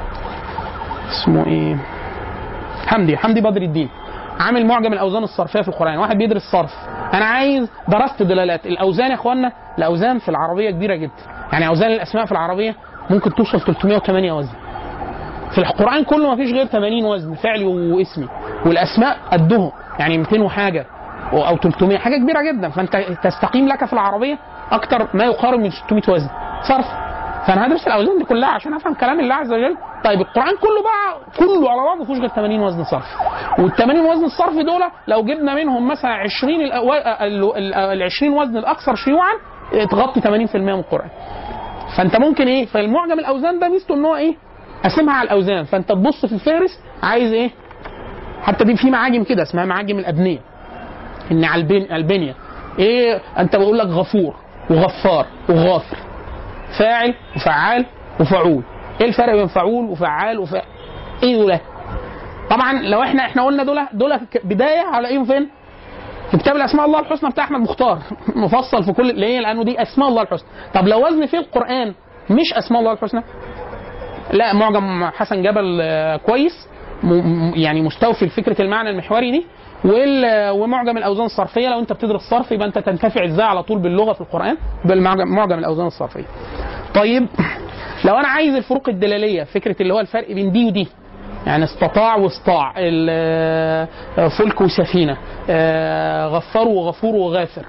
اسمه ايه حمدي حمدي بدر الدين عامل معجم الاوزان الصرفيه في القران واحد بيدرس صرف انا عايز درست دلالات الاوزان يا اخوانا الاوزان في العربيه كبيره جدا يعني اوزان الاسماء في العربيه ممكن توصل 308 وزن في القران كله ما فيش غير 80 وزن فعلي واسمي والاسماء قدهم يعني 200 وحاجه او 300 حاجه كبيره جدا فانت تستقيم لك في العربيه اكتر ما يقارب من 600 وزن صرف فانا هدرس الاوزان دي كلها عشان افهم كلام الله عز وجل طيب القران كله بقى كله على بعضه ما فيهوش غير 80 وزن صرف وال 80 وزن الصرف دول لو جبنا منهم مثلا 20 الأو- ال- ال- ال 20 وزن الاكثر شيوعا تغطي 80% من القران فانت ممكن ايه فالمعجم الاوزان ده ميزته ان هو ايه قسمها على الاوزان فانت تبص في الفهرس عايز ايه حتى دي في معاجم كده اسمها معاجم الابنيه ان على البن- البنيه ايه انت بقول لك غفور وغفار وغافر فاعل وفعال وفعول ايه الفرق بين فعول وفعال وفعل ايه دول طبعا لو احنا احنا قلنا دول دول ك- بدايه هلاقيهم فين في كتاب الاسماء الله الحسنى بتاع احمد مختار مفصل في كل ليه لانه دي اسماء الله الحسنى طب لو وزن في القران مش اسماء الله الحسنى لا معجم حسن جبل آه، كويس م- م- يعني مستوفي لفكره المعنى المحوري دي وال- ومعجم الاوزان الصرفيه لو انت بتدرس صرف يبقى انت تنتفع ازاي على طول باللغه في القران بالمعجم معجم الاوزان الصرفيه. طيب لو انا عايز الفروق الدلاليه فكره اللي هو الفرق بين دي ودي يعني استطاع واستطاع ال- آه، فلك وسفينه آه، غفار وغفور وغافر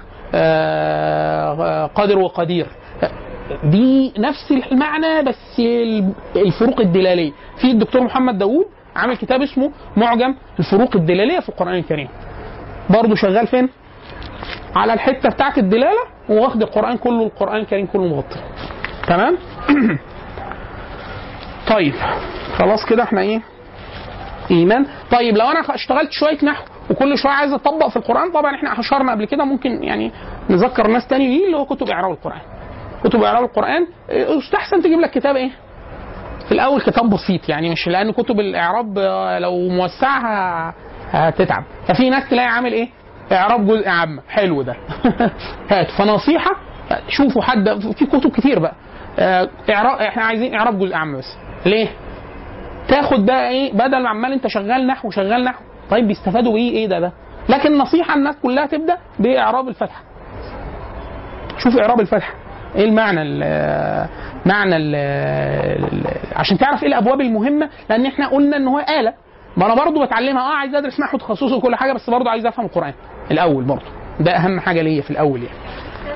آه، قادر وقدير دي نفس المعنى بس ال- الفروق الدلاليه في الدكتور محمد داوود عامل كتاب اسمه معجم الفروق الدلاليه في القران الكريم برضه شغال فين على الحته بتاعت الدلاله واخد القران كله القران الكريم كله مغطي تمام طيب خلاص كده احنا ايه ايمان طيب لو انا اشتغلت شويه نحو وكل شويه عايز اطبق في القران طبعا احنا اشرنا قبل كده ممكن يعني نذكر ناس تاني بيه اللي هو كتب اعراب القران كتب اعراب القران إيه، يستحسن تجيب لك كتاب ايه في الاول كتاب بسيط يعني مش لان كتب الاعراب آه، لو موسعها هتتعب ففي ناس تلاقي عامل ايه اعراب جزء عام حلو ده هات فنصيحه شوفوا حد في كتب كتير بقى آه، اعراب احنا عايزين اعراب جزء عام بس ليه تاخد بقى ايه بدل ما عمال انت شغال نحو شغال نحو طيب بيستفادوا بايه ايه ده ده لكن نصيحه الناس كلها تبدا باعراب الفتحه شوف اعراب الفتحه ايه المعنى ال معنى ال عشان تعرف ايه الابواب المهمه لان احنا قلنا ان هو اله ما انا برضه بتعلمها اه عايز ادرس نحو تخصصي وكل حاجه بس برضه عايز افهم القران الاول برضه ده اهم حاجه ليا في الاول يعني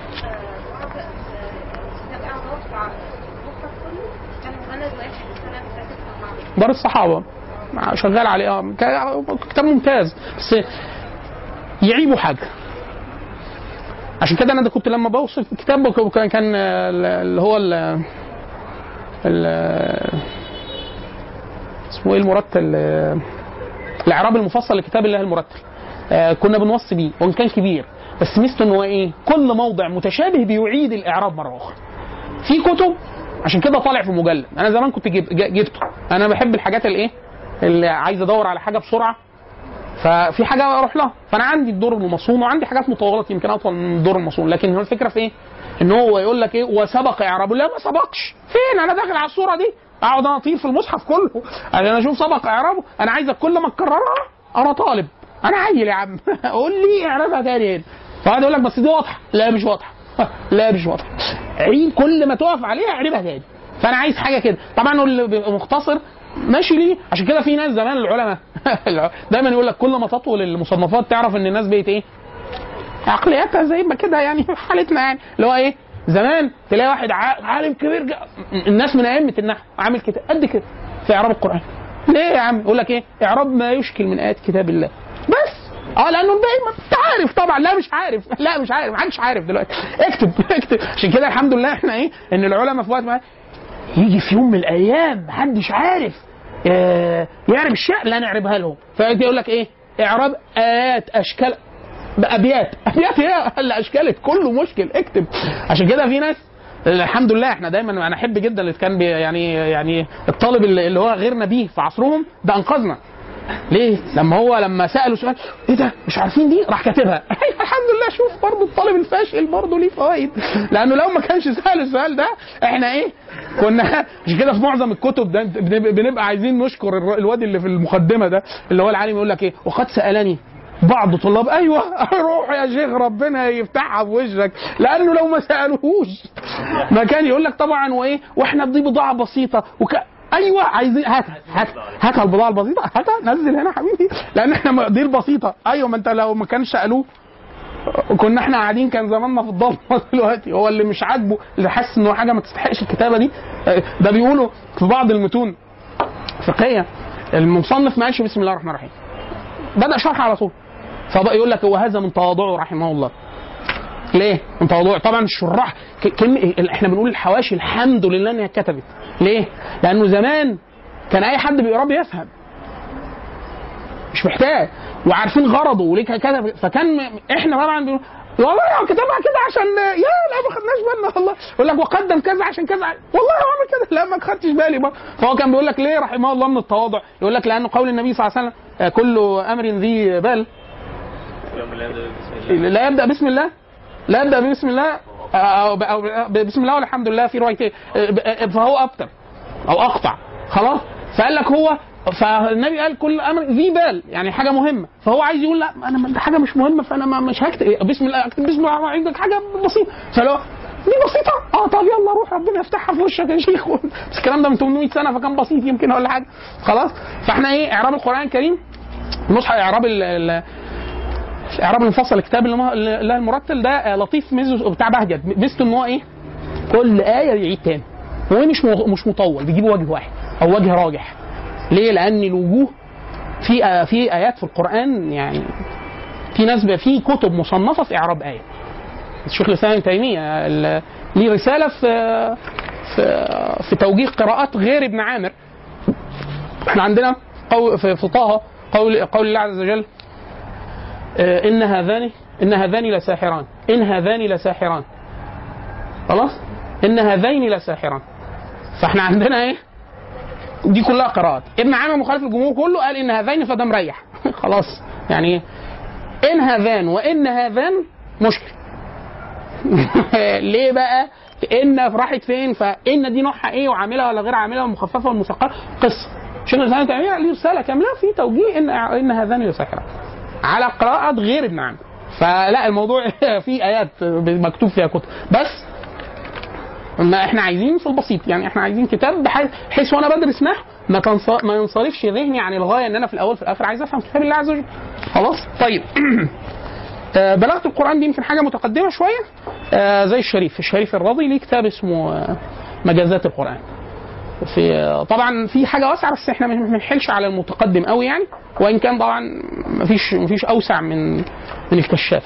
دار الصحابه مع- شغال عليه اه ك- كتاب ممتاز بس يعيبوا حاجه عشان كده انا ده كنت لما بوصف الكتاب ك- كان كان ال- اللي هو ال ال- اسمه ايه المرتل الاعراب المفصل لكتاب الله المرتل آه، كنا بنوصي بيه وان كان كبير بس ميزته ان هو ايه كل موضع متشابه بيعيد الاعراب مره اخرى في كتب عشان كده طالع في مجلد انا زمان كنت جيب ج- جبته انا بحب الحاجات الايه اللي عايز ادور على حاجه بسرعه ففي حاجه اروح لها فانا عندي الدور المصون وعندي حاجات مطوله يمكن اطول من الدور المصون لكن هو الفكره في ايه ان هو يقول لك ايه وسبق اعرابه لا ما سبقش فين انا داخل على الصوره دي اقعد انا اطير في المصحف كله عشان اشوف سبق اعرابه انا عايزك كل ما تكررها انا طالب انا عيل يا عم قول لي اعرابها تاني هنا فقعد يقول لك بس دي واضحه لا مش واضحه لا مش واضحه عيد كل ما تقف عليها اعربها تاني فانا عايز حاجه كده طبعا اللي بيبقى مختصر ماشي ليه عشان كده في ناس زمان العلماء دايما يقول لك كل ما تطول المصنفات تعرف ان الناس بقت ايه عقلياتها زي ما كده يعني حالتنا يعني اللي هو ايه زمان تلاقي واحد ع- عالم كبير جا الناس من ائمه النحو عامل كده قد كده في اعراب القران ليه يا عم يقول لك ايه اعراب ما يشكل من ايات كتاب الله بس اه لانه الباقي ما انت عارف طبعا لا مش عارف لا مش عارف محدش عارف دلوقتي اكتب اكتب عشان كده الحمد لله احنا ايه ان العلماء في وقت ما يجي في يوم من الايام محدش عارف آه، يعرف الشيء لا نعربها لهم فيجي يقول لك ايه اعراب ايات اشكال ابيات ابيات هي اللي اشكالت كله مشكل اكتب عشان كده في ناس الحمد لله احنا دايما انا احب جدا اللي كان بي يعني يعني الطالب اللي اللي هو غير نبيه في عصرهم ده انقذنا ليه؟ لما هو لما سالوا سؤال ايه ده مش عارفين دي راح كاتبها الحمد لله شوف برضه الطالب الفاشل برضه ليه فوائد لانه لو ما كانش سال السؤال ده احنا ايه كنا مش كده في معظم الكتب ده بنبقى بنبقى عايزين نشكر الر- الواد اللي في المقدمه ده اللي هو العالم يقول لك ايه وقد سالني بعض طلاب ايوه روح يا شيخ ربنا يفتحها في وشك لانه لو ما سالوهوش ما كان يقول لك طبعا وايه واحنا دي بضاعه بسيطه وك... ايوه عايزين هاتها هات هاتها البضاعه البسيطه هاتها نزل هنا حبيبي لان احنا م- دي البسيطه ايوه ما انت لو ما كانش سالوه كنا احنا قاعدين كان زماننا في الضلمه دلوقتي هو اللي مش عاجبه اللي حاسس انه حاجه ما تستحقش الكتابه دي آه، ده بيقولوا في بعض المتون الفقهيه المصنف ما قالش بسم الله الرحمن الرحيم بدا شرح على طول فبقى يقول لك وهذا من تواضعه رحمه الله ليه؟ من تواضعه طبعا الشراح ك- كلمة احنا بنقول الحواشي الحمد لله انها اتكتبت ليه؟ لانه زمان كان اي حد بيقراه بيفهم مش محتاج وعارفين غرضه وليه كتب فكان م- احنا طبعا بنقول والله هو كتبها كده عشان يا لا ما خدناش بالنا والله يقول لك وقدم كذا عشان كذا والله هو عمل كده لا ما خدتش بالي بقى فهو كان بيقول لك ليه رحمه الله من التواضع يقول لك لانه قول النبي صلى الله عليه وسلم آه، كل امر ذي بال لا يبدا بسم الله لا يبدا بسم الله او أو- أو بسم الله والحمد لله في روايتين فهو ابتر او اقطع خلاص فقال لك هو فالنبي قال كل امر ذي بال يعني حاجه مهمه فهو عايز يقول لا انا ما- ده حاجه مش مهمه فانا ما مش هكتب بسم الله اكتب بسم الله الرحمن الرحيم ده حاجه بسيطه فلو دي بسيطه اه طب يلا روح ربنا يفتحها في وشك يا شيخ بس الكلام ده من 800 سنه فكان بسيط يمكن ولا حاجه خلاص فاحنا ايه اعراب القران الكريم نصح اعراب ال- ال- اعراب المفصل الكتاب اللي ما- اللي المرتل ده آه، لطيف ميزه بتاع بهجت ميزته ان هو ايه كل ايه يعيد تاني هو مش مو- مش مطول بيجيب وجه واحد او وجه راجح ليه لان الوجوه في آه، في ايات في القران يعني في ناس بقى- في كتب مصنفه في اعراب ايه الشيخ الاسلام ابن تيميه ال- ليه رساله في في في توجيه قراءات غير ابن عامر احنا عندنا قول في في طه قول قول الله عز وجل آه، ان هذان ان هذان لساحران ان هذان لساحران خلاص ان هذين لساحران فاحنا عندنا ايه دي كلها قراءات ابن عامر مخالف الجمهور كله قال ان هذين فده مريح خلاص يعني ان هذان وان هذان مشكل ليه بقى ان راحت فين فان دي نوعها ايه وعاملها ولا غير عاملها ومخففه والمثقله قصه شيخ الاسلام ابن تيميه ليه رساله كامله في توجيه ان ان هذان لساحران على قراءات غير ابن عامر فلا الموضوع فيه ايات مكتوب فيها كتب بس ما احنا عايزين في البسيط يعني احنا عايزين كتاب بحيث بحيث وانا بدرس نحو ما تنص- ما ينصرفش ذهني عن الغايه ان انا في الاول في الاخر عايز افهم كتاب الله عز وجل خلاص طيب آه، بلاغه القران دي يمكن حاجه متقدمه شويه آه، زي الشريف الشريف الرضي ليه كتاب اسمه آه، مجازات القران في آه، طبعا في حاجه واسعه بس احنا ما بنحلش على المتقدم قوي يعني وان كان طبعا مفيش مفيش اوسع من من الكشاف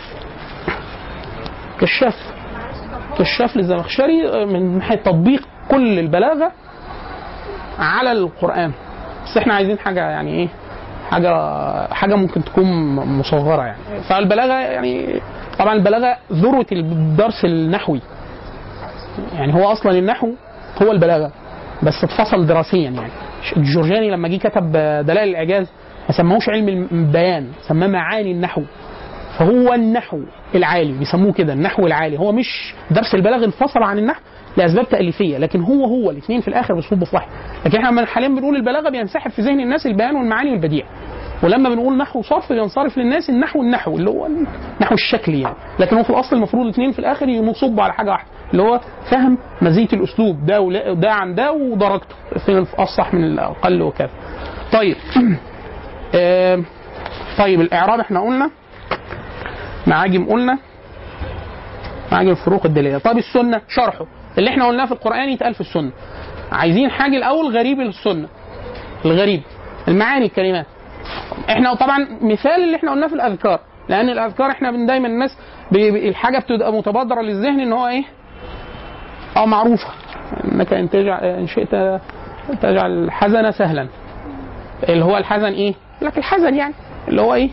كشاف كشاف للزمخشري آه، من ناحيه تطبيق كل البلاغه على القران بس احنا عايزين حاجه يعني ايه حاجه حاجه ممكن تكون مصغره يعني فالبلاغه يعني طبعا البلاغه ذروه الدرس النحوي يعني هو اصلا النحو هو البلاغه بس اتفصل دراسيا يعني الجورجاني لما جه كتب دلائل الاعجاز ما سماهوش علم البيان سماه معاني النحو فهو النحو العالي بيسموه كده النحو العالي هو مش درس البلاغ انفصل عن النحو لاسباب تاليفيه لكن هو هو الاثنين في الاخر بيصبوا في واحد لكن احنا حاليا بنقول البلاغه بينسحب في ذهن الناس البيان والمعاني والبديع ولما بنقول نحو صرف بينصرف للناس النحو النحو اللي هو النحو الشكلي يعني لكن هو في الاصل المفروض الاثنين في الاخر يصبوا على حاجه واحده اللي هو فهم مزيه الاسلوب ده ولا- ده عن ده ودرجته فين الصح من الاقل وكذا طيب آم، طيب الاعراب احنا قلنا معاجم قلنا معاجم الفروق الدليليه طب السنه شرحه اللي احنا قلناه في القران يتقال في السنه عايزين حاجه الاول غريب السنه الغريب المعاني الكلمات احنا طبعا مثال اللي احنا قلناه في الاذكار لان الاذكار احنا بن- دايما الناس بي- بي- الحاجه بتبقى متبادره للذهن ان هو ايه اه معروفه انك ان تجعل ان شئت تجعل الحزن سهلا اللي هو الحزن ايه؟ يقول لك الحزن يعني اللي هو ايه؟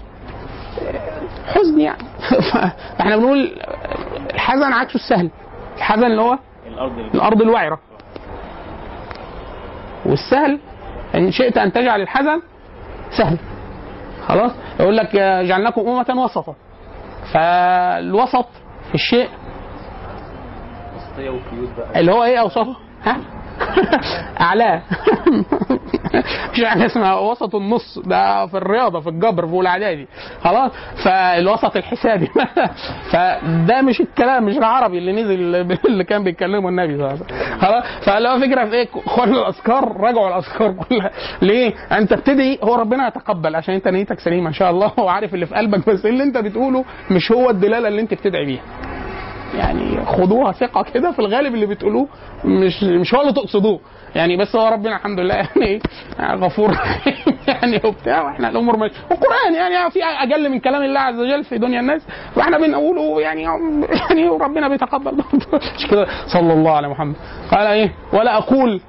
حزن يعني فاحنا بنقول الحزن عكسه السهل الحزن اللي هو الارض اللي الارض الوعره والسهل ان شئت ان تجعل الحزن سهل خلاص يقول لك آه، جعلناكم امه وسطا فالوسط في الشيء وسطيه وقيود بقى اللي هو ايه اوسطه ها اعلاه مش حاجه اسمها وسط النص ده في الرياضه في الجبر في اولى اعدادي خلاص فالوسط الحسابي فده مش الكلام مش العربي اللي نزل اللي كان بيتكلمه النبي صلى الله عليه وسلم خلاص فاللي هو فكره في ايه كل الاذكار راجعوا الاذكار كلها ليه؟ انت بتدعي هو ربنا يتقبل عشان انت نيتك سليمه ان شاء الله هو عارف اللي في قلبك بس اللي انت بتقوله مش هو الدلاله اللي انت بتدعي بيها يعني خدوها ثقه كده في الغالب اللي بتقولوه مش مش هو اللي تقصدوه يعني بس هو ربنا الحمد لله يعني إيه، غفور رحيم يعني وبتاع واحنا الامور ماشيه والقران يعني في اقل من كلام الله عز وجل في دنيا الناس واحنا بنقوله يعني يعني وربنا بيتقبل مش كده صلى الله على محمد قال ايه ولا اقول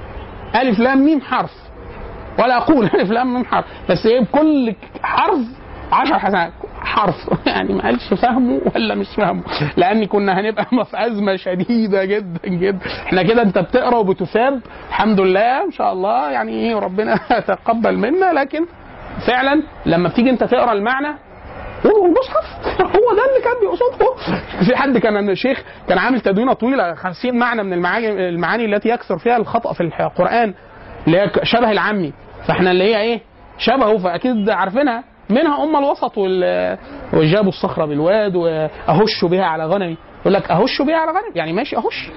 الف لام ميم حرف ولا اقول الف لام ميم حرف بس ايه بكل حرف عشر حسنات حرف يعني ما قالش فاهمه ولا مش فاهمه لان كنا هنبقى في ازمه شديده جدا جدا احنا كده انت بتقرا وبتثاب الحمد لله ان شاء الله يعني ايه ربنا يتقبل منا لكن فعلا لما بتيجي انت تقرا المعنى هو المصحف هو ده اللي كان بيقصده في حد كان شيخ كان عامل تدوينه طويله 50 معنى من المعاني المعاني التي يكثر فيها الخطا في القران اللي هي شبه العامي فاحنا اللي هي ايه شبهه فاكيد عارفينها منها ام الوسط وال وجابوا الصخره بالواد واهش بها على غنمي يقول لك اهش بها على غنمي يعني ماشي اهش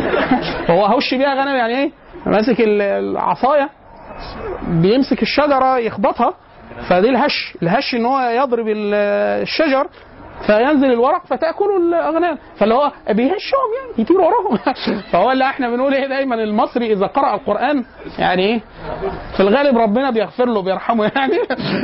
هو اهش بها غنمي يعني ايه ماسك ال- العصايه بيمسك الشجره يخبطها فدي الهش الهش ان هو يضرب ال- الشجر فينزل الورق فتاكل الاغنام فاللي هو بيهشهم يعني يطير وراهم فهو اللي احنا بنقول ايه دايما المصري اذا قرأ القرآن يعني ايه في الغالب ربنا بيغفر له بيرحمه يعني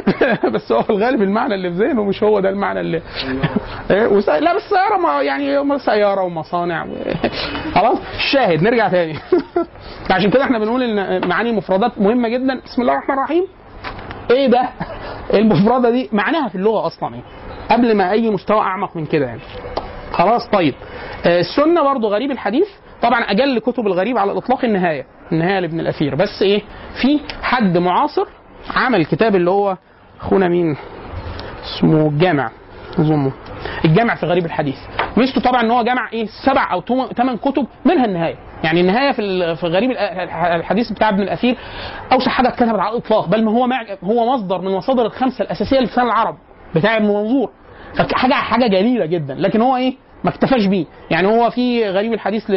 بس هو في الغالب المعنى اللي في ذهنه مش هو ده المعنى اللي إيه وس... لا بس سيارة ما يعني سيارة ومصانع و... خلاص الشاهد نرجع تاني عشان كده احنا بنقول ان معاني المفردات مهمة جدا بسم الله الرحمن الرحيم ايه ده المفردة دي معناها في اللغة اصلا ايه قبل ما اي مستوى اعمق من كده يعني خلاص طيب آه، السنه برضو غريب الحديث طبعا اجل كتب الغريب على الاطلاق النهايه النهايه لابن الاثير بس ايه في حد معاصر عمل كتاب اللي هو اخونا مين اسمه الجامع اظنه الجامع في غريب الحديث ميزته طبعا ان هو جمع ايه سبع او ثمان كتب منها النهايه يعني النهايه في ال- في غريب الأ- الحديث بتاع ابن الاثير اوسع حاجه اتكتبت على الاطلاق بل ما هو مع هو مصدر من مصادر الخمسه الاساسيه لسان العرب بتاع ابن منظور فحاجه حاجه جميله جدا لكن هو ايه ما اكتفاش بيه يعني هو في غريب الحديث ل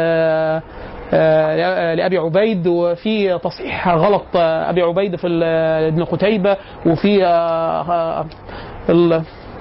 آه، لابي عبيد وفي تصحيح غلط آه، ابي عبيد في ال- ابن قتيبه وفي آه، آه، ال-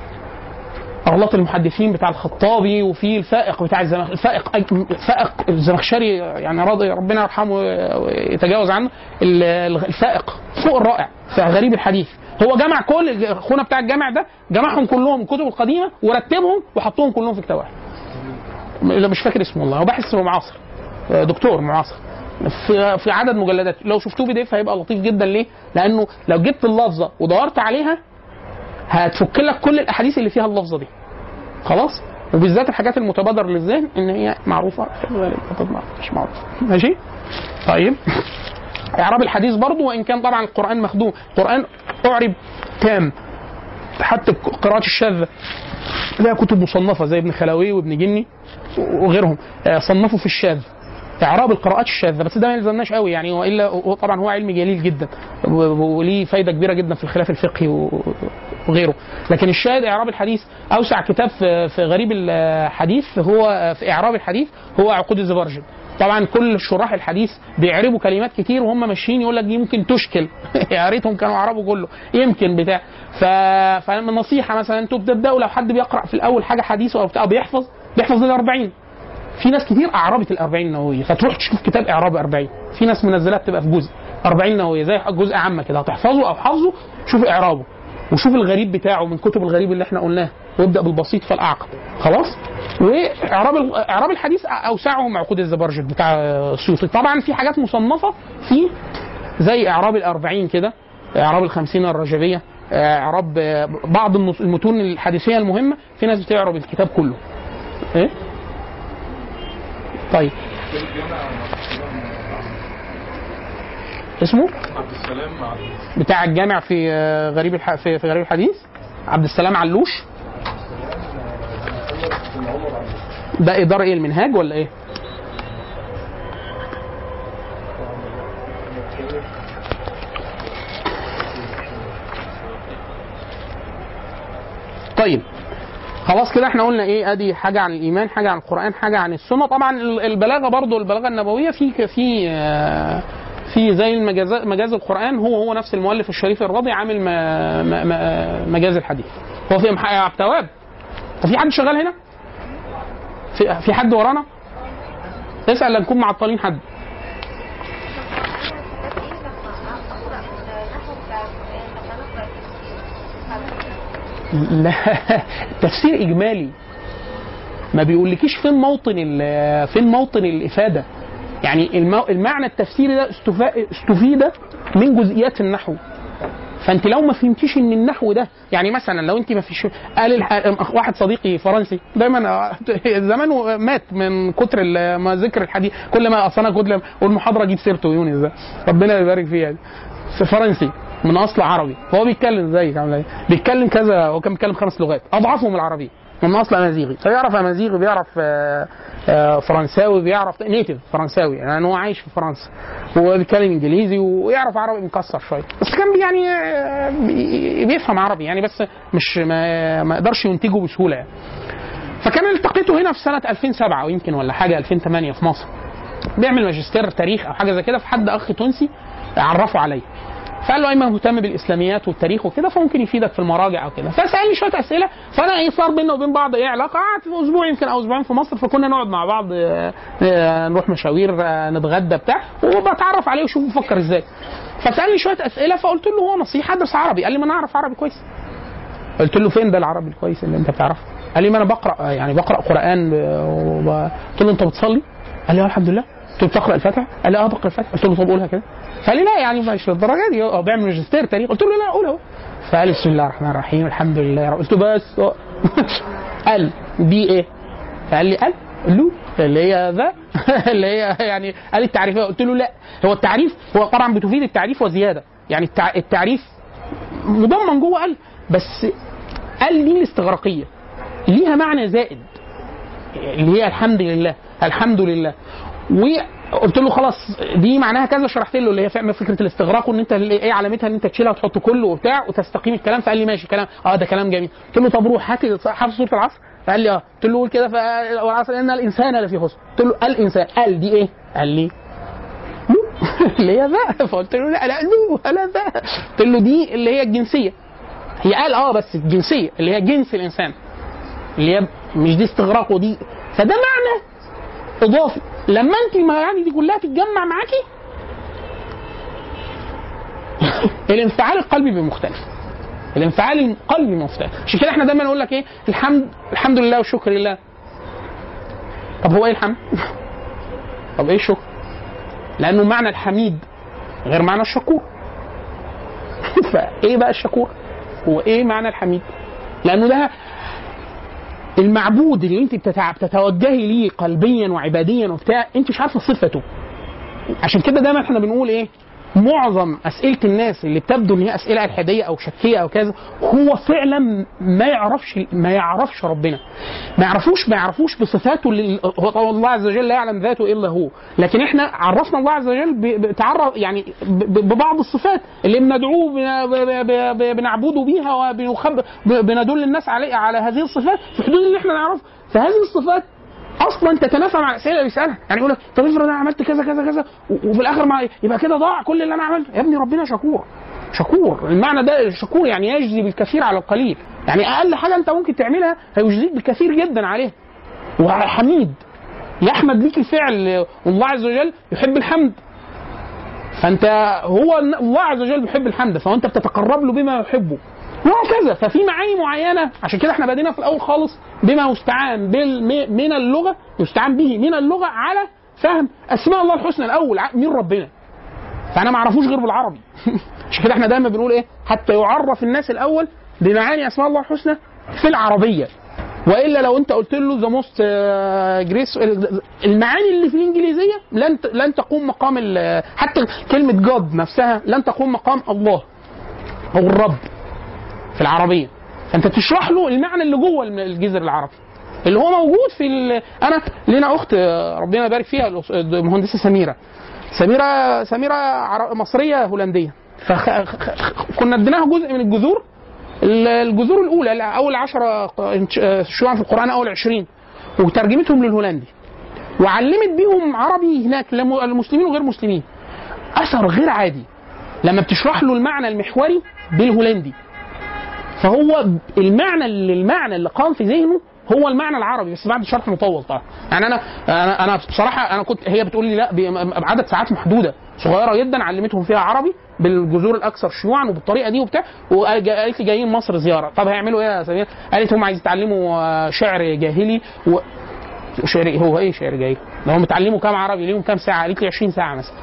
اغلاط المحدثين بتاع الخطابي وفي الفائق بتاع الزمخ الفائق الفائق الزمخشري يعني راضي ربنا يرحمه ويتجاوز عنه ال- الفائق فوق الرائع في غريب الحديث هو جمع كل اخونا بتاع الجامع ده جمعهم كلهم من الكتب القديمه ورتبهم وحطهم كلهم في كتاب واحد لا مش فاكر اسمه والله هو باحث معاصر دكتور معاصر في في عدد مجلدات لو شفتوه بي دي اف هيبقى لطيف جدا ليه؟ لانه لو جبت اللفظه ودورت عليها هتفك لك كل الاحاديث اللي فيها اللفظه دي خلاص وبالذات الحاجات المتبادره للذهن ان هي معروفه في الغالب هتطلع مش معروفه ماشي طيب اعراب الحديث برضو وان كان طبعا القران مخدوم القران اعرب تام حتى القراءات الشاذه لها كتب مصنفه زي ابن خلاوي وابن جني وغيرهم آه، صنفوا في الشاذ اعراب القراءات الشاذه بس ده ما يلزمناش قوي يعني والا هو طبعا هو علم جليل جدا و- وليه فايده كبيره جدا في الخلاف الفقهي و- وغيره لكن الشاهد اعراب الحديث اوسع كتاب في في غريب الحديث هو في اعراب الحديث هو عقود الزبرجل طبعا كل شراح الحديث بيعربوا كلمات كتير وهم ماشيين يقول لك دي ممكن تشكل يا ريتهم كانوا عربوا كله يمكن بتاع ف... فنصيحه مثلا انتوا بتبداوا لو حد بيقرا في الاول حاجه حديث او بتاع بيحفظ بيحفظ ال 40 في ناس كتير اعربت ال 40 نوويه فتروح تشوف كتاب اعراب 40 في ناس منزلها بتبقى في جزء 40 نوويه زي جزء عامه كده هتحفظه او حافظه شوف اعرابه وشوف الغريب بتاعه من كتب الغريب اللي احنا قلناه وابدا بالبسيط فالاعقد خلاص واعراب ال- اعراب الحديث اوسعهم عقود الزبرجد بتاع السيوطي طبعا في حاجات مصنفه في زي اعراب الأربعين كده اعراب الخمسين الرجبيه اعراب آه، بعض النص- المتون الحديثيه المهمه في ناس بتعرب الكتاب كله ايه طيب اسمه عبد السلام مع بتاع الجامع في آه، غريب الح... في, في غريب الحديث عبد السلام علوش ده إدارة إيه المنهاج ولا إيه؟ طيب خلاص كده احنا قلنا ايه ادي حاجه عن الايمان حاجه عن القران حاجه عن السنه طبعا ال- البلاغه برضو البلاغه النبويه في في آه، في زي المجاز مجاز القران هو هو نفس المؤلف الشريف الرضي عامل ما- ما- ما- مجاز الحديث هو في مح- عبد التواب وفي حد شغال هنا في في حد ورانا اسال لا نكون معطلين حد لا تفسير اجمالي ما بيقولكيش فين موطن ال- فين موطن الافاده يعني المو- المعنى التفسيري ده استفا- استفيد من جزئيات النحو فانت لو ما فهمتيش ان النحو ده يعني مثلا لو انت ما فيش قال الح... واحد صديقي فرنسي دايما زمان مات من كتر ال- ما ذكر الحديث كل ما اصل انا كل والمحاضره اجيب سيرته يونس ده ربنا يبارك فيه يعني في فرنسي من اصل عربي هو بيتكلم زيك عامل ايه بيتكلم كذا هو كان بيتكلم خمس لغات اضعفهم العربيه من اصل امازيغي فيعرف امازيغي بيعرف آه، آه، فرنساوي بيعرف نيتف فرنساوي يعني هو عايش في فرنسا هو بيتكلم انجليزي ويعرف عربي مكسر شويه بس كان يعني آه، بي- بيفهم عربي يعني بس مش ما, ما يقدرش ينتجه بسهوله يعني فكان التقيته هنا في سنه 2007 ويمكن ولا حاجه 2008 في مصر بيعمل ماجستير تاريخ او حاجه زي كده في حد اخ تونسي عرفه عليا فقال له ايمن مهتم بالاسلاميات والتاريخ وكده فممكن يفيدك في المراجع او كده فسالني شويه اسئله فانا ايه صار بيننا وبين بعض ايه علاقه قعدت في اسبوع يمكن او اسبوعين في مصر فكنا نقعد مع بعض آه، آه، نروح مشاوير آه، نتغدى بتاع وبتعرف عليه واشوف بيفكر ازاي فسالني شويه اسئله فقلت له هو نصيحه ادرس عربي قال لي ما انا اعرف عربي كويس قلت له فين ده العربي الكويس اللي انت بتعرفه قال لي ما انا بقرا يعني بقرا قران آه، وب... قلت له انت بتصلي قال لي اه الحمد لله قلت له بتقرا الفاتحه قال لي اه بقرا الفاتحه قلت له طب قولها كده فقال لي لا يعني مش للدرجه دي هو بيعمل ماجستير تاريخ قلت له لا قولها اهو فقال لي بسم الله الرحمن الرحيم الحمد لله يا رب قلت له بس أه. قال دي ايه فقال لي قال له اللي هي ذا اللي هي يعني قال التعريف قلت له لا هو التعريف هو طبعا بتفيد التعريف وزياده يعني التع- التعريف مضمن جوه قال بس قال دي الاستغراقيه ليها معنى زائد اللي هي الحمد لله الحمد لله وقلت له خلاص دي معناها كذا شرحت له اللي هي فعلا فكره الاستغراق وان انت اللي- ايه علامتها ان انت تشيلها وتحط كله وبتاع وتستقيم الكلام فقال لي ماشي كلام اه ده كلام جميل قلت له طب روح هات لي حافظ سوره العصر فقال لي اه قلت له قول كده ف- والعصر ان الانسان لفي خسر قلت له الانسان قال دي ايه؟ قال لي لو اللي هي ذا فقلت له لا لا لو لا ذا قلت له دي اللي هي الجنسيه هي قال اه بس الجنسيه اللي هي جنس الانسان اللي هي مش دي استغراق ودي فده معنى اضافي لما انت المعاني دي كلها تتجمع معاكي الانفعال القلبي بيبقى مختلف الانفعال القلبي مختلف عشان كده احنا دايما نقول لك ايه الحمد الحمد لله والشكر لله طب هو ايه الحمد طب ايه الشكر لانه معنى الحميد غير معنى الشكور فايه بقى الشكور هو ايه معنى الحميد لانه ده المعبود اللي انت بتتع- بتتوجهي ليه قلبيا وعباديا وبتاع انت مش عارفه صفته عشان كده دايما احنا بنقول ايه معظم اسئله الناس اللي بتبدو ان هي اسئله الحاديه او شكيه او كذا هو فعلا ما يعرفش ما يعرفش ربنا ما يعرفوش ما يعرفوش بصفاته اللي هو طبعا الله عز وجل لا يعلم ذاته الا هو لكن احنا عرفنا الله عز وجل ب- بتعرف يعني ب- ب- ببعض الصفات اللي بندعوه بن- ب- ب- ب- بنعبده بيها وبنخب ب- بندل الناس عليه على هذه الصفات في حدود اللي احنا نعرفها فهذه الصفات اصلا تتنافى مع الاسئله اللي بيسالها يعني يقول لك طب افرض انا عملت كذا كذا كذا و- وفي الاخر ما يبقى كده ضاع كل اللي انا عملته يا ابني ربنا شكور شكور المعنى ده شكور يعني يجزي بالكثير على القليل يعني اقل حاجه انت ممكن تعملها هيجزيك بالكثير جدا عليها وحميد يحمد ليك الفعل والله عز وجل يحب الحمد فانت هو الله عز وجل بيحب الحمد فانت بتتقرب له بما يحبه وهكذا ففي معاني معينه عشان كده احنا بدينا في الاول خالص بما يستعان بال- من اللغه يستعان به من اللغه على فهم اسماء الله الحسنى الاول ع- مين ربنا فانا ما اعرفوش غير بالعربي عشان كده احنا دايما بنقول ايه حتى يعرف الناس الاول بمعاني اسماء الله الحسنى في العربيه والا لو انت قلت له ذا موست جريس المعاني اللي في الانجليزيه لن ت- لن تقوم مقام ال- حتى كلمه جاد نفسها لن تقوم مقام الله او الرب في العربيه فانت تشرح له المعنى اللي جوه الم- الجذر العربي اللي هو موجود في ال... انا لنا اخت آه، ربنا يبارك فيها الأس- المهندسه سميره سميره سميره عر- مصريه هولنديه فكنا اديناها جزء من الجذور ال- الجذور الاولى اول عشرة شيوعا في القران اول عشرين وترجمتهم للهولندي وعلمت بيهم عربي هناك لم- المسلمين وغير مسلمين اثر غير عادي لما بتشرح له المعنى المحوري بالهولندي فهو المعنى اللي المعنى اللي قام في ذهنه هو المعنى العربي بس بعد شرح مطول طبعا يعني انا انا انا بصراحه انا كنت هي بتقول لي لا ب- بعدد ساعات محدوده صغيره جدا علمتهم فيها عربي بالجذور الاكثر شيوعا وبالطريقه دي وبتاع وقالت لي جايين مصر زياره طب هيعملوا ايه يا سمير؟ قالت هم عايزين يتعلموا آه، شعر جاهلي و شعر هو ايه شعر جاهلي؟ ده هم اتعلموا كام عربي ليهم كام ساعه؟ قالت لي 20 ساعه مثلا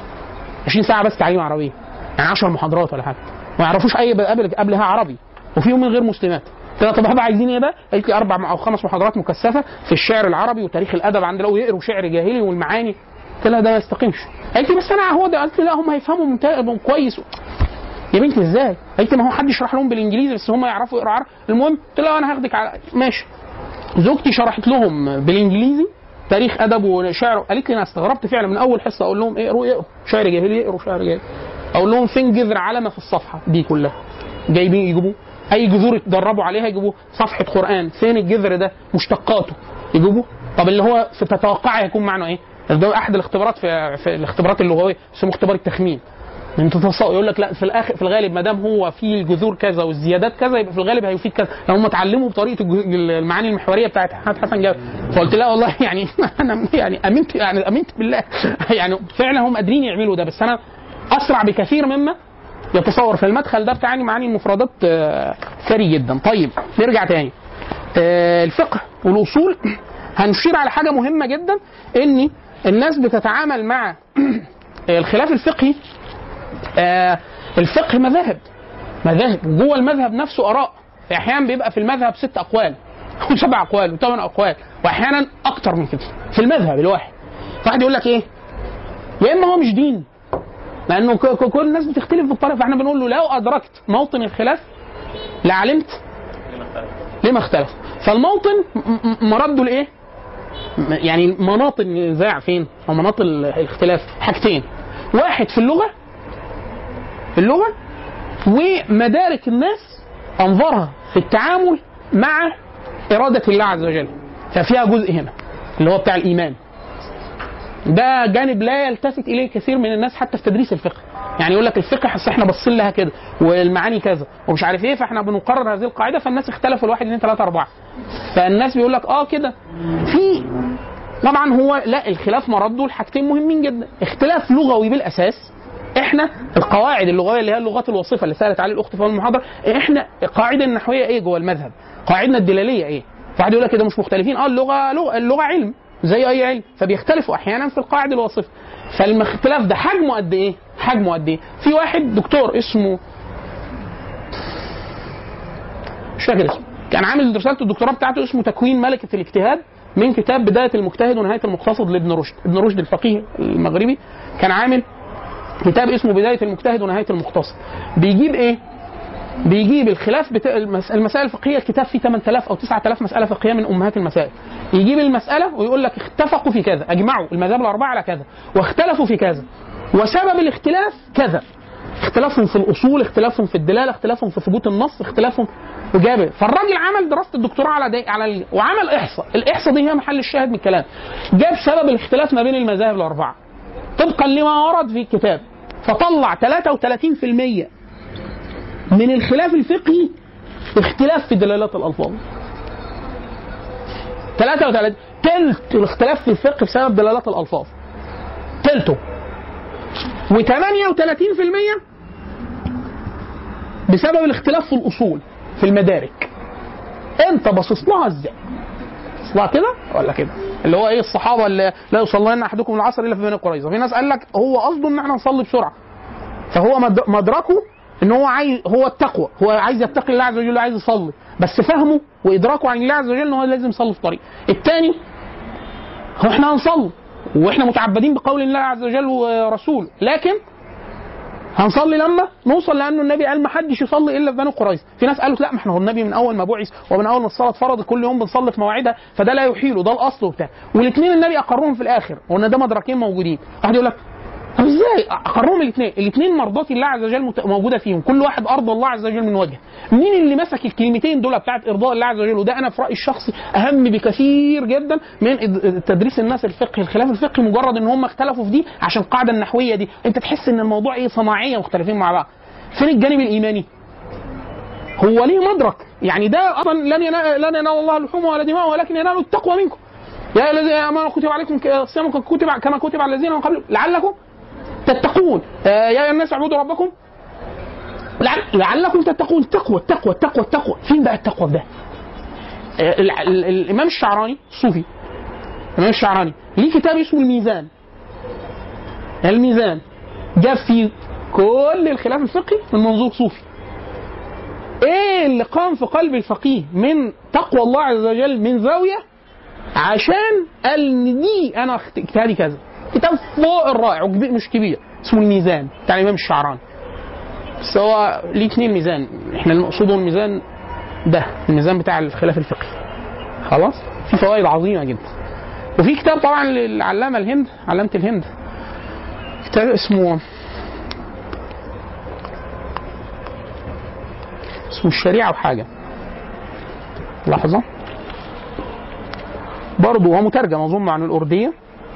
20 ساعه بس تعليم عربيه يعني 10 محاضرات ولا حاجه ما يعرفوش اي قبل قبلها عربي وفيهم من غير مسلمات قلت لها طب هبقى عايزين ايه بقى؟ قالت لي اربع او خمس محاضرات مكثفه في الشعر العربي وتاريخ الادب عند لو يقروا شعر جاهلي والمعاني قلت لها ده ما يستقيمش قالت لي بس انا هو ده قالت لي لا هم هيفهموا ممتاز كويس يا بنتي ازاي؟ قالت لي ما هو حد يشرح لهم بالانجليزي بس هم يعرفوا يقروا عربي المهم قلت لها انا هاخدك على ماشي زوجتي شرحت لهم بالانجليزي تاريخ ادب وشعر قالت لي انا استغربت فعلا من اول حصه اقول لهم اقروا اقروا شعر جاهلي اقروا شعر جاهلي اقول لهم فين جذر علامه في الصفحه دي كلها جايبين يجيبوه اي جذور يتدربوا عليها يجيبوه صفحه قران فين الجذر ده مشتقاته يجيبوه طب اللي هو في تتوقع هيكون معنى ايه ده احد الاختبارات في, في الاختبارات اللغويه اسمه اختبار التخمين انت تتصور يقول لك لا في الاخر في الغالب ما دام هو في الجذور كذا والزيادات كذا يبقى في الغالب هيفيد كذا لو هم اتعلموا بطريقه الج- المعاني المحوريه بتاعت احمد حسن جابر فقلت لا والله يعني انا يعني امنت يعني امنت بالله يعني فعلا هم قادرين يعملوا ده بس انا اسرع بكثير مما يتصور في المدخل ده بتاعني معاني المفردات آه، ثري جدا طيب نرجع تاني آه، الفقه والاصول هنشير على حاجه مهمه جدا ان الناس بتتعامل مع الخلاف الفقهي آه، الفقه مذاهب مذاهب وجوه المذهب نفسه اراء احيانا بيبقى في المذهب ست اقوال وسبع اقوال وثمان اقوال واحيانا اكتر من كده في المذهب الواحد واحد يقول لك ايه يا اما هو مش دين لانه ك- ك- كل الناس بتختلف بالطريقه فاحنا بنقول له لو ادركت موطن الخلاف لعلمت لما اختلف فالموطن م- م- مرده لايه؟ م- يعني مناط النزاع فين؟ او مناط ال- الاختلاف حاجتين واحد في اللغه في اللغه ومدارك الناس انظارها في التعامل مع اراده الله عز وجل ففيها جزء هنا اللي هو بتاع الايمان ده جانب لا يلتفت اليه كثير من الناس حتى في تدريس الفقه يعني يقول لك الفقه اصل احنا باصين لها كده والمعاني كذا ومش عارف ايه فاحنا بنقرر هذه القاعده فالناس اختلفوا الواحد اثنين ثلاثه اربعه فالناس بيقول لك اه كده في طبعا هو لا الخلاف مرده لحاجتين مهمين جدا اختلاف لغوي بالاساس احنا القواعد اللغويه اللي هي اللغات الوصفه اللي سالت عليه الاخت في أول المحاضره احنا القاعده النحويه ايه جوه المذهب قاعدنا الدلاليه ايه واحد يقول لك كده مش مختلفين اه اللغه لغه اللغه علم زي اي علم فبيختلفوا احيانا في القاعده الوصفه فالاختلاف ده حجمه قد ايه حجمه قد ايه في واحد دكتور اسمه مش فاكر اسمه كان عامل رساله الدكتوراه بتاعته اسمه تكوين ملكه الاجتهاد من كتاب بدايه المجتهد ونهايه المقتصد لابن رشد ابن رشد الفقيه المغربي كان عامل كتاب اسمه بدايه المجتهد ونهايه المقتصد بيجيب ايه بيجيب الخلاف بتاع المس- المسائل الفقهيه الكتاب فيه 8000 او 9000 مساله فقهيه من امهات المسائل يجيب المساله ويقول لك اتفقوا في كذا اجمعوا المذاهب الاربعه على كذا واختلفوا في كذا وسبب الاختلاف كذا اختلافهم في الاصول اختلافهم في الدلاله اختلافهم في ثبوت النص اختلافهم وجاب فالراجل عمل دراسه الدكتوراه على دي على ال... وعمل احصاء الاحصاء دي هي محل الشاهد من الكلام جاب سبب الاختلاف ما بين المذاهب الاربعه طبقا لما ورد في الكتاب فطلع 33% من الخلاف الفقهي اختلاف في دلالات الالفاظ 33 تلت الاختلاف في الفقه بسبب دلالات الالفاظ تلته و38% بسبب الاختلاف في الاصول في المدارك انت باصص لها ازاي؟ باصص لها كده ولا كده؟ اللي هو ايه الصحابه اللي لا يصلين احدكم العصر الا في بني قريظه، في ناس قال لك هو قصده ان احنا نصلي بسرعه فهو مد- مدركه ان هو عايز هو التقوى هو عايز يتقي الله عز وجل عايز يصلي بس فهمه وادراكه عن الله عز وجل ان هو لازم يصلي في طريق الثاني هو احنا هنصلي واحنا متعبدين بقول الله عز وجل ورسوله لكن هنصلي لما نوصل لانه النبي قال ما حدش يصلي الا في بني قريظه في ناس قالوا لا ما احنا هو النبي من اول ما بعث ومن اول ما الصلاه اتفرضت كل يوم بنصلي في مواعيدها فده لا يحيله ده الاصل وبتاع والاثنين النبي اقرهم في الاخر وان ده مدركين موجودين واحد يقول لك طب ازاي اقرهم الاثنين الاثنين مرضات الله عز وجل مت- موجوده فيهم كل واحد ارضى الله عز وجل من وجهه مين اللي مسك الكلمتين دول بتاعت ارضاء الله عز وجل وده انا في رايي الشخصي اهم بكثير جدا من إد- تدريس الناس الفقه الخلاف الفقهي مجرد ان هم اختلفوا في دي عشان القاعده النحويه دي انت تحس ان الموضوع ايه صناعيه مختلفين مع بعض فين الجانب الايماني هو ليه مدرك يعني ده اصلا لن ينال لن ينال الله لحومه ولا دماءه ولكن ينال التقوى منكم يا الذين امنوا كتب عليكم الصيام كما كتب كما كتب على الذين من قبل لعلكم تتقون آه، يا ايها الناس اعبدوا ربكم لعل- لعلكم تتقون التقوى التقوى التقوى التقوى فين بقى التقوى في ده؟ آه، ال- ال- الامام الشعراني الصوفي الامام الشعراني ليه كتاب اسمه الميزان الميزان جاب فيه كل الخلاف الفقهي من منظور صوفي ايه اللي قام في قلب الفقيه من تقوى الله عز وجل من زاويه عشان قال ان دي انا اخت- اجتهادي كذا كتاب فوق الرائع وكبير مش كبير اسمه الميزان بتاع الامام الشعراني بس هو ليه اتنين ميزان احنا المقصود هو الميزان ده الميزان بتاع الخلاف الفقهي خلاص في فوائد عظيمه جدا وفي كتاب طبعا للعلامه الهند علامه الهند كتاب اسمه اسمه الشريعه وحاجه لحظه برضه هو مترجم اظن عن الارديه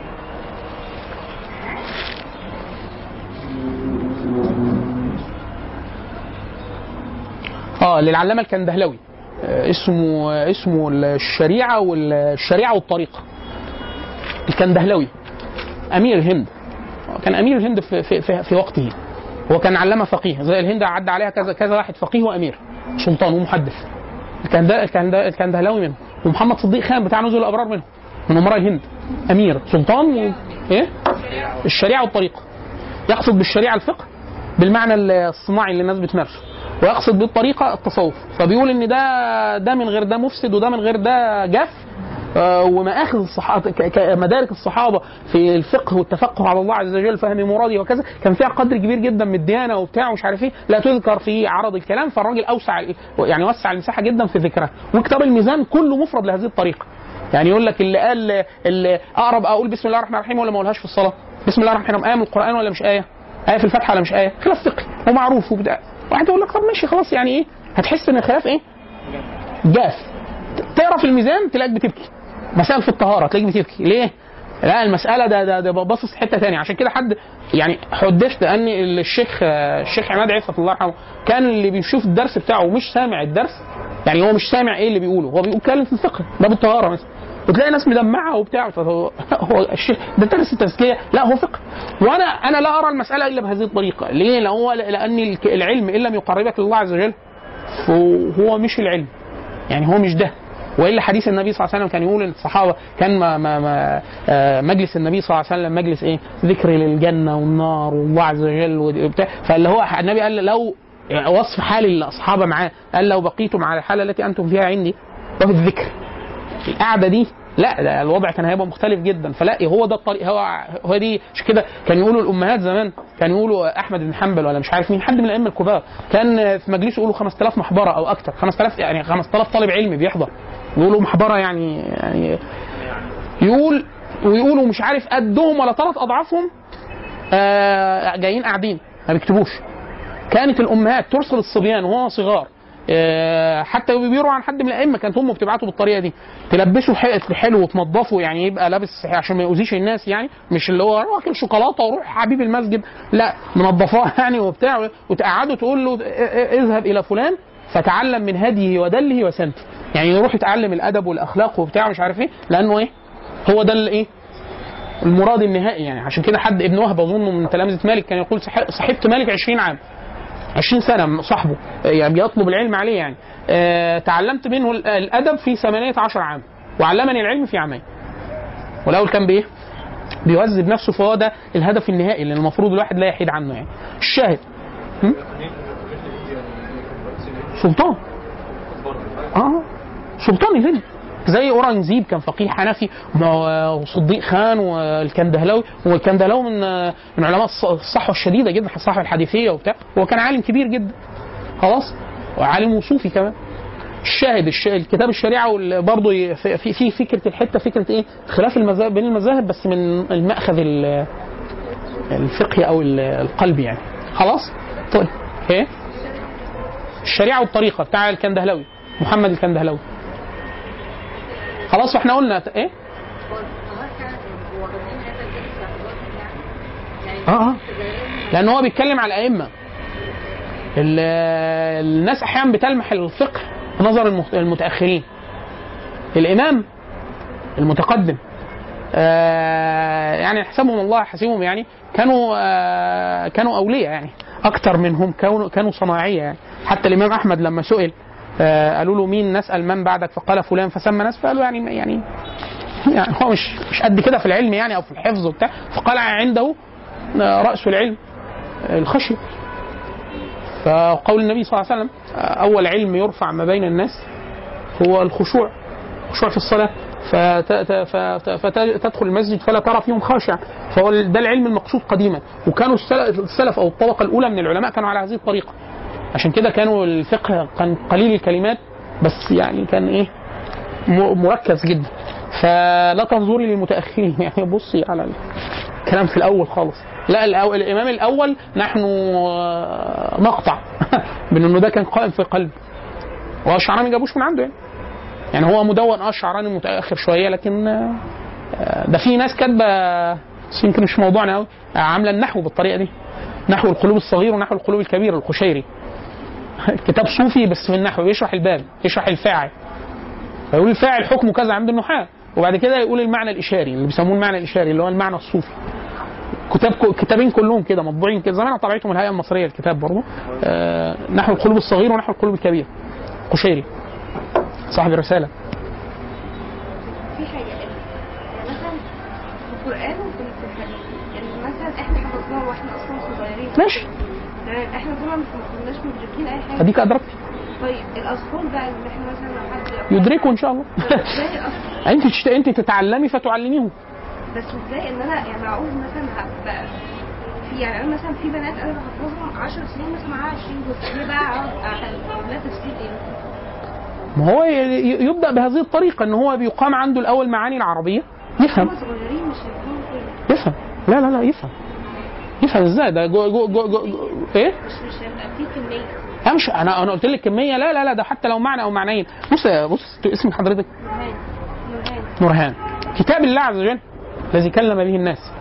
اه للعلامه الكندهلوي آه، اسمه آه، اسمه الشريعه والشريعه والطريقه الكندهلوي امير الهند كان امير الهند في في في, في وقته هو كان علامه فقيه زي الهند عدى عليها كذا كذا واحد فقيه وامير سلطان ومحدث الكند- الكند- الكندهلاوي منهم ومحمد صديق خان بتاع نزل الابرار منهم من امراء الهند امير سلطان و... ايه الشريعه والطريقه يقصد بالشريعه الفقه بالمعنى الصناعي اللي الناس بتمارسه ويقصد بالطريقه التصوف فبيقول ان ده ده من غير ده مفسد وده من غير ده جاف آه، ومآخذ الصحابة ك- ك- مدارك الصحابة في الفقه والتفقه على الله عز وجل فهم مراده وكذا كان فيها قدر كبير جدا من الديانة وبتاع ومش عارف ايه لا تذكر في عرض الكلام فالراجل أوسع يعني وسع المساحة جدا في ذكرها وكتاب الميزان كله مفرد لهذه الطريقة يعني يقول لك اللي قال اللي اقرب اقول بسم الله الرحمن الرحيم ولا ما اقولهاش في الصلاه بسم الله الرحمن الرحيم ايه من القران ولا مش ايه ايه في الفاتحه ولا مش ايه خلاف فقهي ومعروف وبتاع واحد يقول لك طب ماشي خلاص يعني ايه هتحس ان الخلاف ايه جاف تقرا في الميزان تلاقيك بتبكي مسائل في الطهاره تلاقيك بتبكي ليه لا المساله ده ده, ده باصص حته ثانيه عشان كده حد يعني حدثت ان الشيخ الشيخ عماد عفت الله يرحمه كان اللي بيشوف الدرس بتاعه ومش سامع الدرس يعني هو مش سامع ايه اللي بيقوله هو بيتكلم في الفقه باب الطهاره مثلا وتلاقي ناس مدمعه وبتاع فهو هو الشيخ ده درس التزكيه لا هو فقه وانا انا لا ارى المساله الا بهذه الطريقه ليه؟ لان هو لان الك- العلم ان لم يقربك لله عز وجل فهو مش العلم يعني هو مش ده والا حديث النبي صلى الله عليه وسلم كان يقول الصحابه كان ما ما ما آه، مجلس النبي صلى الله عليه وسلم مجلس ايه؟ ذكر للجنه والنار والله عز وجل وبتاع فاللي هو النبي قال لو يعني وصف حال الصحابه معاه قال لو بقيتم على الحاله التي انتم فيها عندي وفي الذكر القعده دي لا ده الوضع كان هيبقى مختلف جدا فلا هو ده الطريق هو هو دي عشان كده كان يقولوا الامهات زمان كان يقولوا احمد بن حنبل ولا مش عارف مين حد من الائمه الكبار كان في مجلسه يقولوا 5000 محبره او اكثر 5000 يعني 5000 طالب علم بيحضر يقولوا محبره يعني يعني يقول ويقولوا مش عارف قدهم ولا ثلاث اضعافهم آه جايين قاعدين ما بيكتبوش كانت الامهات ترسل الصبيان وهو صغار آه، حتى بيرووا عن حد من الائمه كانت امه بتبعته بالطريقه دي تلبسه ح- حلو وتنضفه يعني يبقى لابس عشان ما يؤذيش الناس يعني مش اللي هو واكل شوكولاته وروح حبيب المسجد لا منضفاه يعني وبتاع وتقعده تقول له ا- ا- اذهب الى فلان فتعلم من هديه ودله وسنته يعني يروح يتعلم الادب والاخلاق وبتاع مش عارف ايه لانه ايه هو ده الايه المراد النهائي يعني عشان كده حد ابن وهب اظن من تلامذه مالك كان يقول صح- صاحبت مالك 20 عام 20 سنه صاحبه يعني بيطلب العلم عليه يعني آه تعلمت منه ال- الادب في 18 عام وعلمني العلم في عامين والاول كان بايه؟ بيهذب نفسه فهو ده الهدف النهائي اللي المفروض الواحد لا يحيد عنه يعني الشاهد هم؟ سلطان اه سلطان الهند زي اورنجزيب كان فقيه حنفي ما- وصديق خان والكندهلاوي والكندهلاوي من من علماء الص- الصحوه الشديده جدا الصحوه الحديثيه وبتاع هو كان عالم كبير جدا خلاص وعالم وصوفي كمان الشاهد الش... الكتاب الشريعه وال- برضه ي- في في في فكره الحته فكره ايه خلاف المذاهب بين المذاهب بس من المأخذ ال- الفقهي او ال- القلبي يعني خلاص طيب ايه الشريعه والطريقه بتاع الكندهلاوي محمد الكندهلاوي خلاص واحنا قلنا ايه اه اه لان هو بيتكلم على الائمه ال- الناس احيانا بتلمح الفقه بنظر المت- المتاخرين الامام المتقدم آه يعني يحسبهم الله حسيبهم يعني كانوا آه كانوا اولياء يعني اكثر منهم كانوا كانوا صناعيه يعني حتى الامام احمد لما سئل آه قالوا له مين نسال من بعدك فقال فلان فسمى ناس فقالوا يعني يعني يعني هو مش مش قد كده في العلم يعني او في الحفظ وبتاع فقال عنده آه، راس العلم آه، الخشيه فقول النبي صلى الله عليه وسلم آه، اول علم يرفع ما بين الناس هو الخشوع خشوع في الصلاه فت- ت- فت- فتدخل المسجد فلا ترى فيهم خاشع فهو ده العلم المقصود قديما وكانوا السل- السلف او الطبقه الاولى من العلماء كانوا على هذه الطريقه عشان كده كانوا الفقه كان قليل الكلمات بس يعني كان ايه م- مركز جدا فلا تنظري للمتاخرين يعني بصي على الكلام في الاول خالص لا الأو... الامام الاول نحن آه، نقطع بان انه ده كان قائم في قلب والشعراني ما جابوش من عنده يعني يعني هو مدون اه الشعراني متاخر شويه لكن آه، آه، ده في ناس كاتبه بس يمكن مش موضوعنا قوي عامله النحو بالطريقه دي نحو القلوب الصغير ونحو القلوب الكبير القشيري كتاب صوفي بس في النحو يشرح الباب يشرح الفاعل فيقول الفاعل حكمه كذا عند النحاة وبعد كده يقول المعنى الاشاري اللي بيسموه المعنى الاشاري اللي هو المعنى الصوفي كتاب كتابين كلهم كده مطبوعين كده زمان طبعتهم الهيئه المصريه الكتاب برضه آه نحو القلوب الصغير ونحو القلوب الكبير قشيري صاحب الرساله في حاجه يعني مثلا في القران وفي في الحديث يعني مثلا احنا حفظناه واحنا اصلا صغيرين ماشي تمام احنا طبعا ما كناش مدركين اي حاجه اديك ادركت طيب الاطفال بقى اللي احنا مثلا لو حد يدركوا ان شاء الله طب ازاي الاطفال انت تشت... انت تتعلمي فتعلميهم بس ازاي ان انا يعني اعوز مثلا هبقى في يعني انا مثلا في بنات انا بحفظهم 10 سنين مثلا معاها 20 جزء ليه بقى اقعد اعمل لها تفسير ايه؟ ما هو ي- ي- يبدا بهذه الطريقه ان هو بيقام عنده الاول معاني العربيه يفهم هم صغيرين مش هيفهموا كده يفهم لا لا لا يفهم يفهم ازاي ده جو جو جو جو جو ايه مش مش هيبقى في كميه امشي انا انا قلت لك كميه لا لا لا ده حتى لو معنى او معنيين بص بص اسم حضرتك نورهان نورهان نورهان كتاب الله عز وجل الذي كلم به الناس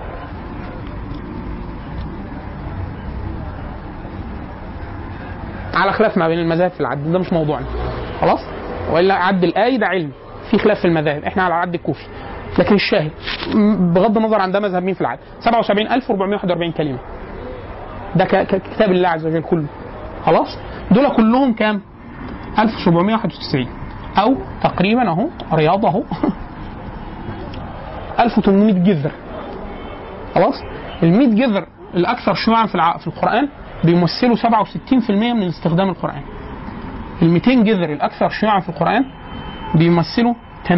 على خلاف ما بين المذاهب في العد ده مش موضوعنا خلاص والا عد الاي ده علم في خلاف في المذاهب احنا على العد الكوفي لكن الشاهد م- بغض النظر عن ده مذهب مين في العد 77441 كلمه ده ك- ك- كتاب الله عز وجل كله خلاص دول كلهم كام 1791 او تقريبا اهو رياض اهو 1800 جذر خلاص ال 100 جذر الاكثر شيوعا في الع... في القران بيمثلوا 67% من استخدام القران ال 200 جذر الاكثر شيوعا في القران بيمثلوا 80%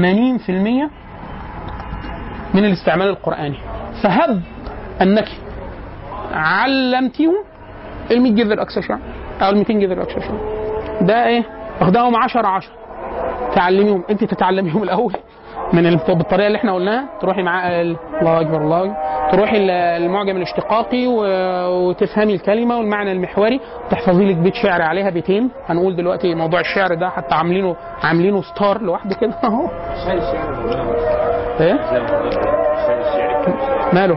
من الاستعمال القراني فهب انك علمتيهم ال 100 جذر الاكثر شيوعا او ال 200 جذر الاكثر شيوعا ده ايه واخداهم 10 10 تعلميهم انت تتعلميهم الاول من ال- بالطريقه اللي احنا قلناها تروحي مع ال- الله اكبر الله أكبر. تروحي ال- المعجم الاشتقاقي و- وتفهمي الكلمه والمعنى المحوري تحفظي لك بيت شعر عليها بيتين هنقول دلوقتي موضوع الشعر ده حتى عاملينه عاملينه ستار لوحده كده اهو شاي الشعر مولانا ايه زي ما حضرتك شاي الشعر ماله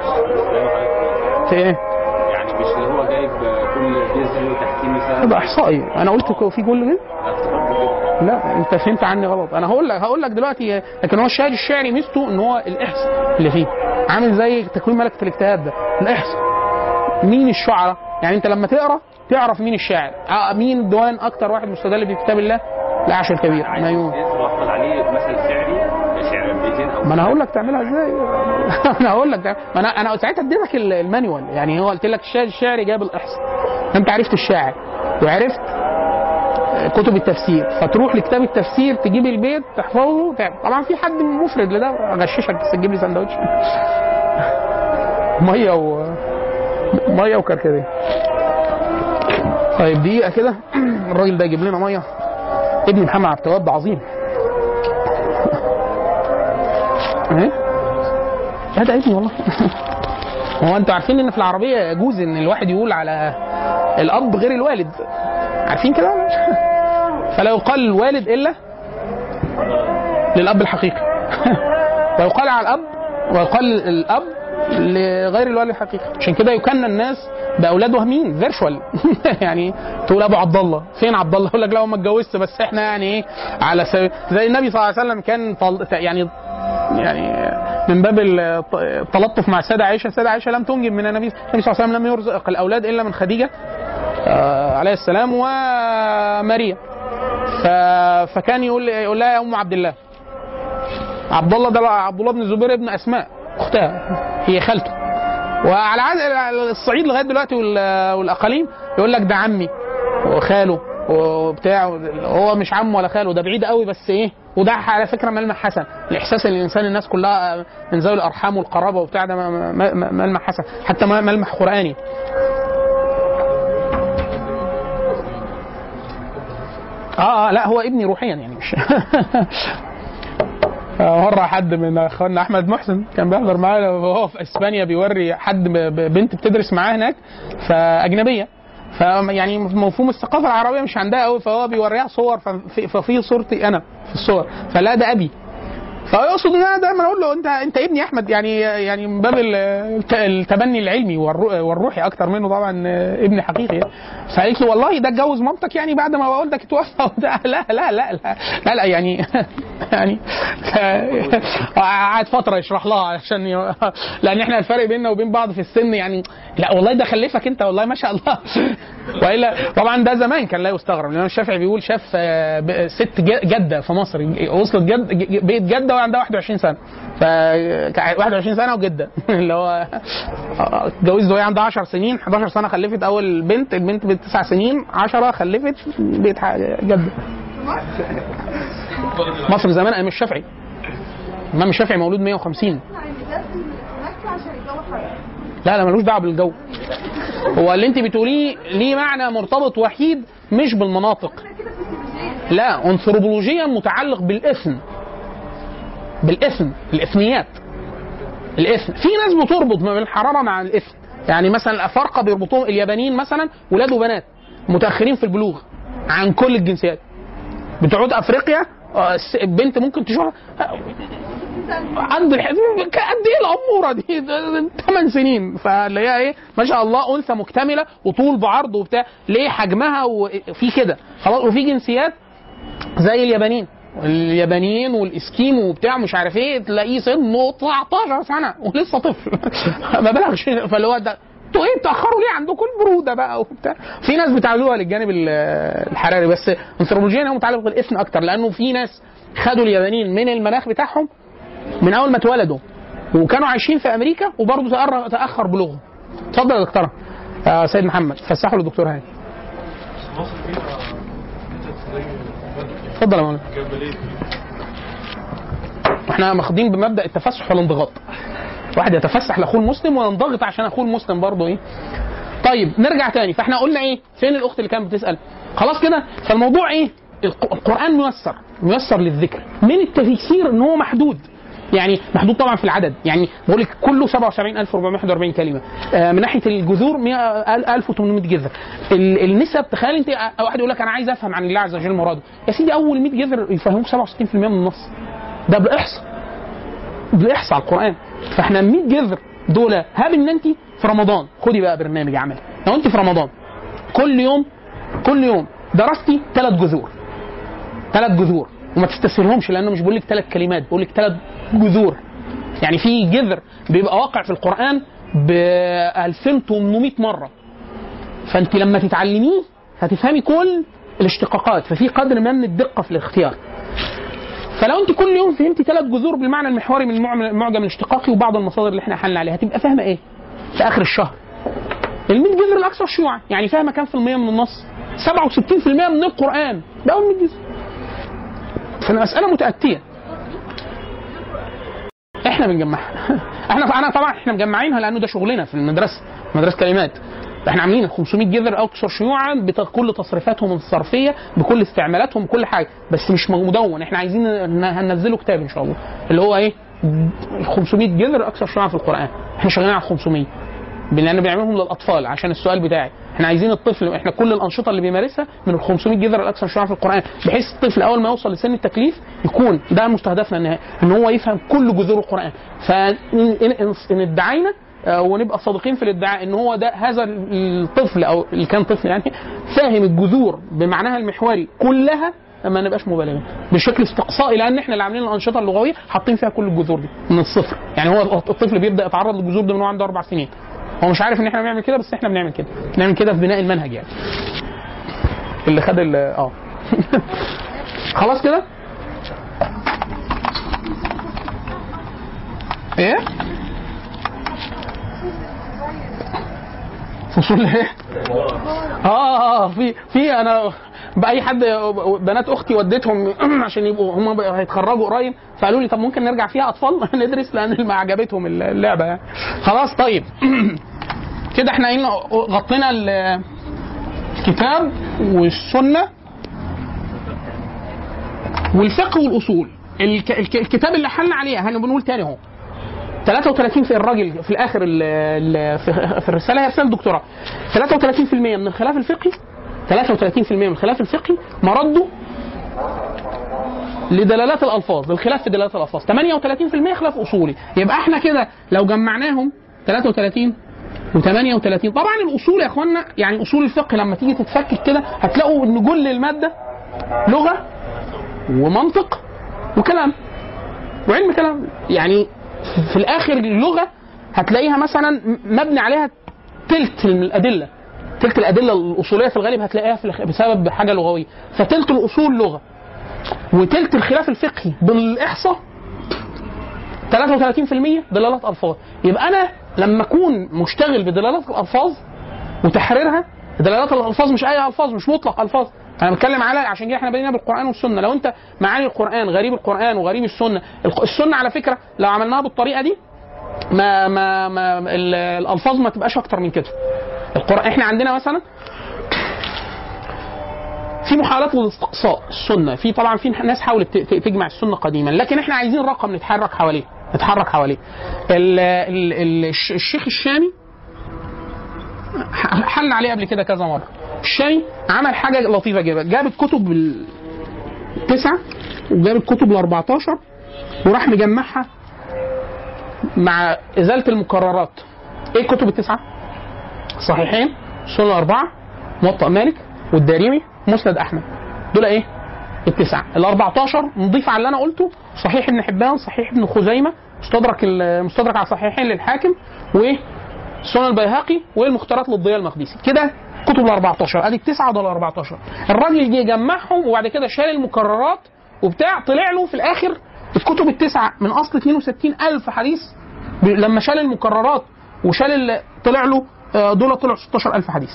في ايه يعني مش اللي هو جايب كل جزء وتحتيه مثال ده احصائي انا قلت كو- في كل كده افتكرت كده لا انت فهمت عني غلط انا هقول لك هقول لك دلوقتي لكن هو الشاهد الشعري ميزته ان هو الاحصاء اللي فيه عامل زي تكوين ملكه الاجتهاد ده الاحصاء مين الشعراء يعني انت لما تقرا تعرف مين الشاعر آه، مين ديوان اكتر واحد مستدل بكتاب الله العشر الكبير ميمون واحفظ عليه مثل شعري شعر بيتين او ما انا هقول لك تعملها ازاي انا هقول لك تعمل- ما انا انا ساعتها اديتك ال- المانيوال يعني هو قلت لك الشاعر الشعري جاب الاحصاء انت عرفت الشاعر وعرفت كتب التفسير فتروح لكتاب التفسير تجيب البيت تحفظه تعب. طبعا في حد مفرد لده اغششك بس تجيب لي سندوتش ميه و ميه وكركديه طيب دقيقه كده الراجل ده يجيب لنا ميه ابن محمد عبد التواب ده عظيم ايه لا ده ابني والله هو انتوا عارفين ان في العربيه يجوز ان الواحد يقول على الاب غير الوالد عارفين كده فلا يقال الوالد الا للاب الحقيقي ويقال على الاب ويقال الاب لغير الوالد الحقيقي عشان كده يكنى الناس باولاد وهميين فيرشوال يعني تقول ابو عبد الله فين عبد الله يقول لك لا هو ما اتجوزش بس احنا يعني ايه على سبيل زي النبي صلى الله عليه وسلم كان طل... يعني يعني من باب الت- التلطف مع السيده عائشه السيده عائشه لم تنجب من النبي النبي صلى الله عليه وسلم لم يرزق الاولاد الا من خديجه آه، عليه السلام وماريا ف... فكان يقول يقول لها يا ام عبد الله عبد الله ده عبد الله بن الزبير ابن اسماء اختها هي خالته وعلى عاد على الصعيد لغايه دلوقتي وال- والاقاليم يقول لك ده عمي وخاله وبتاع هو مش عمه ولا خاله ده بعيد قوي بس ايه وده على فكره ملمح حسن الاحساس اللي الانسان الناس كلها من ذوي الارحام والقرابه وبتاع ده م- م- م- ملمح حسن حتى م- ملمح قراني اه اه لا هو ابني روحيا يعني مش مرة حد من اخواننا احمد محسن كان بيحضر معانا وهو في اسبانيا بيوري حد ب- ب- بنت بتدرس معاه هناك فاجنبيه فيعني مفهوم الثقافه العربيه مش عندها قوي فهو بيوريها صور ففي, ففي صورتي انا في الصور فلا ده ابي فيقصد ان انا دايما اقول له انت انت ابني احمد يعني يعني من باب ال- الت- التبني العلمي والرو- والروحي اكتر منه طبعا ابن حقيقي يعني. فقالت له والله ده اتجوز مامتك يعني بعد ما والدك اتوفى وبتاع. لا لا لا لا لا, لا يعني يعني قعد فتره يشرح لها عشان ي... لان احنا الفرق بيننا وبين بعض في السن يعني لا والله ده خلفك انت والله ما شاء الله والا طبعا ده زمان كان لا يستغرب الامام الشافعي بيقول شاف آه، ب- ست ج- جده في مصر وصلت جد ج- بيت جده وعندها 21 سنه ف 21 سنه وجده اللي هو آه، اتجوزت وهي عندها 10 سنين 11 سنه خلفت اول بنت البنت بتسع سنين 10 خلفت بيت ح- جده مصر زمان ايام الشافعي الامام الشافعي مولود 150 يعني لازم مكة عشان الجو حر لا لا ملوش دعوه بالجو هو اللي انت بتقوليه ليه معنى مرتبط وحيد مش بالمناطق كده في السيكولوجية لا انثروبولوجيا متعلق بالاثم بالاثم الاثنيات الاثم في ناس بتربط ما بين الحراره مع الاثم يعني مثلا الافارقه بيربطوهم اليابانيين مثلا ولاد وبنات متاخرين في البلوغ عن كل الجنسيات بتعود افريقيا آه، الس- البنت ممكن تشوفها قد الح- قد ايه الاموره دي 8 سنين فاللي هي ايه ما شاء الله انثى مكتمله وطول بعرض وبتاع ليه حجمها وفي كده خلاص وفي جنسيات زي اليابانيين اليابانيين والاسكيمو وبتاع مش عارف ايه تلاقيه سنه 19 سنه ولسه طفل ما بلغش فاللي هو ده انتوا ايه بتاخروا ليه عندكم البروده بقى وبتاع في ناس بتعملوها للجانب ال- الحراري بس انثروبولوجيا هو متعلق بالاثم اكتر لانه في ناس خدوا اليابانيين من المناخ بتاعهم من اول ما اتولدوا وكانوا عايشين في امريكا وبرضه تأخر, تاخر بلوغهم اتفضل يا دكتوره يا سيد محمد فسحوا للدكتور هاني اتفضل يا مولانا احنا ماخدين بمبدا التفسح والانضغاط واحد يتفسح لاخوه المسلم وينضغط عشان اخوه المسلم برضه ايه طيب نرجع تاني فاحنا قلنا ايه فين الاخت اللي كانت بتسال خلاص كده فالموضوع ايه الق- القران ميسر ميسر للذكر من التفسير ان هو محدود يعني محدود طبعا في العدد يعني بقول لك كله 77441 كلمه آه من ناحيه الجذور 100 1800 جذر ال- النسب تخيل انت آه، واحد يقول لك انا عايز افهم عن الله عز وجل مراده يا سيدي اول 100 جذر يفهموك 67% من النص ده بالاحصاء بالاحصاء على القران فاحنا 100 جذر دول هاب ان انت في رمضان خدي بقى برنامج عمل لو انت في رمضان كل يوم كل يوم درستي ثلاث جذور ثلاث جذور وما تستسهلهمش لانه مش بقول لك ثلاث كلمات بقول لك ثلاث جذور يعني في جذر بيبقى واقع في القران ب 2800 مره فانت لما تتعلميه هتفهمي كل الاشتقاقات ففي قدر من الدقه في الاختيار فلو انت كل يوم فهمتي ثلاث جذور بالمعنى المحوري من المعجم المعجم الاشتقاقي وبعض المصادر اللي احنا حلنا عليها هتبقى فاهمه ايه في اخر الشهر ال 100 جذر الاكثر شيوعا يعني فاهمه كام في المية من النص 67% من القران ده اول 100 جزء فالمساله متاتيه احنا بنجمعها احنا انا طبعا احنا مجمعينها لانه ده شغلنا في المدرسه مدرسه كلمات احنا عاملين 500 جذر اكثر شيوعا بكل تصريفاتهم الصرفيه بكل استعمالاتهم بكل حاجه بس مش مدون احنا عايزين ن- هننزله كتاب ان شاء الله اللي هو ايه 500 جذر اكثر شيوعا في القران احنا شغالين على 500 لان بنعملهم للاطفال عشان السؤال بتاعي احنا عايزين الطفل احنا كل الانشطه اللي بيمارسها من ال 500 جذر الاكثر شيوعا في القران بحيث الطفل اول ما يوصل لسن التكليف يكون ده مستهدفنا النهائي ان هو يفهم كل جذور القران فان إن- ان ادعينا آه، ونبقى صادقين في الادعاء ان هو ده هذا الطفل او اللي كان طفل يعني فاهم الجذور بمعناها المحوري كلها ما نبقاش مبالغين بشكل استقصائي لان احنا اللي عاملين الانشطه اللغويه حاطين فيها كل الجذور دي من الصفر يعني هو الطفل بيبدا يتعرض للجذور دي من هو عنده اربع سنين هو مش عارف ان احنا بنعمل كده بس احنا بنعمل كده بنعمل كده في بناء المنهج يعني اللي خد ال اه خلاص كده ايه فصول ايه اه اه في في انا باي حد بنات اختي وديتهم عشان يبقوا هم هيتخرجوا قريب فقالوا لي طب ممكن نرجع فيها اطفال ندرس لان ما عجبتهم اللعبه يعني خلاص طيب كده احنا قلنا غطينا ال- الكتاب والسنه والفقه والاصول الك- الك- الكتاب اللي حلنا عليه احنا بنقول تاني اهو 33 في الراجل في الاخر ال- ال- في في الرساله هي رساله دكتوراه 33% من الخلاف الفقهي 33% من الخلاف الفقهي مرده لدلالات الالفاظ الخلاف في دلالات الالفاظ 38% خلاف اصولي يبقى احنا كده لو جمعناهم 33 و38 طبعا الاصول يا اخوانا يعني اصول الفقه لما تيجي تتفكك كده هتلاقوا ان كل الماده لغه ومنطق وكلام وعلم كلام يعني في الاخر اللغه هتلاقيها مثلا مبني عليها تلت الادله تلت الادله الاصوليه في الغالب هتلاقيها في الخ- بسبب حاجه لغويه فتلت الاصول لغه وتلت الخلاف الفقهي بالاحصاء 33% دلالات الفاظ يبقى انا لما اكون مشتغل بدلالات الالفاظ وتحريرها دلالات الالفاظ مش اي الفاظ مش مطلق الفاظ انا بتكلم على عشان كده احنا بدينا بالقران والسنه لو انت معاني القران غريب القران وغريب السنه الق- السنه على فكره لو عملناها بالطريقه دي ما ما ما ال- الالفاظ ما تبقاش اكتر من كده القران احنا عندنا مثلا في محاولات للاستقصاء السنه في طبعا في ناس حاولت ت- ت- تجمع السنه قديما لكن احنا عايزين رقم نتحرك حواليه نتحرك حواليه ال- ال- ال- الش- الشيخ الشامي ح- حل عليه قبل كده كذا مره الشامي عمل حاجه لطيفه جدا جاب الكتب التسعه وجاب الكتب ال 14 وراح مجمعها مع ازاله المكررات ايه الكتب التسعه؟ صحيحين سنن الاربعه موطأ مالك والدارمي مسند احمد دول ايه؟ التسعه ال 14 نضيف على اللي انا قلته صحيح ابن حبان صحيح ابن خزيمه مستدرك ال- مستدرك على صحيحين للحاكم وايه؟ سنن البيهقي والمختارات للضياء المقدسي كده كتب ال 14 ادي التسعه دول 14 الراجل جه جمعهم وبعد كده شال المكررات وبتاع طلع له في الاخر الكتب التسعه من اصل 62 الف حديث ب- لما شال المكررات وشال ال- طلع له آه، دول طلعوا 16 الف حديث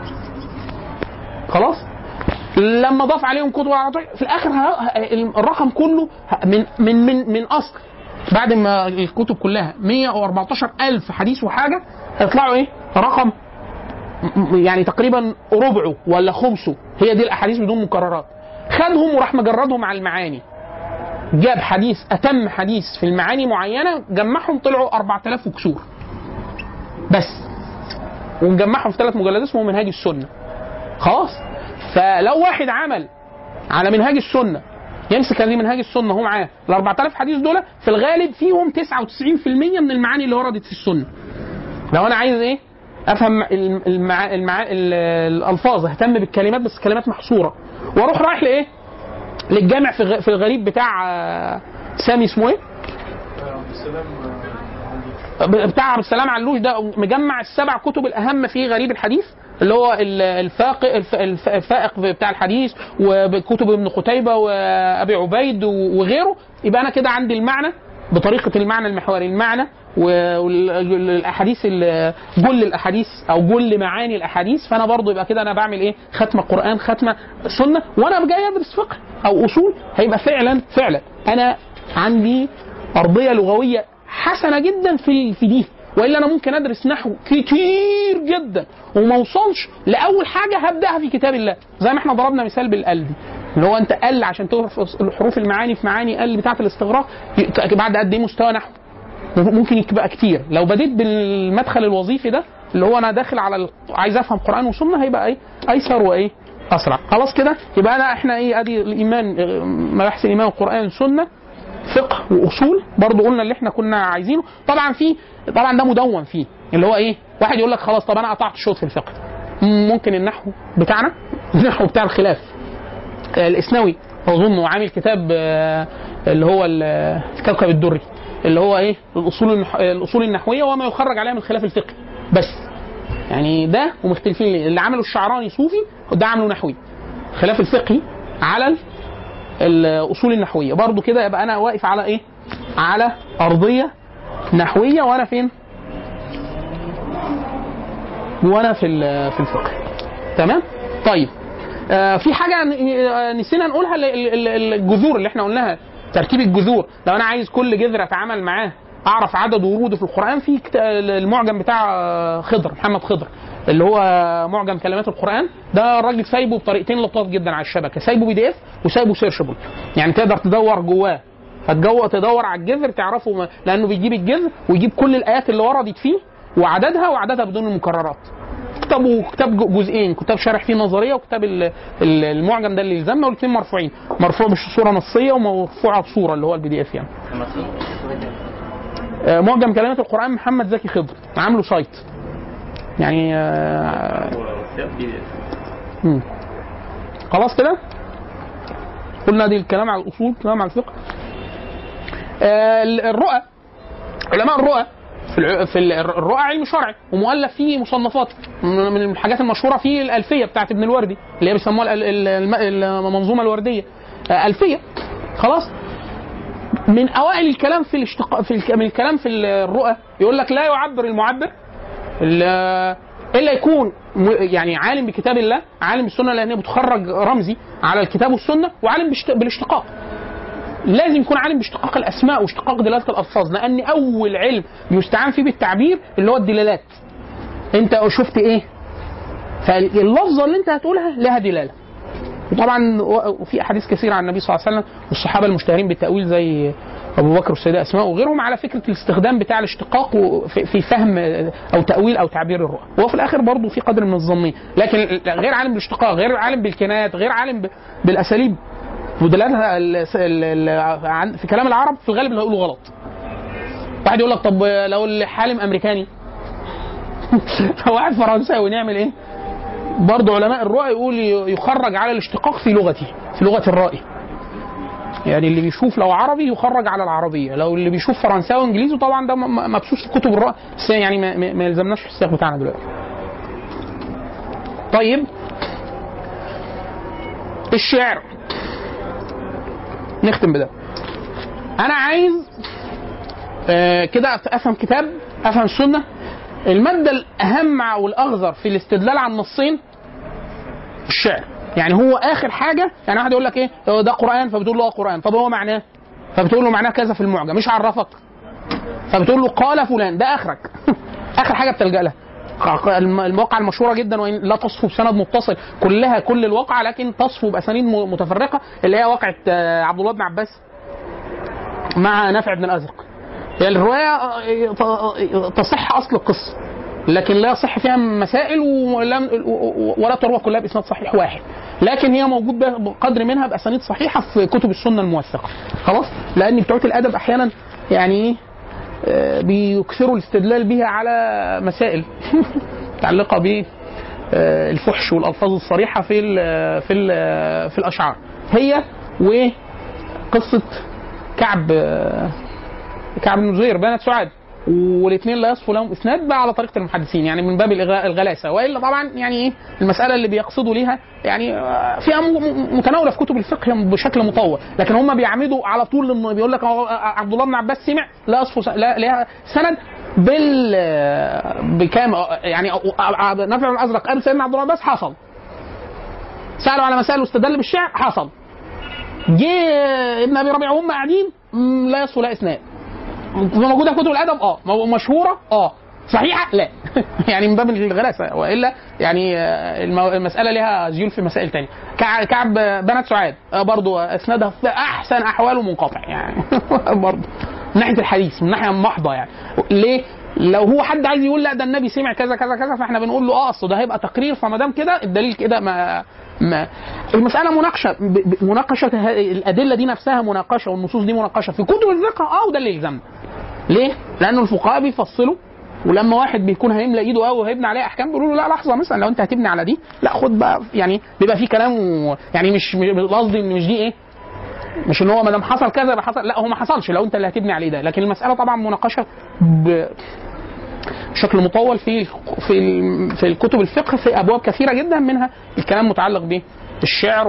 خلاص لما ضاف عليهم كتب في الاخر ه- ه- الرقم كله ه- من من من من اصل بعد ما الكتب كلها 114 الف حديث وحاجه هيطلعوا ايه رقم م- يعني تقريبا ربعه ولا خمسه هي دي الاحاديث بدون مكررات خدهم وراح مجردهم على المعاني جاب حديث اتم حديث في المعاني معينه جمعهم طلعوا 4000 وكسور بس ونجمعهم في ثلاث مجلدات اسمه منهاج السنه خلاص فلو واحد عمل على منهاج السنه يمسك هذه منهاج السنه هو معاه ال 4000 حديث دول في الغالب فيهم 99% من المعاني اللي وردت في السنه لو انا عايز ايه افهم الم- المع... المع... ال- الالفاظ اهتم بالكلمات بس كلمات محصوره واروح رايح لايه للجامع في الغ- في الغريب بتاع آه، سامي اسمه ايه بتاع عبد السلام علوش ده مجمع السبع كتب الاهم في غريب الحديث اللي هو ال- الفاق الف- الف- الفائق بتاع الحديث وكتب ابن قتيبه وابي عبيد و- وغيره يبقى انا كده عندي المعنى بطريقه المعنى المحوري المعنى والاحاديث ال- جل الاحاديث او جل معاني الاحاديث فانا برضو يبقى كده انا بعمل ايه ختمه قران ختمه سنه وانا جاي ادرس فقه او اصول هيبقى فعلا فعلا انا عندي ارضيه لغويه حسنه جدا في في دي والا انا ممكن ادرس نحو كتير جدا وما اوصلش لاول حاجه هبداها في كتاب الله زي ما احنا ضربنا مثال بالال دي اللي هو انت ال عشان تعرف الحروف المعاني في معاني ال بتاعه الاستغراق ي- بعد قد ايه مستوى نحو ممكن يبقى كتير لو بديت بالمدخل الوظيفي ده اللي هو انا داخل على ال... عايز افهم قران وسنه هيبقى ايه ايسر وايه اسرع خلاص كده يبقى انا احنا ايه ادي الايمان اه، مباحث الايمان القران سنه فقه واصول برضو قلنا اللي احنا كنا عايزينه طبعا في طبعا ده مدون فيه اللي هو ايه واحد يقول لك خلاص طب انا قطعت شوط في الفقه ممكن النحو بتاعنا النحو بتاع الخلاف آه، الاسنوي اظن عامل كتاب آه، اللي هو ال- الكوكب الدري اللي هو ايه الاصول النح... الاصول النحويه وما يخرج عليها من الخلاف الفقهي بس يعني ده ومختلفين ليه اللي عمله الشعراني صوفي وده عمله نحوي الخلاف الفقهي على ال- الاصول النحويه برضو كده يبقى انا واقف على ايه على ارضيه نحويه وانا فين وانا في ال- في الفقه تمام طيب آه في حاجه ن- آه، نسينا نقولها ال- ال- ال- الجذور اللي احنا قلناها ترتيب الجذور لو انا عايز كل جذر اتعامل معاه اعرف عدد وروده في القران في كت- المعجم بتاع آه، خضر محمد خضر اللي هو معجم كلمات القران ده الراجل سايبه بطريقتين لطاف جدا على الشبكه سايبه بي دي اف وسايبه سيرشبل يعني تقدر تدور جواه هتجو تدور على الجذر تعرفه ما- لانه بيجيب الجذر ويجيب كل الايات اللي وردت فيه وعددها وعددها بدون المكررات كتاب وكتاب ج- جزئين كتاب شارح فيه نظريه وكتاب ال- ال- المعجم ده اللي يلزمنا والاثنين مرفوعين مرفوع بصوره نصيه ومرفوعه بصوره اللي هو البي دي اف يعني آه، معجم كلمات القران محمد زكي خضر عامله سايت يعني آه، مم. خلاص كده قلنا دي الكلام على الاصول الكلام على الفقه آه، ال- الرؤى علماء الرؤى في الع- في ال- الرؤى علم شرعي ومؤلف فيه مصنفات من من الحاجات المشهوره فيه الالفيه بتاعت ابن الوردي اللي هي بيسموها ال- ال- الم- المنظومه الورديه آه، الفيه خلاص من اوائل الكلام في الاشتقاق في الك- من الكلام في الرؤى يقول لك لا يعبر المعبر ال- الا يكون م- يعني عالم بكتاب الله عالم بالسنه لان هي بتخرج رمزي على الكتاب والسنه وعالم باشت- بالاشتقاق لازم يكون عالم باشتقاق الاسماء واشتقاق دلاله الالفاظ لان اول علم يستعان فيه بالتعبير اللي هو الدلالات انت شفت ايه فاللفظه اللي انت هتقولها لها دلاله وطبعا و- وفي احاديث كثيره عن النبي صلى الله عليه وسلم والصحابه المشتهرين بالتاويل زي ابو بكر والسيده اسماء وغيرهم على فكره الاستخدام بتاع الاشتقاق و- في في فهم او تاويل او تعبير الرؤى وهو في الاخر برضه في قدر من الظنيه لكن غير عالم بالاشتقاق غير عالم بالكنايات غير عالم ب- بالاساليب ودلالها ال- ال- ال- عن- في كلام العرب في الغالب اللي هيقولوا غلط واحد يقول لك طب لو الحالم امريكاني واحد فرنساوي نعمل ايه؟ برضه علماء الرؤى يقول يخرج على الاشتقاق في لغته في لغه الرائي يعني اللي بيشوف لو عربي يخرج على العربيه لو اللي بيشوف فرنساوي وانجليزي طبعا ده م- م- مبثوث في كتب الرؤى بس يعني ما, ما ما يلزمناش في السياق بتاعنا دلوقتي طيب الشعر نختم بده انا عايز آه كده افهم كتاب افهم السنه الماده الاهم والاغزر في الاستدلال على النصين الشعر يعني هو اخر حاجه يعني واحد يقول لك ايه هو ده قران فبتقول له اه قران طب هو معناه فبتقول له معناه كذا في المعجم مش عرفك فبتقول له قال فلان ده اخرك اخر حاجه بتلجا لها الم- المواقع المشهوره جدا وان لا تصفو بسند متصل كلها كل الواقع لكن تصفو باسانيد م- متفرقه اللي هي واقعه آه، عبد الله بن عباس مع نافع بن الازرق هي الروايه آه، ت- تصح اصل القصه لكن لا يصح فيها مسائل ولم ولا تروى كلها باسناد صحيح واحد لكن هي موجود بها بقدر منها باسانيد صحيحه في كتب السنه الموثقه خلاص لان بتوع الادب احيانا يعني ايه آه، بيكثروا الاستدلال بها على مسائل متعلقه ب آه، الفحش والالفاظ الصريحه في ال في ال في الاشعار هي وقصه كعب آه، كعب بن زهير بنت سعاد والاثنين لا يصفوا لهم اسناد بقى على طريقه المحدثين يعني من باب الإغ- الغلاسه والا طبعا يعني ايه المساله اللي بيقصدوا ليها يعني آه، فيها م- م- متناوله في كتب الفقه بشكل مطول لكن هم بيعمدوا على طول انه بيقول لك أهو، آه، عبد الله بن عباس سمع لا يصفوا س- لا لها سند بال آه، بكام آه، يعني آه، آه، نافع بن الازرق قال سيدنا عبد الله بن عباس حصل سالوا على مسائل واستدل بالشعر حصل جه ابن ابي ربيعه وهم قاعدين مم، لا يصفوا لا اسناد موجوده في كتب الادب اه مو- مشهوره اه صحيحه لا يعني من باب الغلاسه والا يعني آه، المو- المساله لها زيول في مسائل تانية كع- كعب بنات سعاد آه، برضو اسنادها في احسن احواله منقطع يعني برضو من ناحيه الحديث من ناحيه محضه يعني ليه؟ لو هو حد عايز يقول لا ده النبي سمع كذا كذا كذا فاحنا بنقول له اه اصل ده هيبقى تقرير فما دام كده الدليل كده ما ما المساله مناقشه ب- ب- مناقشه ه- الادله دي نفسها مناقشه والنصوص دي مناقشه في كتب الفقه اه وده اللي يلزمنا ليه؟ لأن الفقهاء بيفصلوا ولما واحد بيكون هيملى ايده قوي وهيبني عليه احكام بيقولوا له لا لحظه مثلا لو انت هتبني على دي لا خد بقى يعني بيبقى في كلام و- يعني مش مش- قصدي ان مش دي ايه مش ان هو ما دام حصل كذا يبقى حصل لا هو ما حصلش لو انت اللي هتبني عليه ده لكن المساله طبعا مناقشه ب بشكل مطول في في ال- في الكتب الفقه في ابواب كثيره جدا منها الكلام متعلق به الشعر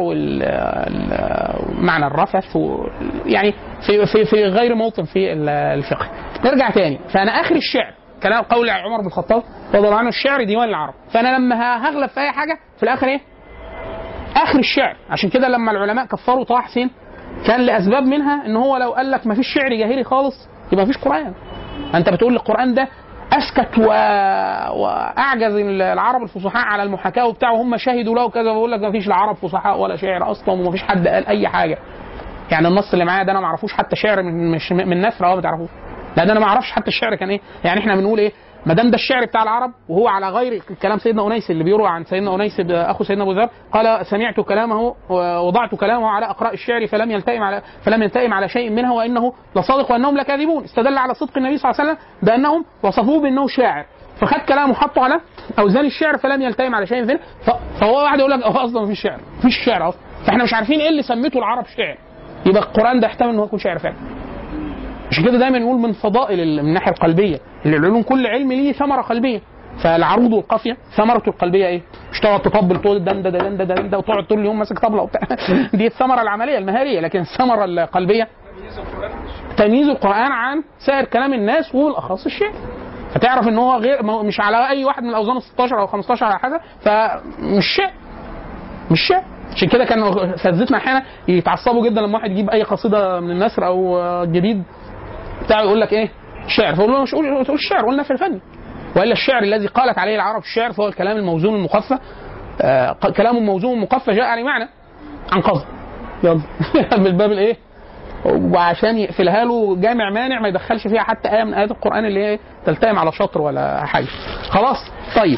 ومعنى الرفث و يعني في في في غير موطن في ال- الفقه. نرجع تاني فانا اخر الشعر كلام قول عمر بن الخطاب رضي الله عنه الشعر ديوان العرب فانا لما ه- هغلب في اي حاجه في الاخر ايه؟ اخر الشعر عشان كده لما العلماء كفروا طه حسين كان لاسباب منها ان هو لو قال لك ما فيش شعر جاهلي خالص يبقى ما فيش قران انت بتقول القران ده اسكت و... واعجز العرب الفصحاء على المحاكاه وبتاع وهم شهدوا له كذا بقول لك ما فيش لا عرب فصحاء ولا شعر اصلا وما فيش حد قال اي حاجه يعني النص اللي معايا ده انا ما اعرفوش حتى شعر من مش من نثر اه ما تعرفوش لا ده انا ما اعرفش حتى الشعر كان ايه يعني احنا بنقول ايه ما دام ده الشعر بتاع العرب وهو على غير كلام سيدنا انيس اللي بيروى عن سيدنا انيس ب- اخو سيدنا ابو ذر قال سمعت كلامه ووضعت كلامه على اقراء الشعر فلم يلتئم على فلم يلتئم على شيء منه وانه لصادق وانهم لكاذبون استدل على صدق النبي صلى الله عليه وسلم بانهم وصفوه بانه شاعر فخد كلامه حطه على اوزان الشعر فلم يلتئم على شيء منه ف- فهو واحد يقول لك هو اصلا مفيش شعر مفيش شعر اصلا فاحنا مش عارفين ايه اللي سميته العرب شعر يبقى القران ده يحتمل ان هو يكون شعر فعلا عشان كده دايما نقول من فضائل ال- من الناحيه القلبيه اللي العلوم كل علم ليه ثمره قلبيه فالعروض والقافيه ثمرته القلبيه ايه؟ مش تقعد تطبل طول دن ده دن ده دن ده وتقعد طول اليوم ماسك طبله وبتاع دي الثمره العمليه المهاريه لكن الثمره القلبيه تمييز القران عن سائر كلام الناس وبالاخص الشعر فتعرف ان هو غير ما هو مش على اي واحد من الاوزان ال 16 او 15 على حاجه فمش شعر مش شعر عشان كده كانوا اساتذتنا احيانا يتعصبوا جدا لما واحد يجيب اي قصيده من النثر او آه، جديد بتاع يقول لك ايه شعر فقول له مش قول تقول الشعر قول نثر فني والا الشعر الذي قالت عليه العرب الشعر فهو الكلام الموزون المقفى آه ق- كلام موزون مقفى جاء عليه معنى عن قصد يلا بالباب الايه وعشان يقفلها له جامع مانع ما يدخلش فيها حتى ايه من ايات القران اللي هي تلتئم على شطر ولا حاجه خلاص طيب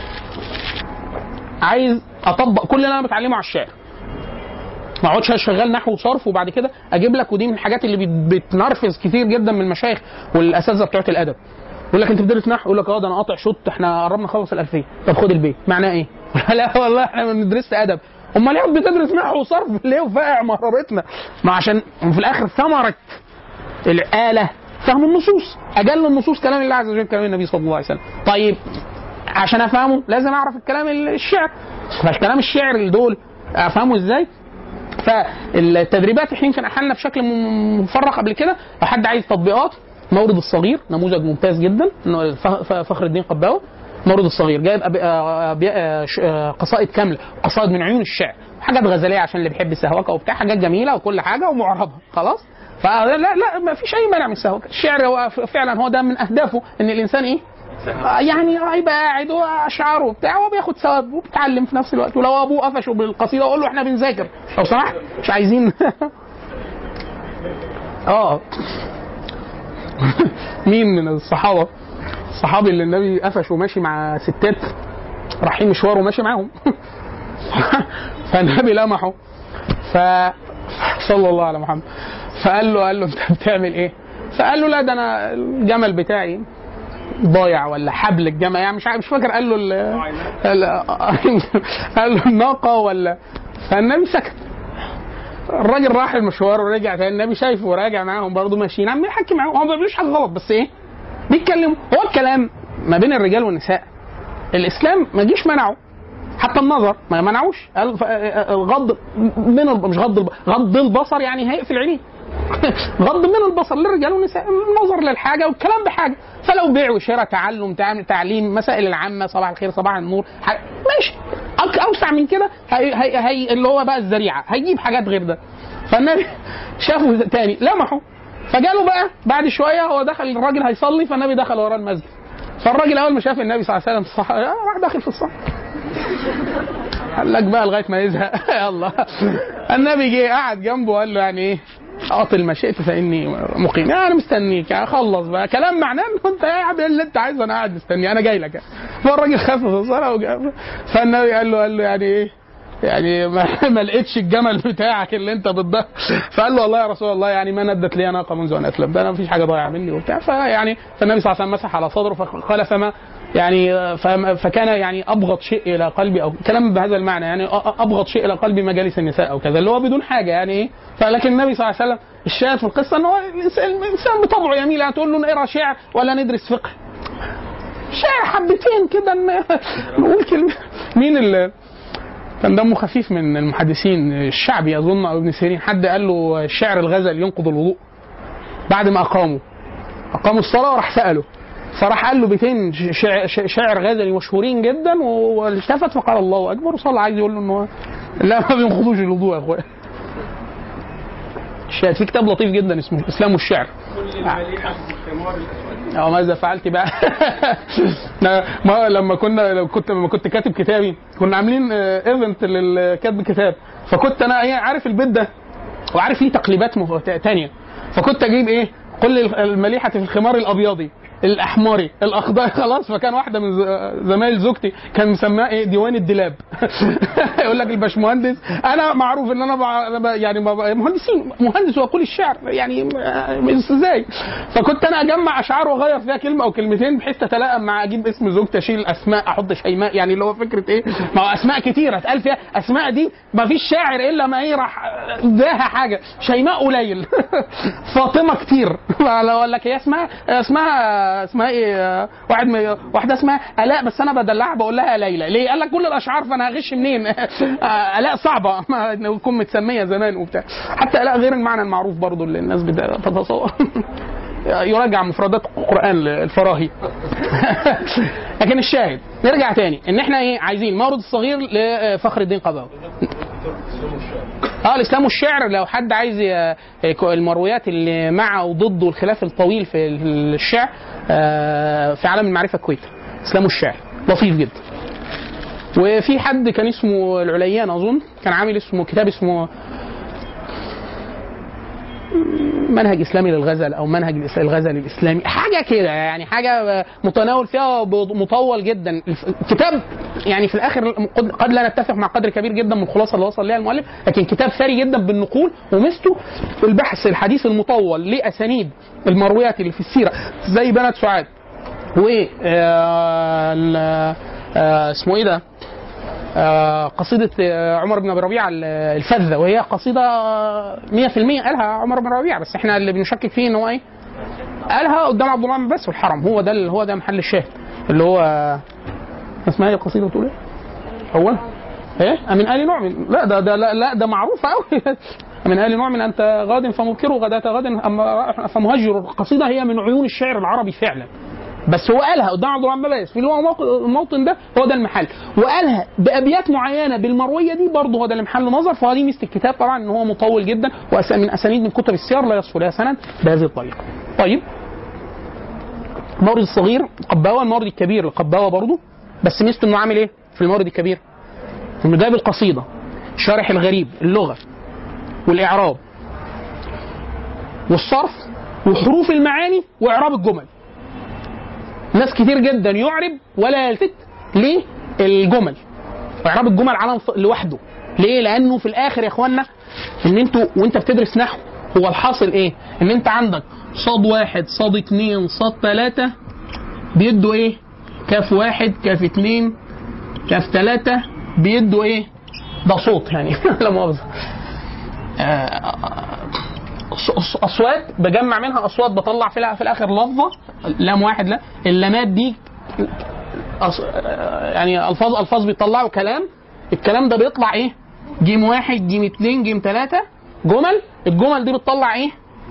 عايز اطبق كل اللي انا بتعلمه على الشعر ما اقعدش شغال نحو وصرف وبعد كده اجيب لك ودي من الحاجات اللي بت- بتنرفز كتير جدا من المشايخ والاساتذه بتوع الادب يقول لك انت بتدرس نحو يقول لك اه ده انا قاطع شوط احنا قربنا نخلص الالفيه طب خد البيت معناه ايه؟ لا والله احنا ما بندرسش ادب امال ليه بتدرس نحو وصرف ليه وفاقع مرارتنا؟ ما عشان في الاخر ثمره الاله فهم النصوص اجل النصوص كلام الله عز وجل كلام النبي صلى الله عليه وسلم طيب عشان افهمه لازم اعرف الكلام الشعر فالكلام الشعر دول افهمه ازاي فالتدريبات احنا يمكن احلنا بشكل م- مفرغ قبل كده لو حد عايز تطبيقات مورد الصغير نموذج ممتاز جدا إنه ف- ف- فخر الدين قباوه مورد الصغير جايب أبي- آه، أبي- آه، ش- آه، قصائد كامله قصائد من عيون الشعر حاجات غزليه عشان اللي بيحب السهوكه وبتاع حاجات جميله وكل حاجه ومعربه خلاص فلا لا ما فيش اي مانع من السهوكه الشعر هو ف- فعلا هو ده من اهدافه ان الانسان ايه آه، يعني هيبقى قاعد واشعار وبتاع وبياخد ثواب وبيتعلم في نفس الوقت ولو ابوه قفشه بالقصيده اقول له احنا بنذاكر لو سمحت مش عايزين اه مين من الصحابه الصحابي اللي النبي قفش وماشي مع ستات رايحين مشوار وماشي معاهم فالنبي لمحه ف صلى الله على محمد فقال له قال له انت بتعمل ايه؟ فقال له لا ده انا الجمل بتاعي ضايع ولا حبل الجمل يعني مش عارف- مش فاكر قال له ال- ال- قال له الناقه ولا فالنبي سكت الراجل راح المشوار ورجع تاني النبي شايفه وراجع معاهم برضه ماشيين عم يحكي معاهم هم ما بيعملوش حاجه غلط بس ايه بيتكلموا هو الكلام ما بين الرجال والنساء الاسلام ما جيش منعه حتى النظر ما منعوش قال ف- غض من الب- مش غض الب- غض البصر يعني هيقفل عينيه غض من البصر للرجال والنساء النظر للحاجه والكلام بحاجه فلو بيع وشراء تعلم تعمل تعليم مسائل العامه صباح الخير صباح النور حاجة ماشي أك- اوسع من كده هي هي هي اللي هو بقى الذريعه هيجيب حاجات غير ده فالنبي شافه تاني لمحه فجاله بقى بعد شويه هو دخل الراجل هيصلي فالنبي دخل وراه المسجد فالراجل اول ما شاف النبي صلى الله عليه وسلم صح راح داخل في الصلاه قال لك بقى لغايه ما يزهق يلا النبي جه قعد جنبه وقال له يعني ايه اعطل ما شئت فاني مقيم يعني انا مستنيك يعني خلص بقى كلام معناه ان انت قاعد اللي انت عايزه انا قاعد مستني انا جاي لك فالراجل خاف في الصلاه وجا- فالنبي قال له قال له يعني ايه يعني ما, ما لقيتش الجمل بتاعك اللي انت بتضيع فقال له والله يا رسول الله يعني ما ندت لي ناقه منذ ان اسلمت انا مفيش حاجه ضايعه مني وبتاع فيعني فالنبي صلى الله عليه وسلم مسح على صدره فقال فما يعني فما- فكان يعني ابغض شيء الى قلبي او كلام بهذا المعنى يعني أ- أ- ابغض شيء الى قلبي مجالس النساء او كذا اللي هو بدون حاجه يعني ايه فلكن النبي صلى الله عليه وسلم الشاهد في القصه ان هو الانسان الإنسان بطبعه يميل يعني تقول له نقرا شعر ولا ندرس فقه شعر حبتين كده ن- نقول كلمه مين اللي كان دمه خفيف من المحدثين الشعبي اظن او ابن سيرين حد قال له الشعر الغزل ينقض الوضوء بعد ما اقاموا اقاموا الصلاه وراح ساله فراح قال له بيتين شعر, شعر غزلي مشهورين جدا والتفت فقال الله اكبر وصلى عايز يقول له ان هو لا ما بينقضوش الوضوء يا اخويا الشعر في كتاب لطيف جدا اسمه الاسلام والشعر او ماذا فعلت بقى أنا ما لما كنا لو كنت لما كنت كاتب كتابي كنا عاملين ايفنت للكتب كتاب فكنت انا ايه عارف البيت ده وعارف ليه تقليبات مه- تا- تانية فكنت اجيب ايه كل المليحه في الخمار الابيضي الاحمري الاخضر خلاص فكان واحده من ز- زمايل زوجتي كان مسماه ايه ديوان الدلاب يقول لك الباشمهندس انا معروف ان انا بع- أنا ب- يعني ب- مهندسين مهندس واقول الشعر يعني م- ازاي فكنت انا اجمع اشعار واغير فيها كلمه او كلمتين بحيث تتلائم مع اجيب اسم زوجتي اشيل اسماء احط شيماء يعني اللي هو فكره ايه ما هو اسماء كتيره اتقال فيها اسماء دي ما فيش شاعر الا ما ايه راح اداها حاجه شيماء قليل فاطمه كتير لو اقول لك هي اسمها اسمها اسمها ايه واحد م- واحده اسمها الاء بس انا بدلعها بقول لها ليلى ليه قال لك كل الاشعار فانا هغش منين الاء صعبه ما إنه تكون متسميه زمان وبتاع حتى الاء غير المعنى المعروف برضو اللي الناس بتتصور يراجع مفردات القران الفراهي لكن الشاهد نرجع تاني ان احنا ايه عايزين المورد الصغير لفخر الدين قباوي اه الاسلام والشعر لو حد عايز ي- المرويات اللي مع وضد والخلاف الطويل في الشعر آه، في عالم المعرفه الكويت الاسلام والشعر لطيف جدا وفي حد كان اسمه العليان اظن كان عامل اسمه كتاب اسمه منهج اسلامي للغزل او منهج الإس- الغزل الاسلامي حاجه كده يعني حاجه متناول فيها ب- مطول جدا الكتاب يعني في الاخر قد- قد لا نتفق مع قدر كبير جدا من الخلاصه اللي وصل ليها المؤلف لكن كتاب ثري جدا بالنقول وميزته البحث الحديث المطول لاسانيد المرويات اللي في السيره زي بنات سعاد و آه، ال- آه، اسمه ايه ده آه، قصيدة آه، عمر بن أبي ربيعة ال- الفذة وهي قصيدة آه، 100% قالها عمر بن ربيعة بس احنا اللي بنشكك فيه ان هو ايه؟ قالها قدام عبد الله بن عباس في الحرم هو ده ال- هو ده محل الشاهد اللي هو آه، اسمها ايه القصيدة بتقول ايه؟ هو ايه؟ من آل نعم لا ده ده لا, لا ده معروف قوي من آل نعم أنت غاد فمبكر غداة غد أما فمهجر القصيدة هي من عيون الشعر العربي فعلا بس هو قالها قدام عبد الرحمن بن في اللي هو موق- الموطن ده هو ده المحل وقالها بابيات معينه بالمرويه دي برضه هو ده اللي محل نظر فهذه ميزه الكتاب طبعا ان هو مطول جدا وأس- من اسانيد من كتب السير لا يصف لها سند بهذه الطريقه. طيب المورد الصغير قباوه المورد الكبير القباوه برضه بس ميزته انه عامل ايه في المورد الكبير؟ انه جايب القصيده شارح الغريب اللغه والاعراب والصرف وحروف المعاني واعراب الجمل ناس كتير جدا يعرب ولا يلتفت للجمل اعراب الجمل علم ف- لوحده ليه لانه في الاخر يا اخوانا ان انتوا وانت بتدرس نحو هو الحاصل ايه ان انت عندك صاد واحد صاد اتنين صاد تلاتة بيدوا ايه كاف واحد كاف اتنين كاف تلاتة بيدوا ايه ده صوت يعني لا مؤاخذة آه، أص- أص- اصوات بجمع منها اصوات بطلع في, الآ- في الاخر لفظه لام واحد لا اللامات دي أص... آه، يعني الفاظ الفاظ بيطلعوا كلام الكلام ده بيطلع ايه؟ جيم واحد جيم اتنين جيم تلاته جمل الجمل دي بتطلع ايه؟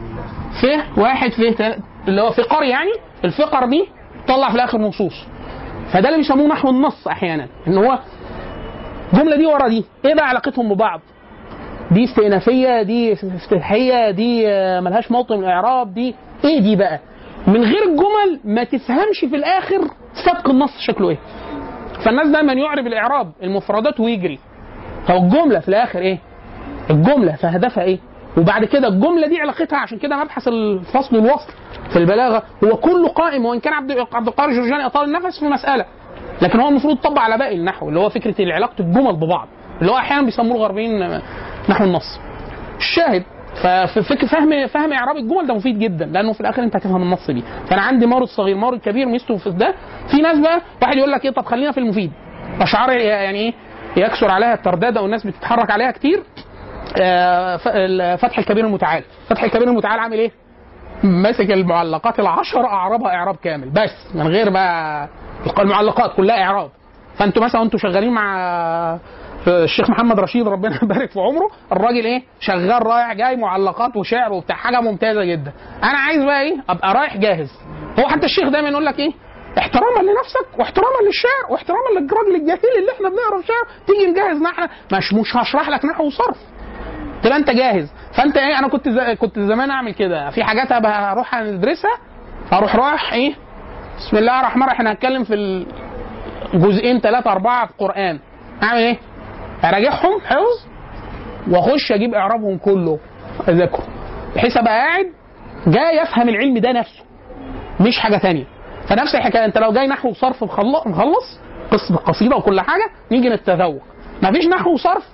ف واحد ف تل- اللي هو فقر يعني الفقر دي تطلع في الاخر نصوص فده اللي بيسموه نحو النص احيانا ان هو الجمله دي ورا دي ايه بقى علاقتهم ببعض؟ دي استئنافيه دي افتتاحيه دي آه، ملهاش موطن من الاعراب دي ايه دي بقى؟ من غير الجمل ما تفهمش في الاخر سبق النص شكله ايه. فالناس دايما يعرب الاعراب المفردات ويجري. طب الجمله في الاخر ايه؟ الجمله في هدفها ايه؟ وبعد كده الجمله دي علاقتها عشان كده مبحث الفصل والوصل في البلاغه هو كله قائم وان كان عبد عبد القادر الجرجاني اطال النفس في مساله لكن هو المفروض يطبق على باقي النحو اللي هو فكره علاقه الجمل ببعض اللي هو احيانا بيسموه الغربيين نحو النص. الشاهد ففي فكر فهم فهم اعراب الجمل ده مفيد جدا لانه في الاخر انت هتفهم النص بيه فانا عندي مورد صغير مورد كبير ميزته في ده في ناس بقى واحد يقول لك ايه طب خلينا في المفيد اشعار يعني ايه يكثر عليها الترداد او الناس بتتحرك عليها كتير آه، ف- فتح الكبير المتعال فتح الكبير المتعال عامل ايه ماسك المعلقات العشر اعرابها اعراب كامل بس من غير بقى المعلقات كلها اعراب فانتوا مثلا وانتوا شغالين مع الشيخ محمد رشيد ربنا يبارك في عمره الراجل ايه شغال رايح جاي معلقات وشعر وبتاع حاجه ممتازه جدا انا عايز بقى ايه ابقى رايح جاهز هو حتى الشيخ دايما يقول لك ايه احتراما لنفسك واحتراما للشعر واحتراما للراجل الجاهل اللي احنا بنقرا في شعر تيجي نجهز نحن مش مش هشرح لك نحو وصرف تبقى انت جاهز فانت ايه انا كنت ز... كنت زمان اعمل كده في حاجات ابقى هروح ندرسها اروح رايح ايه بسم الله الرحمن الرحيم احنا هنتكلم في الجزئين ثلاثة أربعة في القرآن أعمل إيه؟ أراجعهم حفظ وأخش أجيب إعرابهم كله أذاكره بحيث أبقى قاعد جاي أفهم العلم ده نفسه مش حاجة تانية فنفس الحكاية أنت لو جاي نحو وصرف مخلص مخلص قصة القصيدة وكل حاجة نيجي نتذوق مفيش نحو وصرف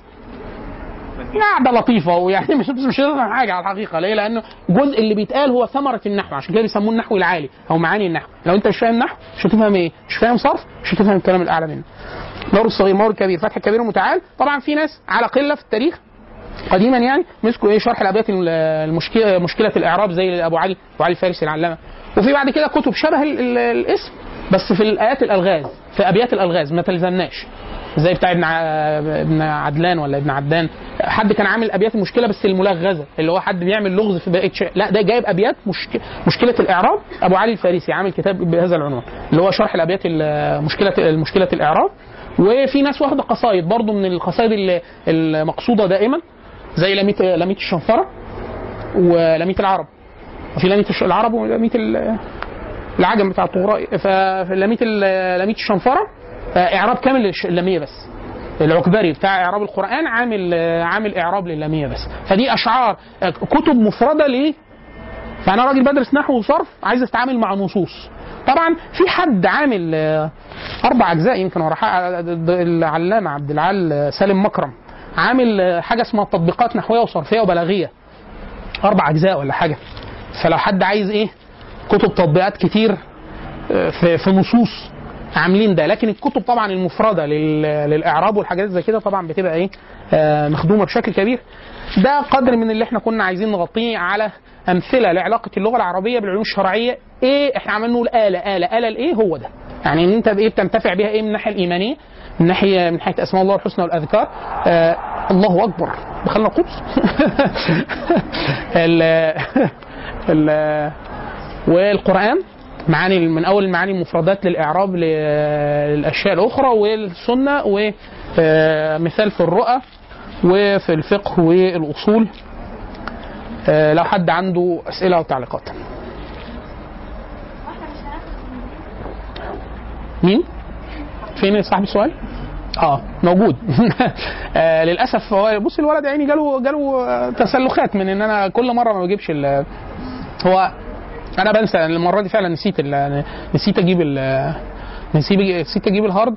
قاعدة لطيفة ويعني مش مش هتفهم حاجة على الحقيقة ليه؟ لأنه الجزء اللي بيتقال هو ثمرة النحو عشان كده بيسموه النحو العالي أو معاني النحو لو أنت مش فاهم نحو مش هتفهم إيه؟ مش فاهم صرف مش هتفهم الكلام الأعلى منه مور الصغير مور الكبير فتح الكبير المتعال طبعا في ناس على قلة في التاريخ قديما يعني مسكوا ايه شرح الابيات المشكله مشكله الاعراب زي ابو علي ابو علي الفارسي العلامه وفي بعد كده كتب شبه ال- ال- الاسم بس في الايات الالغاز في ابيات الالغاز ما تلزمناش زي بتاع ابن ع- ابن عدلان ولا ابن عدان حد كان عامل ابيات المشكله بس الملغزه اللي هو حد بيعمل لغز في بقيه شيء لا ده جايب ابيات مشك... مشكله الاعراب ابو علي الفارسي عامل كتاب بهذا العنوان اللي هو شرح الابيات ال- مشكله مشكله الاعراب وفي ناس واخده قصايد برضو من القصايد اللي- المقصوده دائما زي لميت لميت الشنفره ولميت العرب وفي لميت الش- العرب ولميت ال- العجم بتاع الطغراء فلميت ال- لميت الشنفره آه، اعراب كامل للش- اللاميه بس العكبري بتاع اعراب القران عامل آه، عامل اعراب للاميه بس فدي اشعار آه، كتب مفرده ليه فانا راجل بدرس نحو وصرف عايز اتعامل مع نصوص طبعا في حد عامل آه، اربع اجزاء يمكن ورا حق- العلامه عبد العال آه، سالم مكرم عامل آه، حاجه اسمها تطبيقات نحويه وصرفيه وبلاغيه اربع اجزاء ولا حاجه فلو حد عايز ايه كتب تطبيقات كتير آه، في في نصوص عاملين ده لكن الكتب طبعا المفرده لل- للاعراب والحاجات زي كده طبعا بتبقى ايه آه، مخدومه بشكل كبير ده قدر من اللي احنا كنا عايزين نغطيه على امثله لعلاقه اللغه العربيه بالعلوم الشرعيه ايه احنا عمالين نقول اله اله اله الايه هو ده يعني ان انت بايه بتنتفع بيها ايه من الناحيه الايمانيه من ناحيه من ناحيه اسماء الله الحسنى والاذكار آه الله اكبر دخلنا القدس ال ال والقران معاني من اول المعاني المفردات للاعراب ل- للاشياء الاخرى والسنه ومثال في الرؤى وفي الفقه والاصول آه، لو حد عنده اسئله او تعليقات مين فين صاحب السؤال اه موجود آه للاسف هو بص الولد يا عيني جاله جاله آه، تسلخات من ان انا كل مره ما بجيبش ال- هو انا بنسى المره دي فعلا نسيت ال- نسيت اجيب ال- نسيت نسيت اجيب الهارد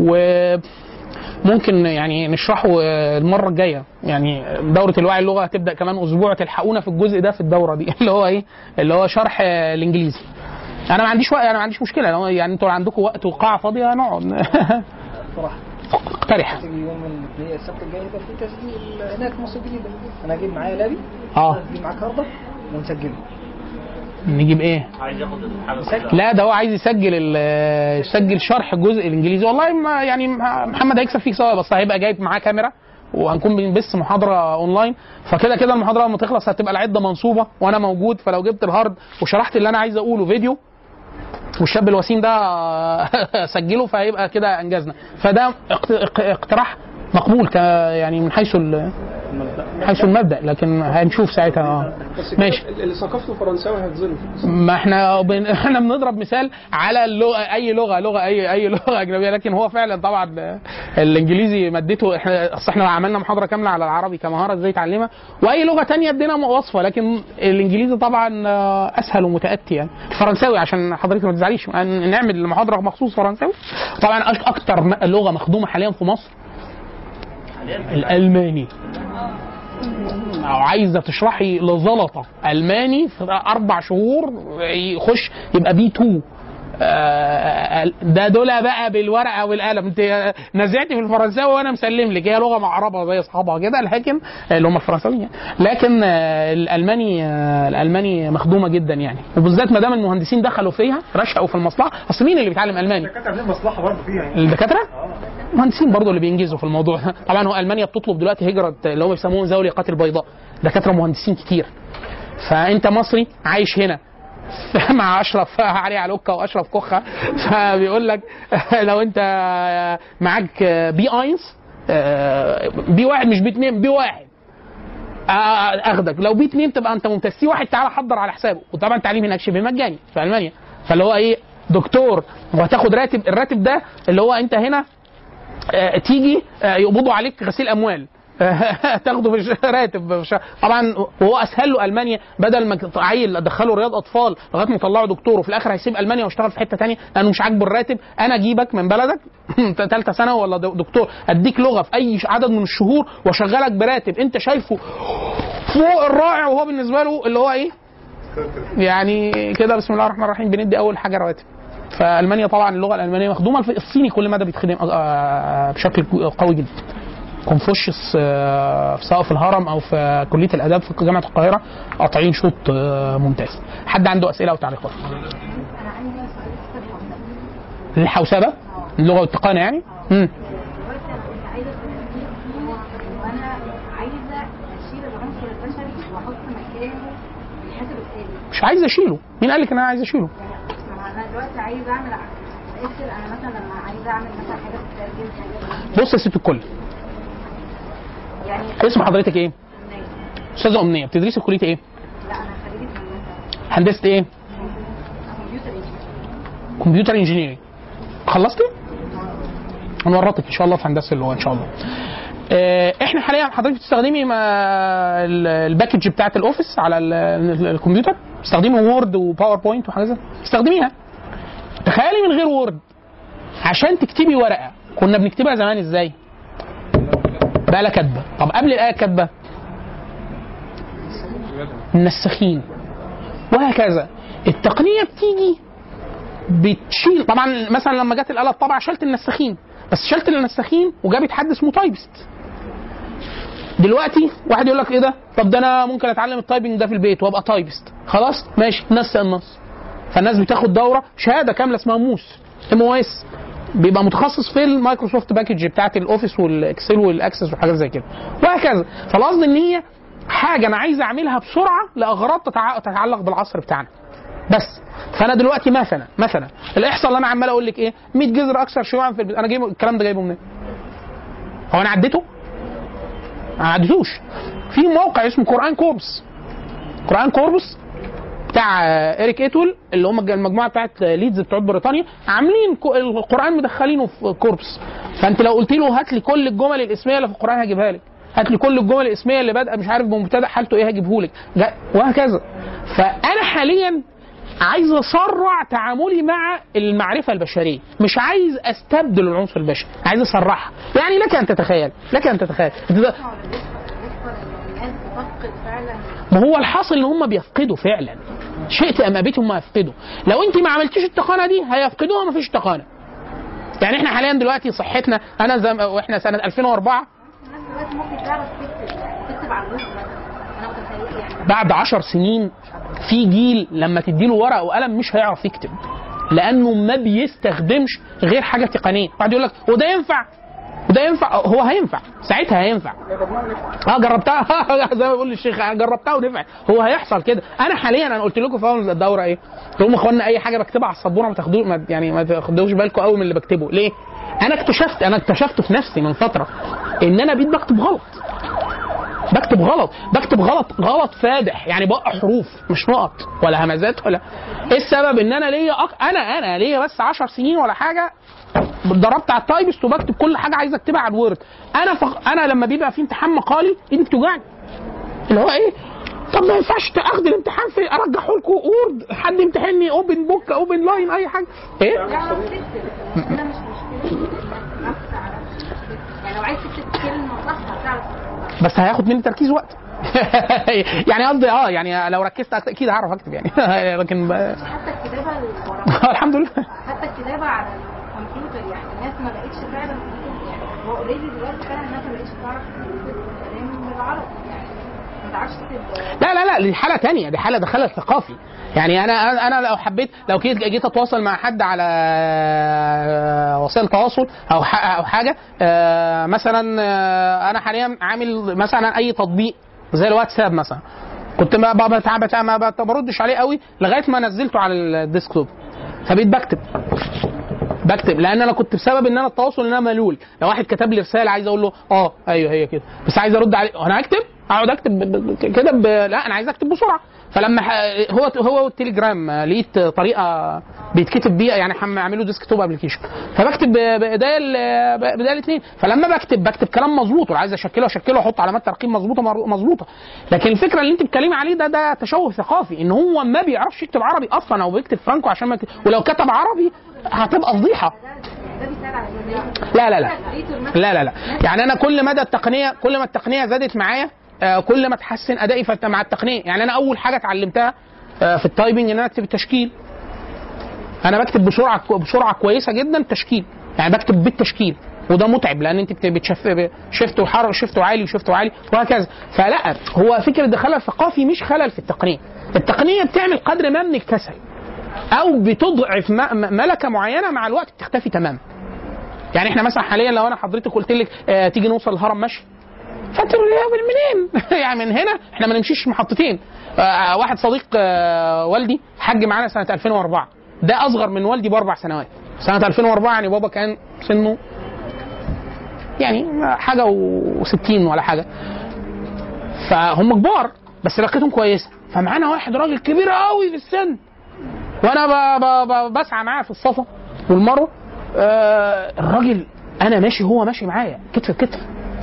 وممكن يعني نشرحه آه، المره الجايه يعني دوره الوعي اللغه هتبدا كمان اسبوع تلحقونا في الجزء ده في الدوره دي اللي هو ايه اللي هو شرح آه، الانجليزي انا ما عنديش وقت انا ما عنديش مشكله لو يعني انتوا عندكم وقت وقاعه فاضيه نقعد صراحه اقترح تيجي يوم الاثنين السبت الجاي يبقى في تسجيل هناك في مصر الجديده انا اجيب معايا لابي اه اجيب معاك هارده ونسجله نجيب ايه عايز ياخد الحاجه نسجل لا ده هو عايز يسجل ال- يسجل شرح الجزء الانجليزي والله ما يعني محمد هيكسب فيك سوا بس هيبقى جايب معاه كاميرا وهنكون بنبث محاضره اونلاين فكده كده المحاضره لما تخلص هتبقى العده منصوبه وانا موجود فلو جبت الهارد وشرحت اللي انا عايز اقوله فيديو والشاب الوسيم ده سجله فهيبقى كده انجزنا فده اقت- اق- اقتراح مقبول ك يعني من حيث ال- من حيث المبدا لكن هنشوف ساعتها اه ماشي اللي ثقافته فرنساوي هيتظلم ما احنا بن... احنا بنضرب مثال على اللغه اي لغه لغه اي اي لغه اجنبيه لكن هو فعلا طبعا الانجليزي مادته احنا اصل احنا عملنا محاضره كامله على العربي كمهاره ازاي تعلمها واي لغه تانية ادينا وصفه لكن الانجليزي طبعا آه، اسهل ومتاتي يعني الفرنساوي عشان حضرتك ما تزعليش ن- نعمل محاضره مخصوص فرنساوي طبعا أك- اكتر م- لغه مخدومه حاليا في مصر الالماني او عايزه تشرحي لزلطه الماني في اربع شهور يخش يبقى بي 2 آه، ده دول بقى بالورقه والقلم انت نزعتي في الفرنساوي وانا مسلم لك هي لغه معربه زي اصحابها كده لكن اللي هم الفرنساويين يعني. لكن آه، الالماني آه، الالماني مخدومه جدا يعني وبالذات ما دام المهندسين دخلوا فيها رشقوا في المصلحه اصل مين اللي بيتعلم الماني؟ الدكاتره عاملين مصلحه برضه فيها يعني الدكاتره مهندسين برضه اللي بينجزوا في الموضوع ده طبعا هو المانيا بتطلب دلوقتي هجره اللي هم بيسموهم ذوي الياقات البيضاء دكاتره مهندسين كتير فانت مصري عايش هنا مع اشرف علي علوكه واشرف كخه فبيقول لك لو انت معاك بي اينس بي واحد مش بي اتنين بي واحد آه، اخدك لو بي اتنين تبقى انت ممتاز سي واحد تعالى حضر على حسابه وطبعا التعليم هناك شبه مجاني في المانيا فاللي هو ايه دكتور وهتاخد راتب الراتب ده اللي هو انت هنا آه، تيجي آه، يقبضوا عليك غسيل اموال تاخده في الش- راتب في الشهر. طبعا وهو اسهل له المانيا بدل ما عيل ادخله رياض اطفال لغايه ما يطلعه دكتور وفي الاخر هيسيب المانيا ويشتغل في حته تانية لانه مش عاجبه الراتب انا اجيبك من بلدك ثالثه سنه ولا د- دكتور اديك لغه في اي ش- عدد من الشهور واشغلك براتب انت شايفه فوق الرائع وهو بالنسبه له اللي هو ايه يعني كده بسم الله الرحمن الرحيم بندي اول حاجه رواتب فالمانيا طبعا اللغه الالمانيه مخدومه الف- الصيني كل مدى بيتخدم آه، بشكل قوي جدا كونفوشيوس آه، سواء في الهرم او في كليه الاداب في جامعه القاهره قاطعين شوط آه، ممتاز حد عنده اسئله او تعليقات انا عندي سؤال في الحوسبه الحوسبه اللغه والتقانه يعني امم دلوقتي انا كنت عايزه تفكير فيه وانا عايزه اشيل العنصر البشري واحط مكانه الحاسب الآلي مش عايز اشيله مين قال لك ان انا عايز اشيله يعني ما انا دلوقتي عايزه اعمل اكسل انا مثلا لما عايزه اعمل مثلا حاجات ترجمه حاجات بص يا ست الكل يعني اسم حضرتك ايه أمنية. استاذه امنيه بتدرسي في كليه ايه لا انا خريجه هندسه هندسه ايه كمبيوتر انجينير كمبيوتر انجينيرنج خلصتي هنورطك ان شاء الله في هندسه اللغه ان شاء الله آه، احنا حاليا حضرتك بتستخدمي ما ال- الباكج بتاعت الاوفيس على ال- ال- الكمبيوتر بتستخدمي وورد وباوربوينت وحاجات زي استخدميها تخيلي من غير وورد عشان تكتبي ورقه كنا بنكتبها زمان ازاي بقى كاتبه طب قبل الايه كاتبه منسخين وهكذا التقنيه بتيجي بتشيل طبعا مثلا لما جت الاله الطبعه شالت النساخين بس شالت النساخين وجابت حد اسمه تايبست دلوقتي واحد يقول لك ايه ده طب ده انا ممكن اتعلم التايبنج ده في البيت وابقى تايبست خلاص ماشي نسق النص فالناس بتاخد دوره شهاده كامله اسمها موس ام او اس بيبقى متخصص في المايكروسوفت باكج بتاعت الاوفيس والاكسل والاكسس وحاجات زي كده وهكذا فالقصد ان هي حاجه انا عايز اعملها بسرعه لاغراض تتع- تتعلق بالعصر بتاعنا بس فانا دلوقتي مثلا مثلا الاحصاء اللي انا عمال اقول لك ايه 100 جذر اكثر شيوعا في البيت انا جايبه الكلام ده جايبه منين؟ هو انا عديته؟ ما عديتوش في موقع اسمه قران كوربس قران كوربس بتاع آه، اريك ايتول اللي هم المجموعه بتاعت ليدز بتوع بريطانيا عاملين كو- القران مدخلينه في كوربس فانت لو قلت له هات لي كل الجمل الاسميه اللي في القران هجيبها لك هات لي كل الجمل الاسميه اللي بادئه مش عارف بمبتدا حالته ايه هجيبه لك جا- وهكذا فانا حاليا عايز اسرع تعاملي مع المعرفه البشريه مش عايز استبدل العنصر البشري عايز اسرعها يعني لك ان تتخيل لك ان تتخيل أنت ده- الناس بتفقد فعلا ما هو الحاصل ان هم بيفقدوا فعلا شئت ام ابيت هم يفقدوا لو انت ما عملتيش التقانه دي هيفقدوها ما فيش تقانه يعني احنا حاليا دلوقتي صحتنا انا زي ما- واحنا سنه 2004 الناس دلوقتي ممكن تعرف تكتب يعني تكتب على الويب مثلا انا متخيل بعد عشر سنين في جيل لما تديله ورقه وقلم مش هيعرف يكتب لانه ما بيستخدمش غير حاجه تقنيه واحد يقول لك وده ينفع وده ينفع هو هينفع ساعتها هينفع اه جربتها زي ما بيقول الشيخ أنا جربتها ونفع هو هيحصل كده انا حاليا انا قلت لكم في اول الدوره ايه قلت لهم يا اخوانا اي حاجه بكتبها على السبوره ما تاخدوش ما يعني ما تاخدوش بالكم قوي من اللي بكتبه ليه انا اكتشفت انا اكتشفت في نفسي من فتره ان انا بقيت بكتب غلط بكتب غلط بكتب غلط غلط فادح يعني بقى حروف مش نقط ولا همزات ولا ايه السبب ان انا ليا أك... انا انا ليا بس 10 سنين ولا حاجه اتدربت على التايبست وبكتب كل حاجه عايز اكتبها على الوورد انا فق... انا لما بيبقى في امتحان مقالي ايدي بتوجعني اللي هو ايه طب ما ينفعش اخد الامتحان في ارجحه لكم وورد حد يمتحني اوبن بوك اوبن لاين اي حاجه ايه تعرف تكتب انا مش مشكلة نفس على يعني لو عايز تكتب كلمة صح هتعرف بس هياخد مني تركيز وقت يعني قصدي اه يعني لو ركزت أكتر اكيد هعرف اكتب يعني لكن ب... حتى الكتابة الورقية الحمد لله حتى الكتابة على الكمبيوتر يعني الناس ما بقتش فعلا تكتب يعني هو اوريدي دلوقتي فعلا الناس ما بقتش تعرف تكتب كلام بالعربي يعني ما تعرفش تكتب لا لا لا دي حاله تانية دي حاله دخلها ثقافي يعني انا انا لو حبيت لو جيت جيت اتواصل مع حد على وسائل تواصل او ح- او حاجه آه، مثلا آه، انا حاليا عامل مثلا اي تطبيق زي الواتساب مثلا كنت ما ب- بتع- بتع- ما بت- بردش عليه قوي لغايه ما نزلته على الديسكتوب فبقيت بكتب بكتب لان انا كنت بسبب ان انا التواصل ان انا ملول لو واحد كتب لي رساله عايز اقول له اه ايوه هي كده بس عايز ارد عليه انا هكتب اقعد اكتب ب- ب- كده ب... لا انا عايز اكتب بسرعه فلما ح... هو هو والتليجرام آه، لقيت طريقه بيتكتب بيها يعني هم اعمله ديسكتوب ابلكيشن فبكتب ب- بايديا ال- ب- بايديا الاثنين فلما بكتب بكتب كلام مظبوط وعايز اشكله اشكله واحط علامات ترقيم مظبوطه مر- مظبوطه لكن الفكره اللي انت بتتكلمي عليه ده ده تشوه ثقافي ان هو ما بيعرفش يكتب عربي اصلا او بيكتب فرانكو عشان ما يكتب. ولو كتب عربي هتبقى فضيحه ده بيساعد على التدريب. لا لا لا التدريب مثلاً لا لا لا يعني انا كل مدى التقنيه كل ما التقنيه زادت معايا آه، كل ما تحسن ادائي فت- مع التقنيه يعني انا اول حاجه اتعلمتها آه، في التايبنج ان انا اكتب التشكيل انا بكتب بسرعه بسرعه كويسه جدا تشكيل يعني بكتب بالتشكيل وده متعب لان انت بت- بتشف شفت وحر شفت وعالي وشفت وعالي وهكذا فلا هو فكره ده خلل ثقافي مش خلل في التقنيه التقنيه بتعمل قدر ما من الكسل او بتضعف م- م- ملكه معينه مع الوقت بتختفي تماما يعني احنا مثلا حاليا لو انا حضرتك قلت لك آه تيجي نوصل الهرم مشي فانت تقول لي من منين؟ يعني من هنا احنا ما نمشيش محطتين آه واحد صديق آه والدي حج معانا سنه 2004 ده اصغر من والدي باربع سنوات سنه 2004 يعني بابا كان سنه يعني حاجه و60 ولا حاجه فهم كبار بس لقيتهم كويسه فمعانا واحد راجل كبير قوي في السن وانا ب... ب... ب... بسعى معاه في الصفا والمروه آه الراجل انا ماشي هو ماشي معايا كتف بكتف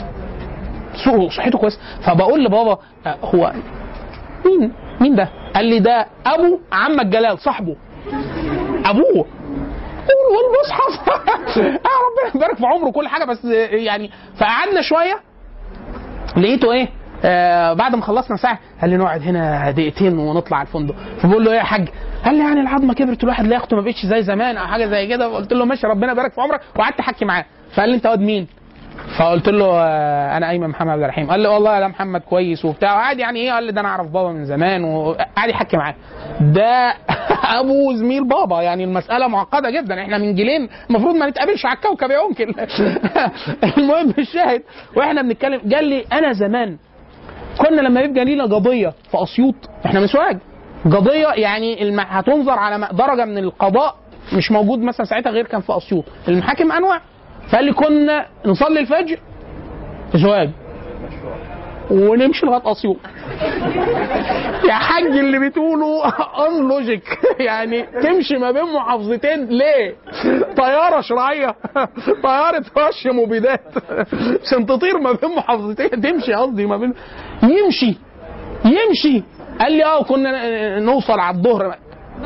سوق صحته كويسه فبقول لبابا آه هو مين مين ده؟ قال لي ده ابو عمك جلال صاحبه ابوه قول والمصحف اه ربنا يبارك في عمره كل حاجه بس يعني فقعدنا شويه لقيته ايه آه بعد ما خلصنا ساعه قال لي نقعد هنا دقيقتين ونطلع على الفندق فبقول له ايه يا حاج قال لي يعني العظمه كبرت الواحد لياقته ما بقتش زي زمان او حاجه زي كده فقلت له ماشي ربنا يبارك في عمرك وقعدت احكي معاه فقال لي انت واد مين فقلت له آه، انا ايمن محمد عبد الرحيم قال لي والله ده محمد كويس وبتاع وقعد يعني ايه قال لي ده انا اعرف بابا من زمان وقعد يحكي معاه ده ابو زميل بابا يعني المساله معقده جدا احنا من جيلين المفروض ما نتقابلش على الكوكب يا ممكن المهم الشاهد واحنا بنتكلم قال لي انا زمان كنا لما يبقى لينا قضيه في اسيوط احنا من سوهاج قضيه يعني الم... هتنظر على م- درجه من القضاء مش موجود مثلا ساعتها غير كان في اسيوط المحاكم انواع فقال لي كنا نصلي الفجر في سوهاج ونمشي لغايه اسيوط يا حاج اللي بتقوله ان لوجيك يعني تمشي ما بين محافظتين ليه؟ طياره شرعيه طياره رش مبيدات عشان تطير ما بين محافظتين تمشي قصدي ما بين يمشي يمشي قال لي اه كنا نوصل على الظهر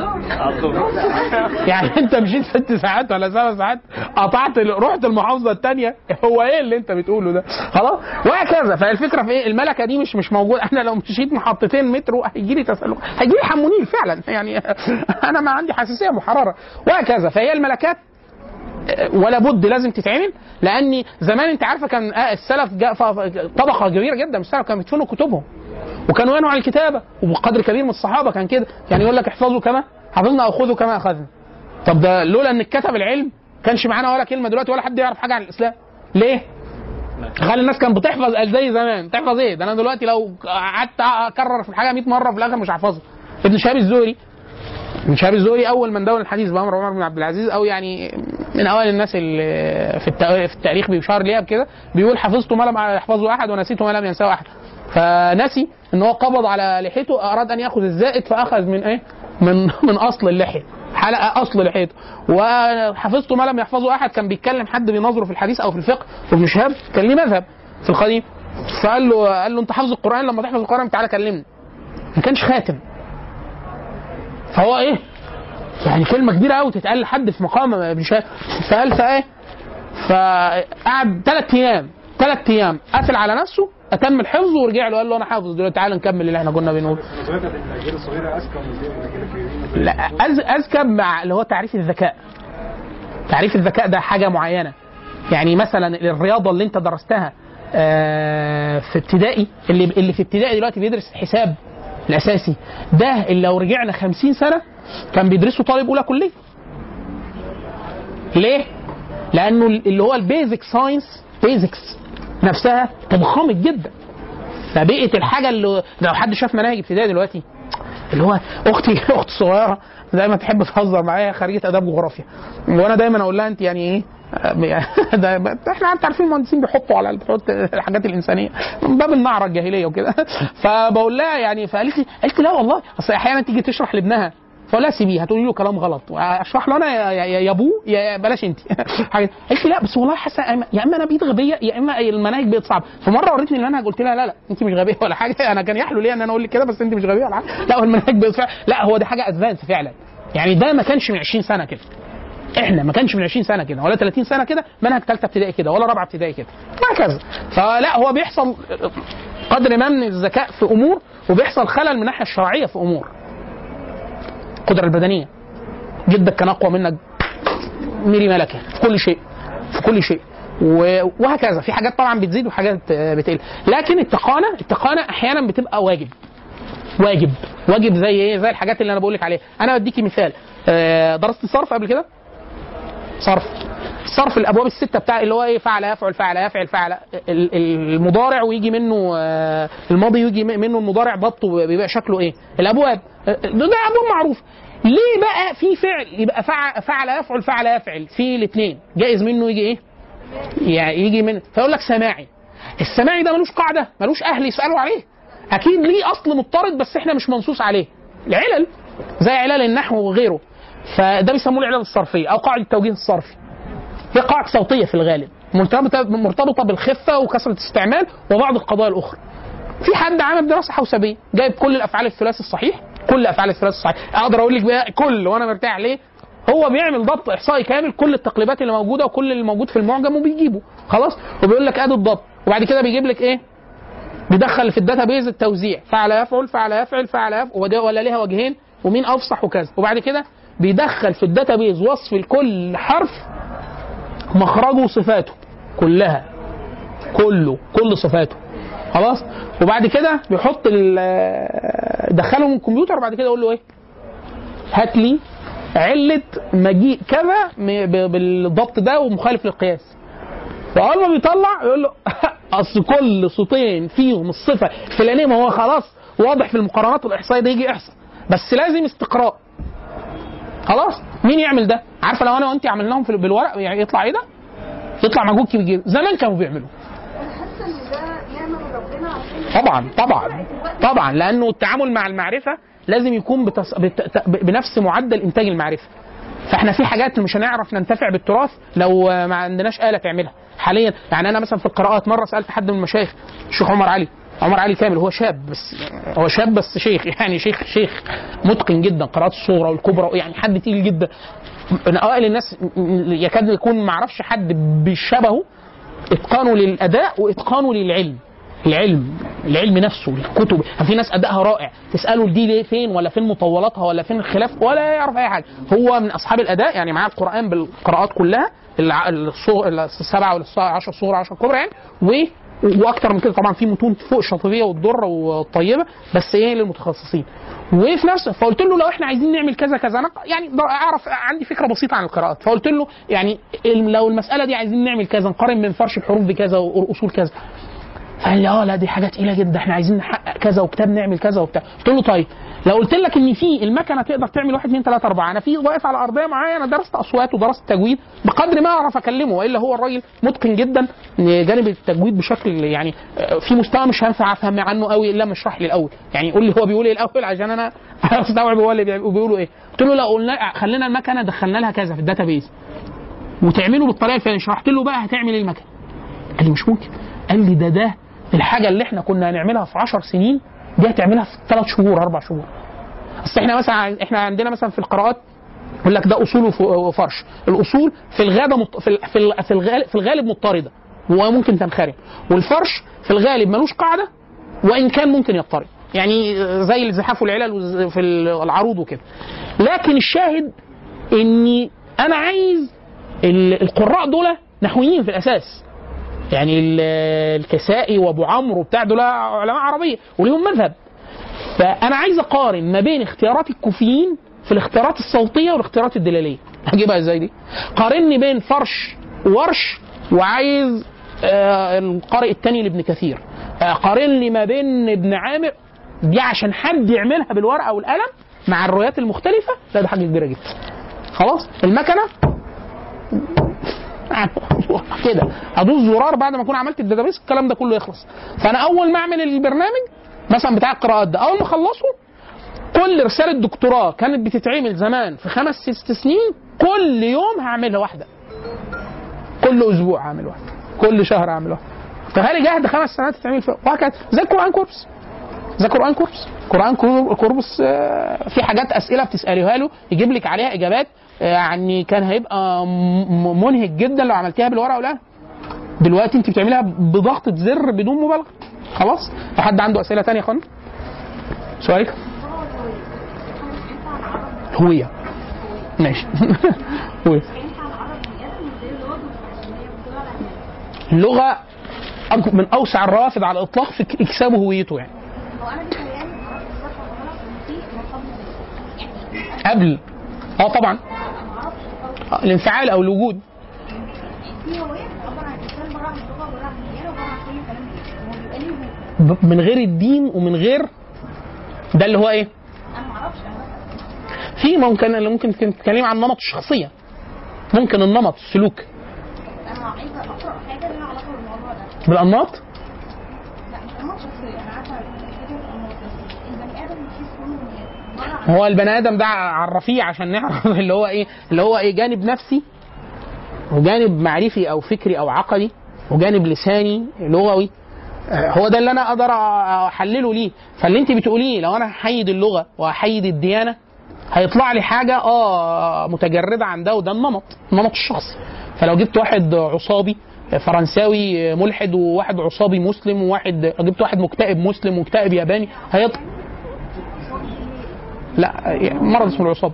يعني انت مشيت ست ساعات ولا سبع ساعات قطعت رحت المحافظه الثانيه هو ايه اللي انت بتقوله ده خلاص وهكذا فالفكره في ايه الملكه دي مش مش موجوده احنا لو مشيت محطتين مترو هيجي لي تسلق هيجي لي حمونيل فعلا يعني انا ما عندي حساسيه محرره وهكذا فهي الملكات ولا بد لازم تتعمل لان زمان انت عارفه كان آه السلف جاء ف- طبقه كبيره جدا من السلف كانوا بيدفنوا كتبهم وكانوا ينهوا عن الكتابه وبقدر كبير من الصحابه كان كده يعني يقول لك احفظوا كما حفظنا او خذوا كما اخذنا طب ده لولا ان كتب العلم كانش معانا ولا كلمه دلوقتي ولا حد يعرف حاجه عن الاسلام ليه؟ خلي الناس كانت بتحفظ زي زمان تحفظ ايه ده انا دلوقتي لو قعدت اكرر في الحاجه 100 مره في الاخر مش هحفظها ابن شهاب الزهري ابن شهاب الزهري اول من دون الحديث بامر عمر بن عبد العزيز او يعني من اوائل الناس اللي في التاريخ, في التاريخ بيشار ليها بكده بيقول حفظت ما لم يحفظه احد ونسيت ما لم ينساه احد فنسي ان هو قبض على لحيته اراد ان ياخذ الزائد فاخذ من ايه؟ من من اصل اللحيه حلقه اصل لحيته وحفظت ما لم يحفظه احد كان بيتكلم حد بينظره في الحديث او في الفقه وابن شهاب كان ليه مذهب في القديم فقال له قال له انت حافظ القران لما تحفظ القران تعالى كلمني ما كانش خاتم فهو ايه يعني كلمه كبيره قوي تتقال لحد في مقام ابن شهاب فقال فايه فقعد ثلاث ايام ثلاث ايام قفل على نفسه اتم الحفظ ورجع له قال له انا حافظ دلوقتي تعالى نكمل اللي احنا كنا بنقول نظرتك الاجيال الصغيره اذكى من الاجيال الكبيرين لا أز اذكى مع اللي هو تعريف الذكاء تعريف الذكاء ده حاجه معينه يعني مثلا الرياضه اللي انت درستها آه، في ابتدائي اللي اللي في ابتدائي دلوقتي بيدرس الحساب الاساسي ده اللي لو رجعنا 50 سنه كان بيدرسه طالب اولى كليه ليه؟ لانه اللي هو البيزك ساينس بيزكس نفسها تضخمت جدا فبقت الحاجه اللي لو حد شاف مناهج ابتدائي دلوقتي اللي هو اختي اختي الصغيره دايما تحب تهزر معايا خريجه اداب جغرافيا وانا دايما اقول لها انت يعني ايه ده احنا انت عارفين المهندسين بيحطوا على بيحط الحاجات الانسانيه من باب النعره الجاهليه وكده فبقول لها يعني فقالت لي قالت لي لا والله اصل احيانا تيجي تشرح لابنها فقول لها سيبيه هتقولي له كلام غلط اشرح له انا يا, يا, يا ابوه يا يا بلاش انت حاجة. قالت لي لا بس والله حاسه يا اما انا بقيت غبيه يا اما المناهج بقت صعبه فمره وريتني المنهج قلت لها لا لا انت مش غبيه ولا حاجه انا كان يحلو لي ان انا اقول لك كده بس انت مش غبيه ولا حاجه لا هو المنهج بقت فعلا لا هو دي حاجه ادفانس فعلا يعني ده ما كانش من 20 سنه كده احنا ما كانش من 20 سنه كده ولا 30 سنه كده منهج ثالثه ابتدائي كده ولا رابعه ابتدائي كده وهكذا فلا هو بيحصل قدر ما من الذكاء في امور وبيحصل خلل من الناحيه الشرعيه في امور القدره البدنيه جدك كان اقوى منك ميري ملكه في كل شيء في كل شيء و- وهكذا في حاجات طبعا بتزيد وحاجات آه، بتقل لكن التقانه التقانه احيانا بتبقى واجب واجب واجب زي ايه زي الحاجات اللي انا بقول لك عليها انا بديكي مثال آه، درست صرف قبل كده صرف صرف الابواب السته بتاع اللي هو ايه فعل يفعل فعل يفعل فعل ال- ال- المضارع ويجي منه آه، الماضي ويجي منه المضارع ضبطه بيبقى شكله ايه الابواب آه، ده, ده ابواب معروف ليه بقى في فعل يبقى فعل فعل يفعل فعل يفعل في الاثنين جائز منه يجي ايه يعني يجي من فيقول لك سماعي السماعي ده ملوش قاعده ملوش اهل يسالوا عليه اكيد ليه اصل مضطرد بس احنا مش منصوص عليه العلل زي علل النحو وغيره فده بيسموه العلل الصرفيه او قاعده التوجيه الصرفي هي قاعده صوتيه في الغالب مرتبطه مرتبطه بالخفه وكثره الاستعمال وبعض القضايا الاخرى في حد عمل دراسه حوسبيه جايب كل الافعال الثلاثي الصحيح كل افعال الثلاثي الصحيح اقدر اقول لك بقى كل وانا مرتاح ليه هو بيعمل ضبط احصائي كامل كل التقليبات اللي موجوده وكل اللي موجود في المعجم وبيجيبه خلاص وبيقول لك ادي الضبط وبعد كده بيجيب لك ايه بيدخل في الداتا بيز التوزيع فعل يفعل فعل يفعل فعل يفعل وده ولا ليها وجهين ومين افصح وكذا وبعد كده بيدخل في الداتا بيز وصف لكل حرف مخرجه وصفاته كلها كله كل صفاته خلاص وبعد كده بيحط ال- دخلهم الكمبيوتر وبعد كده يقول له ايه هات لي علة مجيء كذا م- ب- بالضبط ده ومخالف للقياس فاول ما بيطلع يقول له اصل كل صوتين فيهم الصفه الفلانيه ما هو خلاص واضح في المقارنات الاحصائيه ده يجي احصاء بس لازم استقراء خلاص مين يعمل ده عارفه لو انا وانت عملناهم في بالورق يعني يطلع ايه ده يطلع مجهود كبير زمان كانوا بيعملوا انا حاسه ان ده نعمه من ربنا عشان طبعا طبعا طبعا لانه التعامل مع المعرفه لازم يكون بتص... بت... بنفس معدل انتاج المعرفه فاحنا في حاجات مش هنعرف ننتفع بالتراث لو ما عندناش آلة تعملها حاليا يعني انا مثلا في القراءات مره سالت حد من المشايخ الشيخ عمر علي عمر علي كامل هو شاب بس هو شاب بس شيخ يعني شيخ شيخ متقن جدا قراءات الصغرى والكبرى يعني حد تقيل جدا من اوائل الناس يكاد يكون ما اعرفش حد بشبهه اتقانه للاداء واتقانه للعلم العلم العلم نفسه الكتب في ناس ادائها رائع تساله دي ليه فين ولا فين مطولاتها ولا فين الخلاف ولا يعرف اي حاجه هو من اصحاب الاداء يعني معاه القران بالقراءات كلها الع- الصو- السبعه ولا العشر صور 10 كبرى يعني واكتر من كده طبعا في متون فوق الشاطبيه والدره والطيبه بس ايه للمتخصصين وفي نفس فقلت له لو احنا عايزين نعمل كذا كذا انا يعني ده اعرف عندي فكره بسيطه عن القراءات فقلت له يعني ال- لو المساله دي عايزين نعمل كذا نقارن بين فرش الحروف بكذا واصول كذا فقال لي اه لا دي حاجه تقيله جدا احنا عايزين نحقق كذا وكتاب نعمل كذا وبتاع قلت له طيب لو قلت لك ان في المكنه تقدر تعمل واحد اثنين ثلاثه اربعه انا في واقف على ارضيه معايا انا درست اصوات ودرست تجويد بقدر ما اعرف اكلمه والا هو الراجل متقن جدا جانب التجويد بشكل يعني آه، في مستوى مش هينفع افهم عنه قوي الا لما يشرح لي الاول يعني يقول لي هو بيقول ايه الاول عشان انا استوعب هو اللي بي- بيقولوا ايه قلت له لو قلنا خلينا المكنه دخلنا لها كذا في الداتابيز وتعمله بالطريقه الفلانيه شرحت له بقى هتعمل ايه المكنه قال لي مش ممكن قال لي ده ده الحاجه اللي احنا كنا هنعملها في 10 سنين دي هتعملها في ثلاث شهور اربع شهور اصل احنا مثلا احنا عندنا مثلا في القراءات يقول لك ده اصول وف- وفرش الاصول في الغالب مط... في ال- في ال- في الغالب, في الغالب مضطرده وممكن تنخرم والفرش في الغالب ملوش قاعده وان كان ممكن يضطرب يعني زي الزحاف والعلل وز- في العروض وكده لكن الشاهد اني انا عايز ال- القراء دول نحويين في الاساس يعني ال- الكسائي وابو عمرو وبتاع دول علماء عربيه وليهم مذهب فانا عايز اقارن ما بين اختيارات الكوفيين في الاختيارات الصوتيه والاختيارات الدلاليه هجيبها ازاي دي قارني بين فرش وورش وعايز آه القارئ الثاني لابن كثير آه قارن لي ما بين ابن عامر دي عشان حد يعملها بالورقه والقلم مع الروايات المختلفه لا ده حاجه كبيره جدا خلاص المكنه كده ادوس زرار بعد ما اكون عملت الداتابيس الكلام ده كله يخلص فانا اول ما اعمل البرنامج مثلا بتاع القراءات ده اول ما اخلصه كل رساله دكتوراه كانت بتتعمل زمان في خمس ست سنين كل يوم هعملها واحده كل اسبوع هعمل واحده كل شهر هعمل واحده فهل جهد خمس سنوات تتعمل فيها وهكذا زي القران كورس زي قران كورس قران كور- كوربس آه، في حاجات اسئله بتساليها له يجيب لك عليها اجابات آه، يعني كان هيبقى م- م- منهك جدا لو عملتيها بالورقه والقلم دلوقتي انت بتعمليها بضغطه زر بدون مبالغه خلاص لو حد عنده اسئله تانية يا اخوانا سؤالك هويه ماشي هويه اللغه أك- من اوسع الروافد على الاطلاق في اكساب هويته يعني قبل اه طبعا آه، الانفعال او الوجود ب- من غير الدين ومن غير ده اللي هو ايه؟ في ممكن اللي ممكن تتكلم عن نمط الشخصيه ممكن النمط السلوك انا عايزه اقرا حاجه لها علاقه بالموضوع ده بالانماط لا مش انماط شخصيه انا عارفه فكره الانماط بس البني ادم بيحس انه بره عن هو البني ادم ده عرفيه عشان نعرف اللي هو ايه اللي هو ايه جانب نفسي وجانب معرفي او فكري او عقدي وجانب لساني لغوي آه، هو ده اللي انا اقدر احلله ليه فاللي انت بتقوليه لو انا هحيد اللغه وهحيد الديانه هيطلع لي حاجه اه متجرده عن ده وده النمط النمط الشخصي فلو جبت واحد عصابي فرنساوي ملحد وواحد عصابي مسلم وواحد جبت واحد مكتئب مسلم ومكتئب ياباني هيطلع لا مرض اسمه العصاب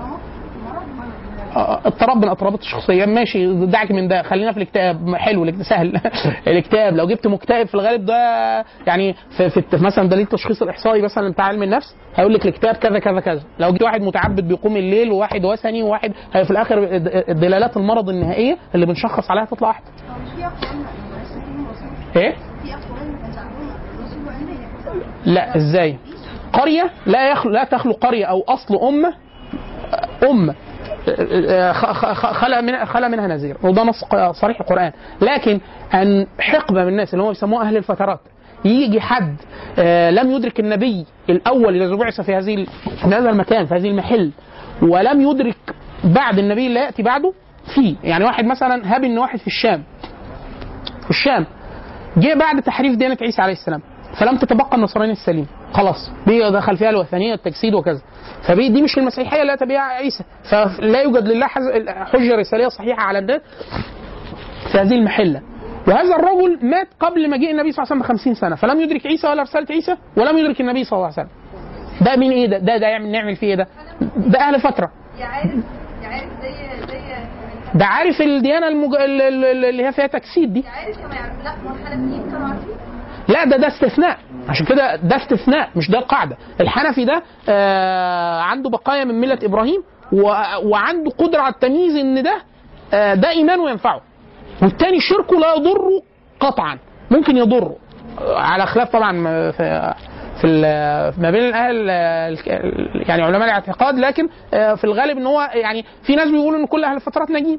آه، اضطراب من اضطرابات الشخصيه ماشي دعك من ده خلينا في الاكتئاب حلو الاكت- سهل الاكتئاب لو جبت مكتئب في الغالب ده يعني في, في الت- مثلا دليل التشخيص الاحصائي مثلا بتاع علم النفس هيقول لك الاكتئاب كذا كذا كذا لو جبت واحد متعبد بيقوم الليل وواحد وثني وواحد هي في الاخر الد- دلالات المرض النهائيه اللي بنشخص عليها تطلع واحده هو مش في اقوال بس في رسول ايه في اقوال ما كانش عندهم الرسول وعندنا لا ازاي قريه لا يخلو لا تخلو قريه او اصل امه امه خ- خ- خلق من خلق منها نذير وده نص ق- صريح القران لكن ان حقبه من الناس اللي هم بيسموها اهل الفترات يجي حد آه، لم يدرك النبي الاول الذي بعث في هذه ال- في هذا المكان في هذه المحل ولم يدرك بعد النبي اللي ياتي بعده في يعني واحد مثلا هاب ان واحد في الشام في الشام جه بعد تحريف ديانه عيسى عليه السلام فلم تتبقى النصرانيه السليم خلاص بقي دخل فيها الوثنيه والتجسيد وكذا فبقي دي مش المسيحيه اللي اتى بها عيسى فلا يوجد لله حز- حجه رساليه صحيحه على الناس في هذه المحله وهذا الرجل مات قبل مجيء النبي صلى الله عليه وسلم ب 50 سنه فلم يدرك عيسى ولا رساله عيسى ولم يدرك النبي صلى الله عليه وسلم ده مين ايه ده ده, ده يعمل نعمل فيه ايه ده ده اهل فتره يا عارف يا عارف زي زي ده عارف الديانه المج... ال- ال- اللي هي فيها تجسيد دي عارف كما يعرف لا ما الحنفيين كانوا عارفين لا ده ده استثناء عشان كده ده استثناء مش ده القاعده الحنفي ده آه عنده بقايا من مله ابراهيم و... وعنده قدره على التمييز ان ده آه ده ايمانه ينفعه والتاني شركه لا يضره قطعا ممكن يضره آه، على خلاف طبعا ما- في في ال- ما بين اهل ال- يعني علماء الاعتقاد لكن آه، في الغالب ان هو يعني في ناس بيقولوا ان كل اهل الفترات ناجين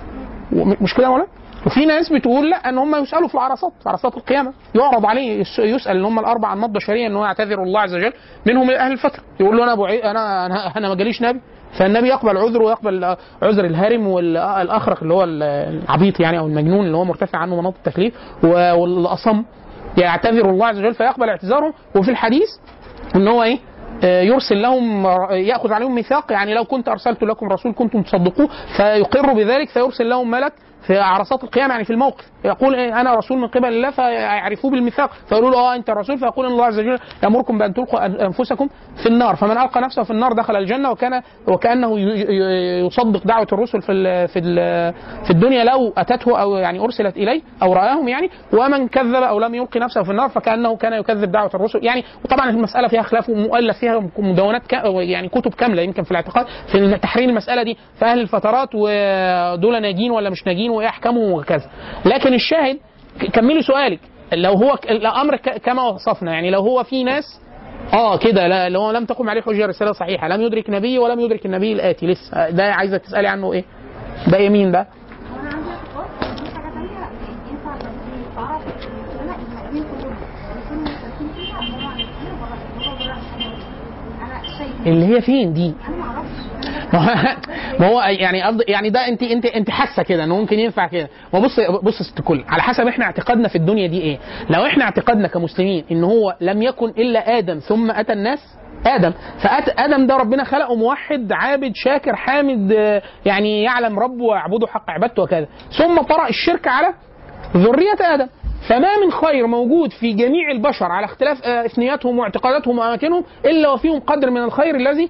وم- مش كده يا مولانا؟ وفي ناس بتقول لا ان هم يسالوا في العرصات في عرصات القيامه يعرض عليه يس- يسال ان هم الاربع انماط بشريه ان هو يعتذر الله عز وجل منهم اهل الفتره يقول له انا ابو عي... انا انا, أنا ما جاليش نبي فالنبي يقبل عذره ويقبل عذر الهارم والاخرق اللي هو العبيط يعني او المجنون اللي هو مرتفع عنه مناط التكليف و- والاصم يعتذر الله عز وجل فيقبل اعتذارهم وفي الحديث ان هو ايه آه، يرسل لهم ياخذ عليهم ميثاق يعني لو كنت ارسلت لكم رسول كنتم تصدقوه فيقر بذلك فيرسل لهم ملك في عرصات القيامه يعني في الموقف يقول إيه انا رسول من قبل الله فيعرفوه بالميثاق فيقولوا له اه انت رسول فيقول ان الله عز وجل يامركم بان تلقوا أن- انفسكم في النار فمن القى نفسه في النار دخل الجنه وكان وكانه ي- ي- يصدق دعوه الرسل في ال في ال في الدنيا لو اتته او يعني ارسلت اليه او راهم يعني ومن كذب او لم يلقي نفسه في النار فكانه كان يكذب دعوه الرسل يعني وطبعا المساله فيها خلاف ومؤلف فيها مدونات كا- يعني كتب كامله يمكن في الاعتقاد في تحرير المساله دي في اهل الفترات ودول ناجين ولا مش ناجين وايه احكامهم وكذا لكن الشاهد ك- كملي سؤالك لو هو ك- الامر ك- كما وصفنا يعني لو هو في ناس اه كده لا لو لم تقم عليه حجه رساله صحيحه لم يدرك نبي ولم يدرك النبي الاتي لسه ده عايزه تسالي عنه ايه ده يمين ده هو انا عندي اعتقاد دي حاجه ثانيه ينفع تنزيل بعض انا المؤمنين كلهم يكونوا مشتركين فيها بره عن الدين وبره بره عن الحياه انا شايف اللي هي فين دي انا ما اعرفش ما هو- ما هو يعني قصدي يعني ده انت انت انت حاسه كده انه ممكن ينفع كده ما بص بص يا ست الكل على حسب احنا اعتقادنا في الدنيا دي ايه لو احنا اعتقادنا كمسلمين ان هو لم يكن الا ادم ثم اتى الناس ادم فادم ده ربنا خلقه موحد عابد شاكر حامد آه، يعني يعلم ربه ويعبده حق عبادته وكذا ثم طرأ الشرك على ذرية آدم فما من خير موجود في جميع البشر على اختلاف آه، إثنياتهم واعتقاداتهم وأماكنهم إلا وفيهم قدر من الخير الذي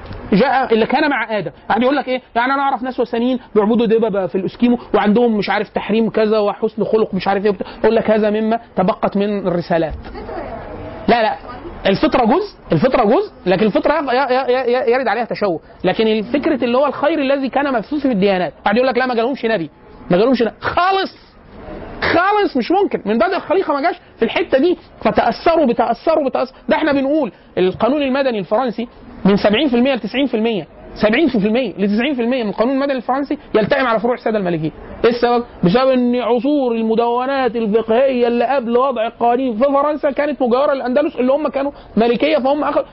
جاء اللي كان مع ادم يعني يقول لك ايه يعني انا اعرف ناس وثنيين بيعبدوا دببه في الاسكيمو وعندهم مش عارف تحريم كذا وحسن خلق مش عارف ايه وبتاع. يقول لك هذا مما تبقت من الرسالات لا لا الفطره جزء الفطره جزء لكن الفطره ي- ي- ي- يرد عليها تشوه لكن الفكره اللي هو الخير الذي كان مبثوث في الديانات بعد يقول لك لا ما جالهمش نبي ما جالهمش نبي خالص خالص مش ممكن من بدء الخليقه ما جاش في الحته دي فتاثروا بتاثروا بتاثروا ده احنا بنقول القانون المدني الفرنسي من 70% ل 90% 70% ل 90% من القانون المدني الفرنسي يلتئم على فروع الساده المالكيه. ايه السبب؟ بسبب ان عصور المدونات الفقهيه اللي قبل وضع القوانين في فرنسا كانت مجاوره للاندلس اللي هم كانوا مالكيه فهم اخذ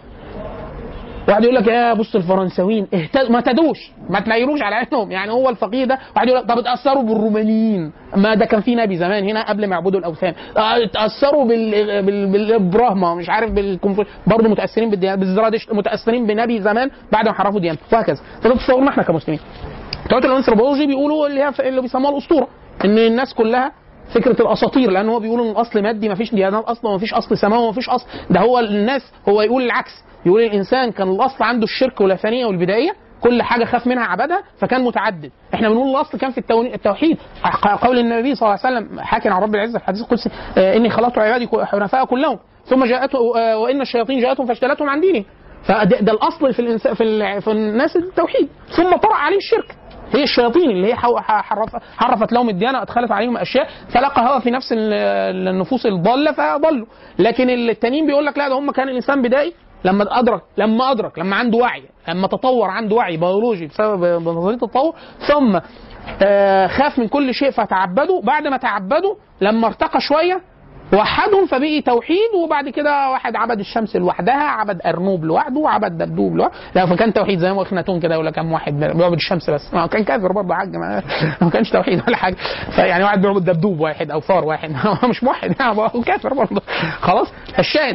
واحد يقول لك يا بص الفرنساويين اهتد... ما تدوش ما تنيروش على عينهم يعني هو الفقيه ده واحد يقول لك طب اتاثروا بالرومانيين ما ده كان في نبي زمان هنا قبل ما يعبدوا الاوثان آه، اتاثروا بال... بال... بالابراهما مش عارف بالكونفو برضه متاثرين بالديانه بالزرادشت متاثرين بنبي زمان بعد ما حرفوا ديانته وهكذا فده تصورنا احنا كمسلمين بتوع الانثروبولوجي بيقولوا اللي هي اللي بيسموها الاسطوره ان الناس كلها فكره الاساطير لان هو بيقول ان الاصل مادي ما فيش ديانات اصلا ما فيش اصل سماوي ما فيش اصل ده هو الناس هو يقول العكس يقول الانسان كان الاصل عنده الشرك والثانيه والبدائيه كل حاجه خاف منها عبدها فكان متعدد احنا بنقول الاصل كان في التوني- التوحيد قول النبي صلى الله عليه وسلم حاكي عن رب العزه في الحديث القدسي آه، اني خلقت عبادي حنفاء كلهم ثم جاءته آه، وان الشياطين جاءتهم فاجتالتهم عن دينهم فده ده الاصل في الانسان في, ال- في الناس التوحيد ثم طرأ عليه الشرك هي الشياطين اللي هي حو- حرف حرفت لهم الديانه ادخلت عليهم اشياء فلقى هوى في نفس ال- النفوس الضاله فضلوا لكن التانيين بيقول لك لا ده هم كان الانسان بدائي لما ادرك لما ادرك لما عنده وعي لما تطور عنده وعي بيولوجي بسبب نظريه التطور ثم آه، خاف من كل شيء فتعبدوا بعد ما تعبدوا لما ارتقى شويه وحدهم فبقي توحيد وبعد كده واحد عبد الشمس لوحدها عبد ارنوب لوحده وعبد دبدوب لوحده لا فكان توحيد زي ما اخناتون كده يقول لك كم واحد بيعبد الشمس بس ما هو كان كافر برضه حاج ما, ما كانش توحيد ولا حاجه فيعني واحد بيعبد دبدوب واحد او فار واحد هو مش موحد يعني هو كافر برضه خلاص الشاهد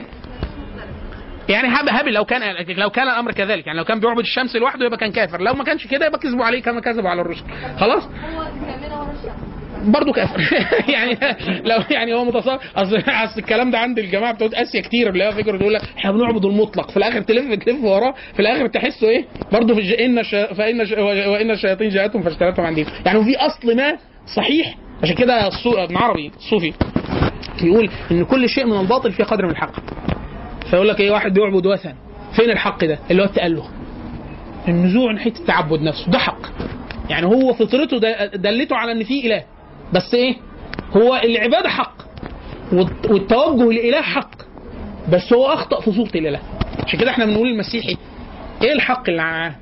يعني هاب هابل لو كان لو كان الامر كذلك يعني لو كان بيعبد الشمس لوحده يبقى كان كافر لو ما كانش كده يبقى كذبوا عليه كما كذبوا على الرسل خلاص هو بيعملها ورا الشمس برضه كافر يعني لو يعني هو متصور اصل اصل الكلام ده عند الجماعه بتوع اسيا كتير اللي هو فكره تقول لك احنا بنعبد المطلق في الاخر تلف تلف وراه في الاخر تحسه ايه برضه في الج... ان الش... فان الش... وان الشياطين جاءتهم فاشترتهم عن دين يعني في اصل ما صحيح عشان كده الصو... ابن عربي الصوفي يقول ان كل شيء من الباطل فيه قدر من الحق فيقول لك ايه واحد بيعبد وثن فين الحق ده اللي هو التأله النزوع ناحيه التعبد نفسه ده حق يعني هو فطرته د- دلته على ان في اله بس ايه هو العباده حق والت- والتوجه لاله حق بس هو اخطا في صوره الاله عشان كده احنا بنقول المسيحي ايه الحق اللي معاه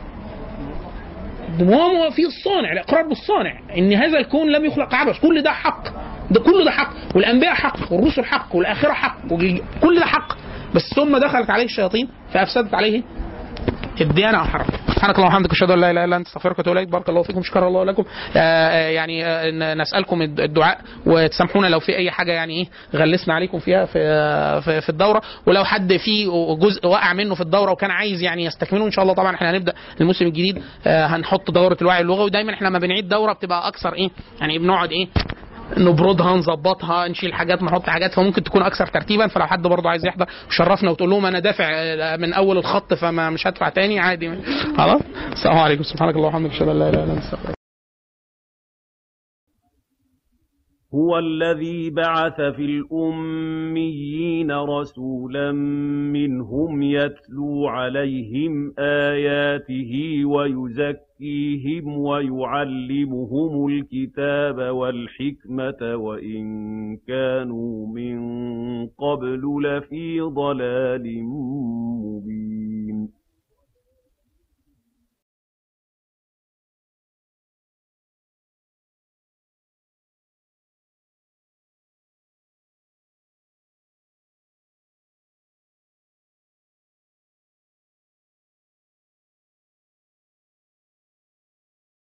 ده ما هو في الصانع الاقرار بالصانع ان هذا الكون لم يخلق عبث كل ده حق ده كله ده حق والانبياء حق والرسل حق والاخره حق وال- كل ده حق بس ثم دخلت عليه الشياطين فافسدت عليه الديانه او حركه سبحانك اللهم وبحمدك اشهد ان لا اله الا انت استغفرك واتوب اليك بارك الله فيكم شكر الله لكم آه، آه، يعني آه، ن- نسالكم الد- الدعاء وتسامحونا لو في اي حاجه يعني ايه غلسنا عليكم فيها في آه، في, في الدوره ولو حد في جزء وقع منه في الدوره وكان عايز يعني يستكمله ان شاء الله طبعا احنا هنبدا الموسم الجديد آه، هنحط دوره الوعي اللغوي ودايما احنا لما بنعيد دوره بتبقى اكثر ايه يعني بنقعد ايه نبردها نظبطها نشيل حاجات نحط حاجات فممكن تكون اكثر ترتيبا فلو حد برضه عايز يحضر شرفنا وتقول لهم انا دافع آه، من اول الخط فما مش هدفع تاني عادي خلاص السلام عليكم سبحانك اللهم وبحمدك اشهد ان لا اله الا انت استغفرك هو الذي بعث في الأميين رسولا منهم يتلو عليهم آياته ويزكيهم ويعلمهم الكتاب والحكمة وإن كانوا من قبل لفي ضلال مبين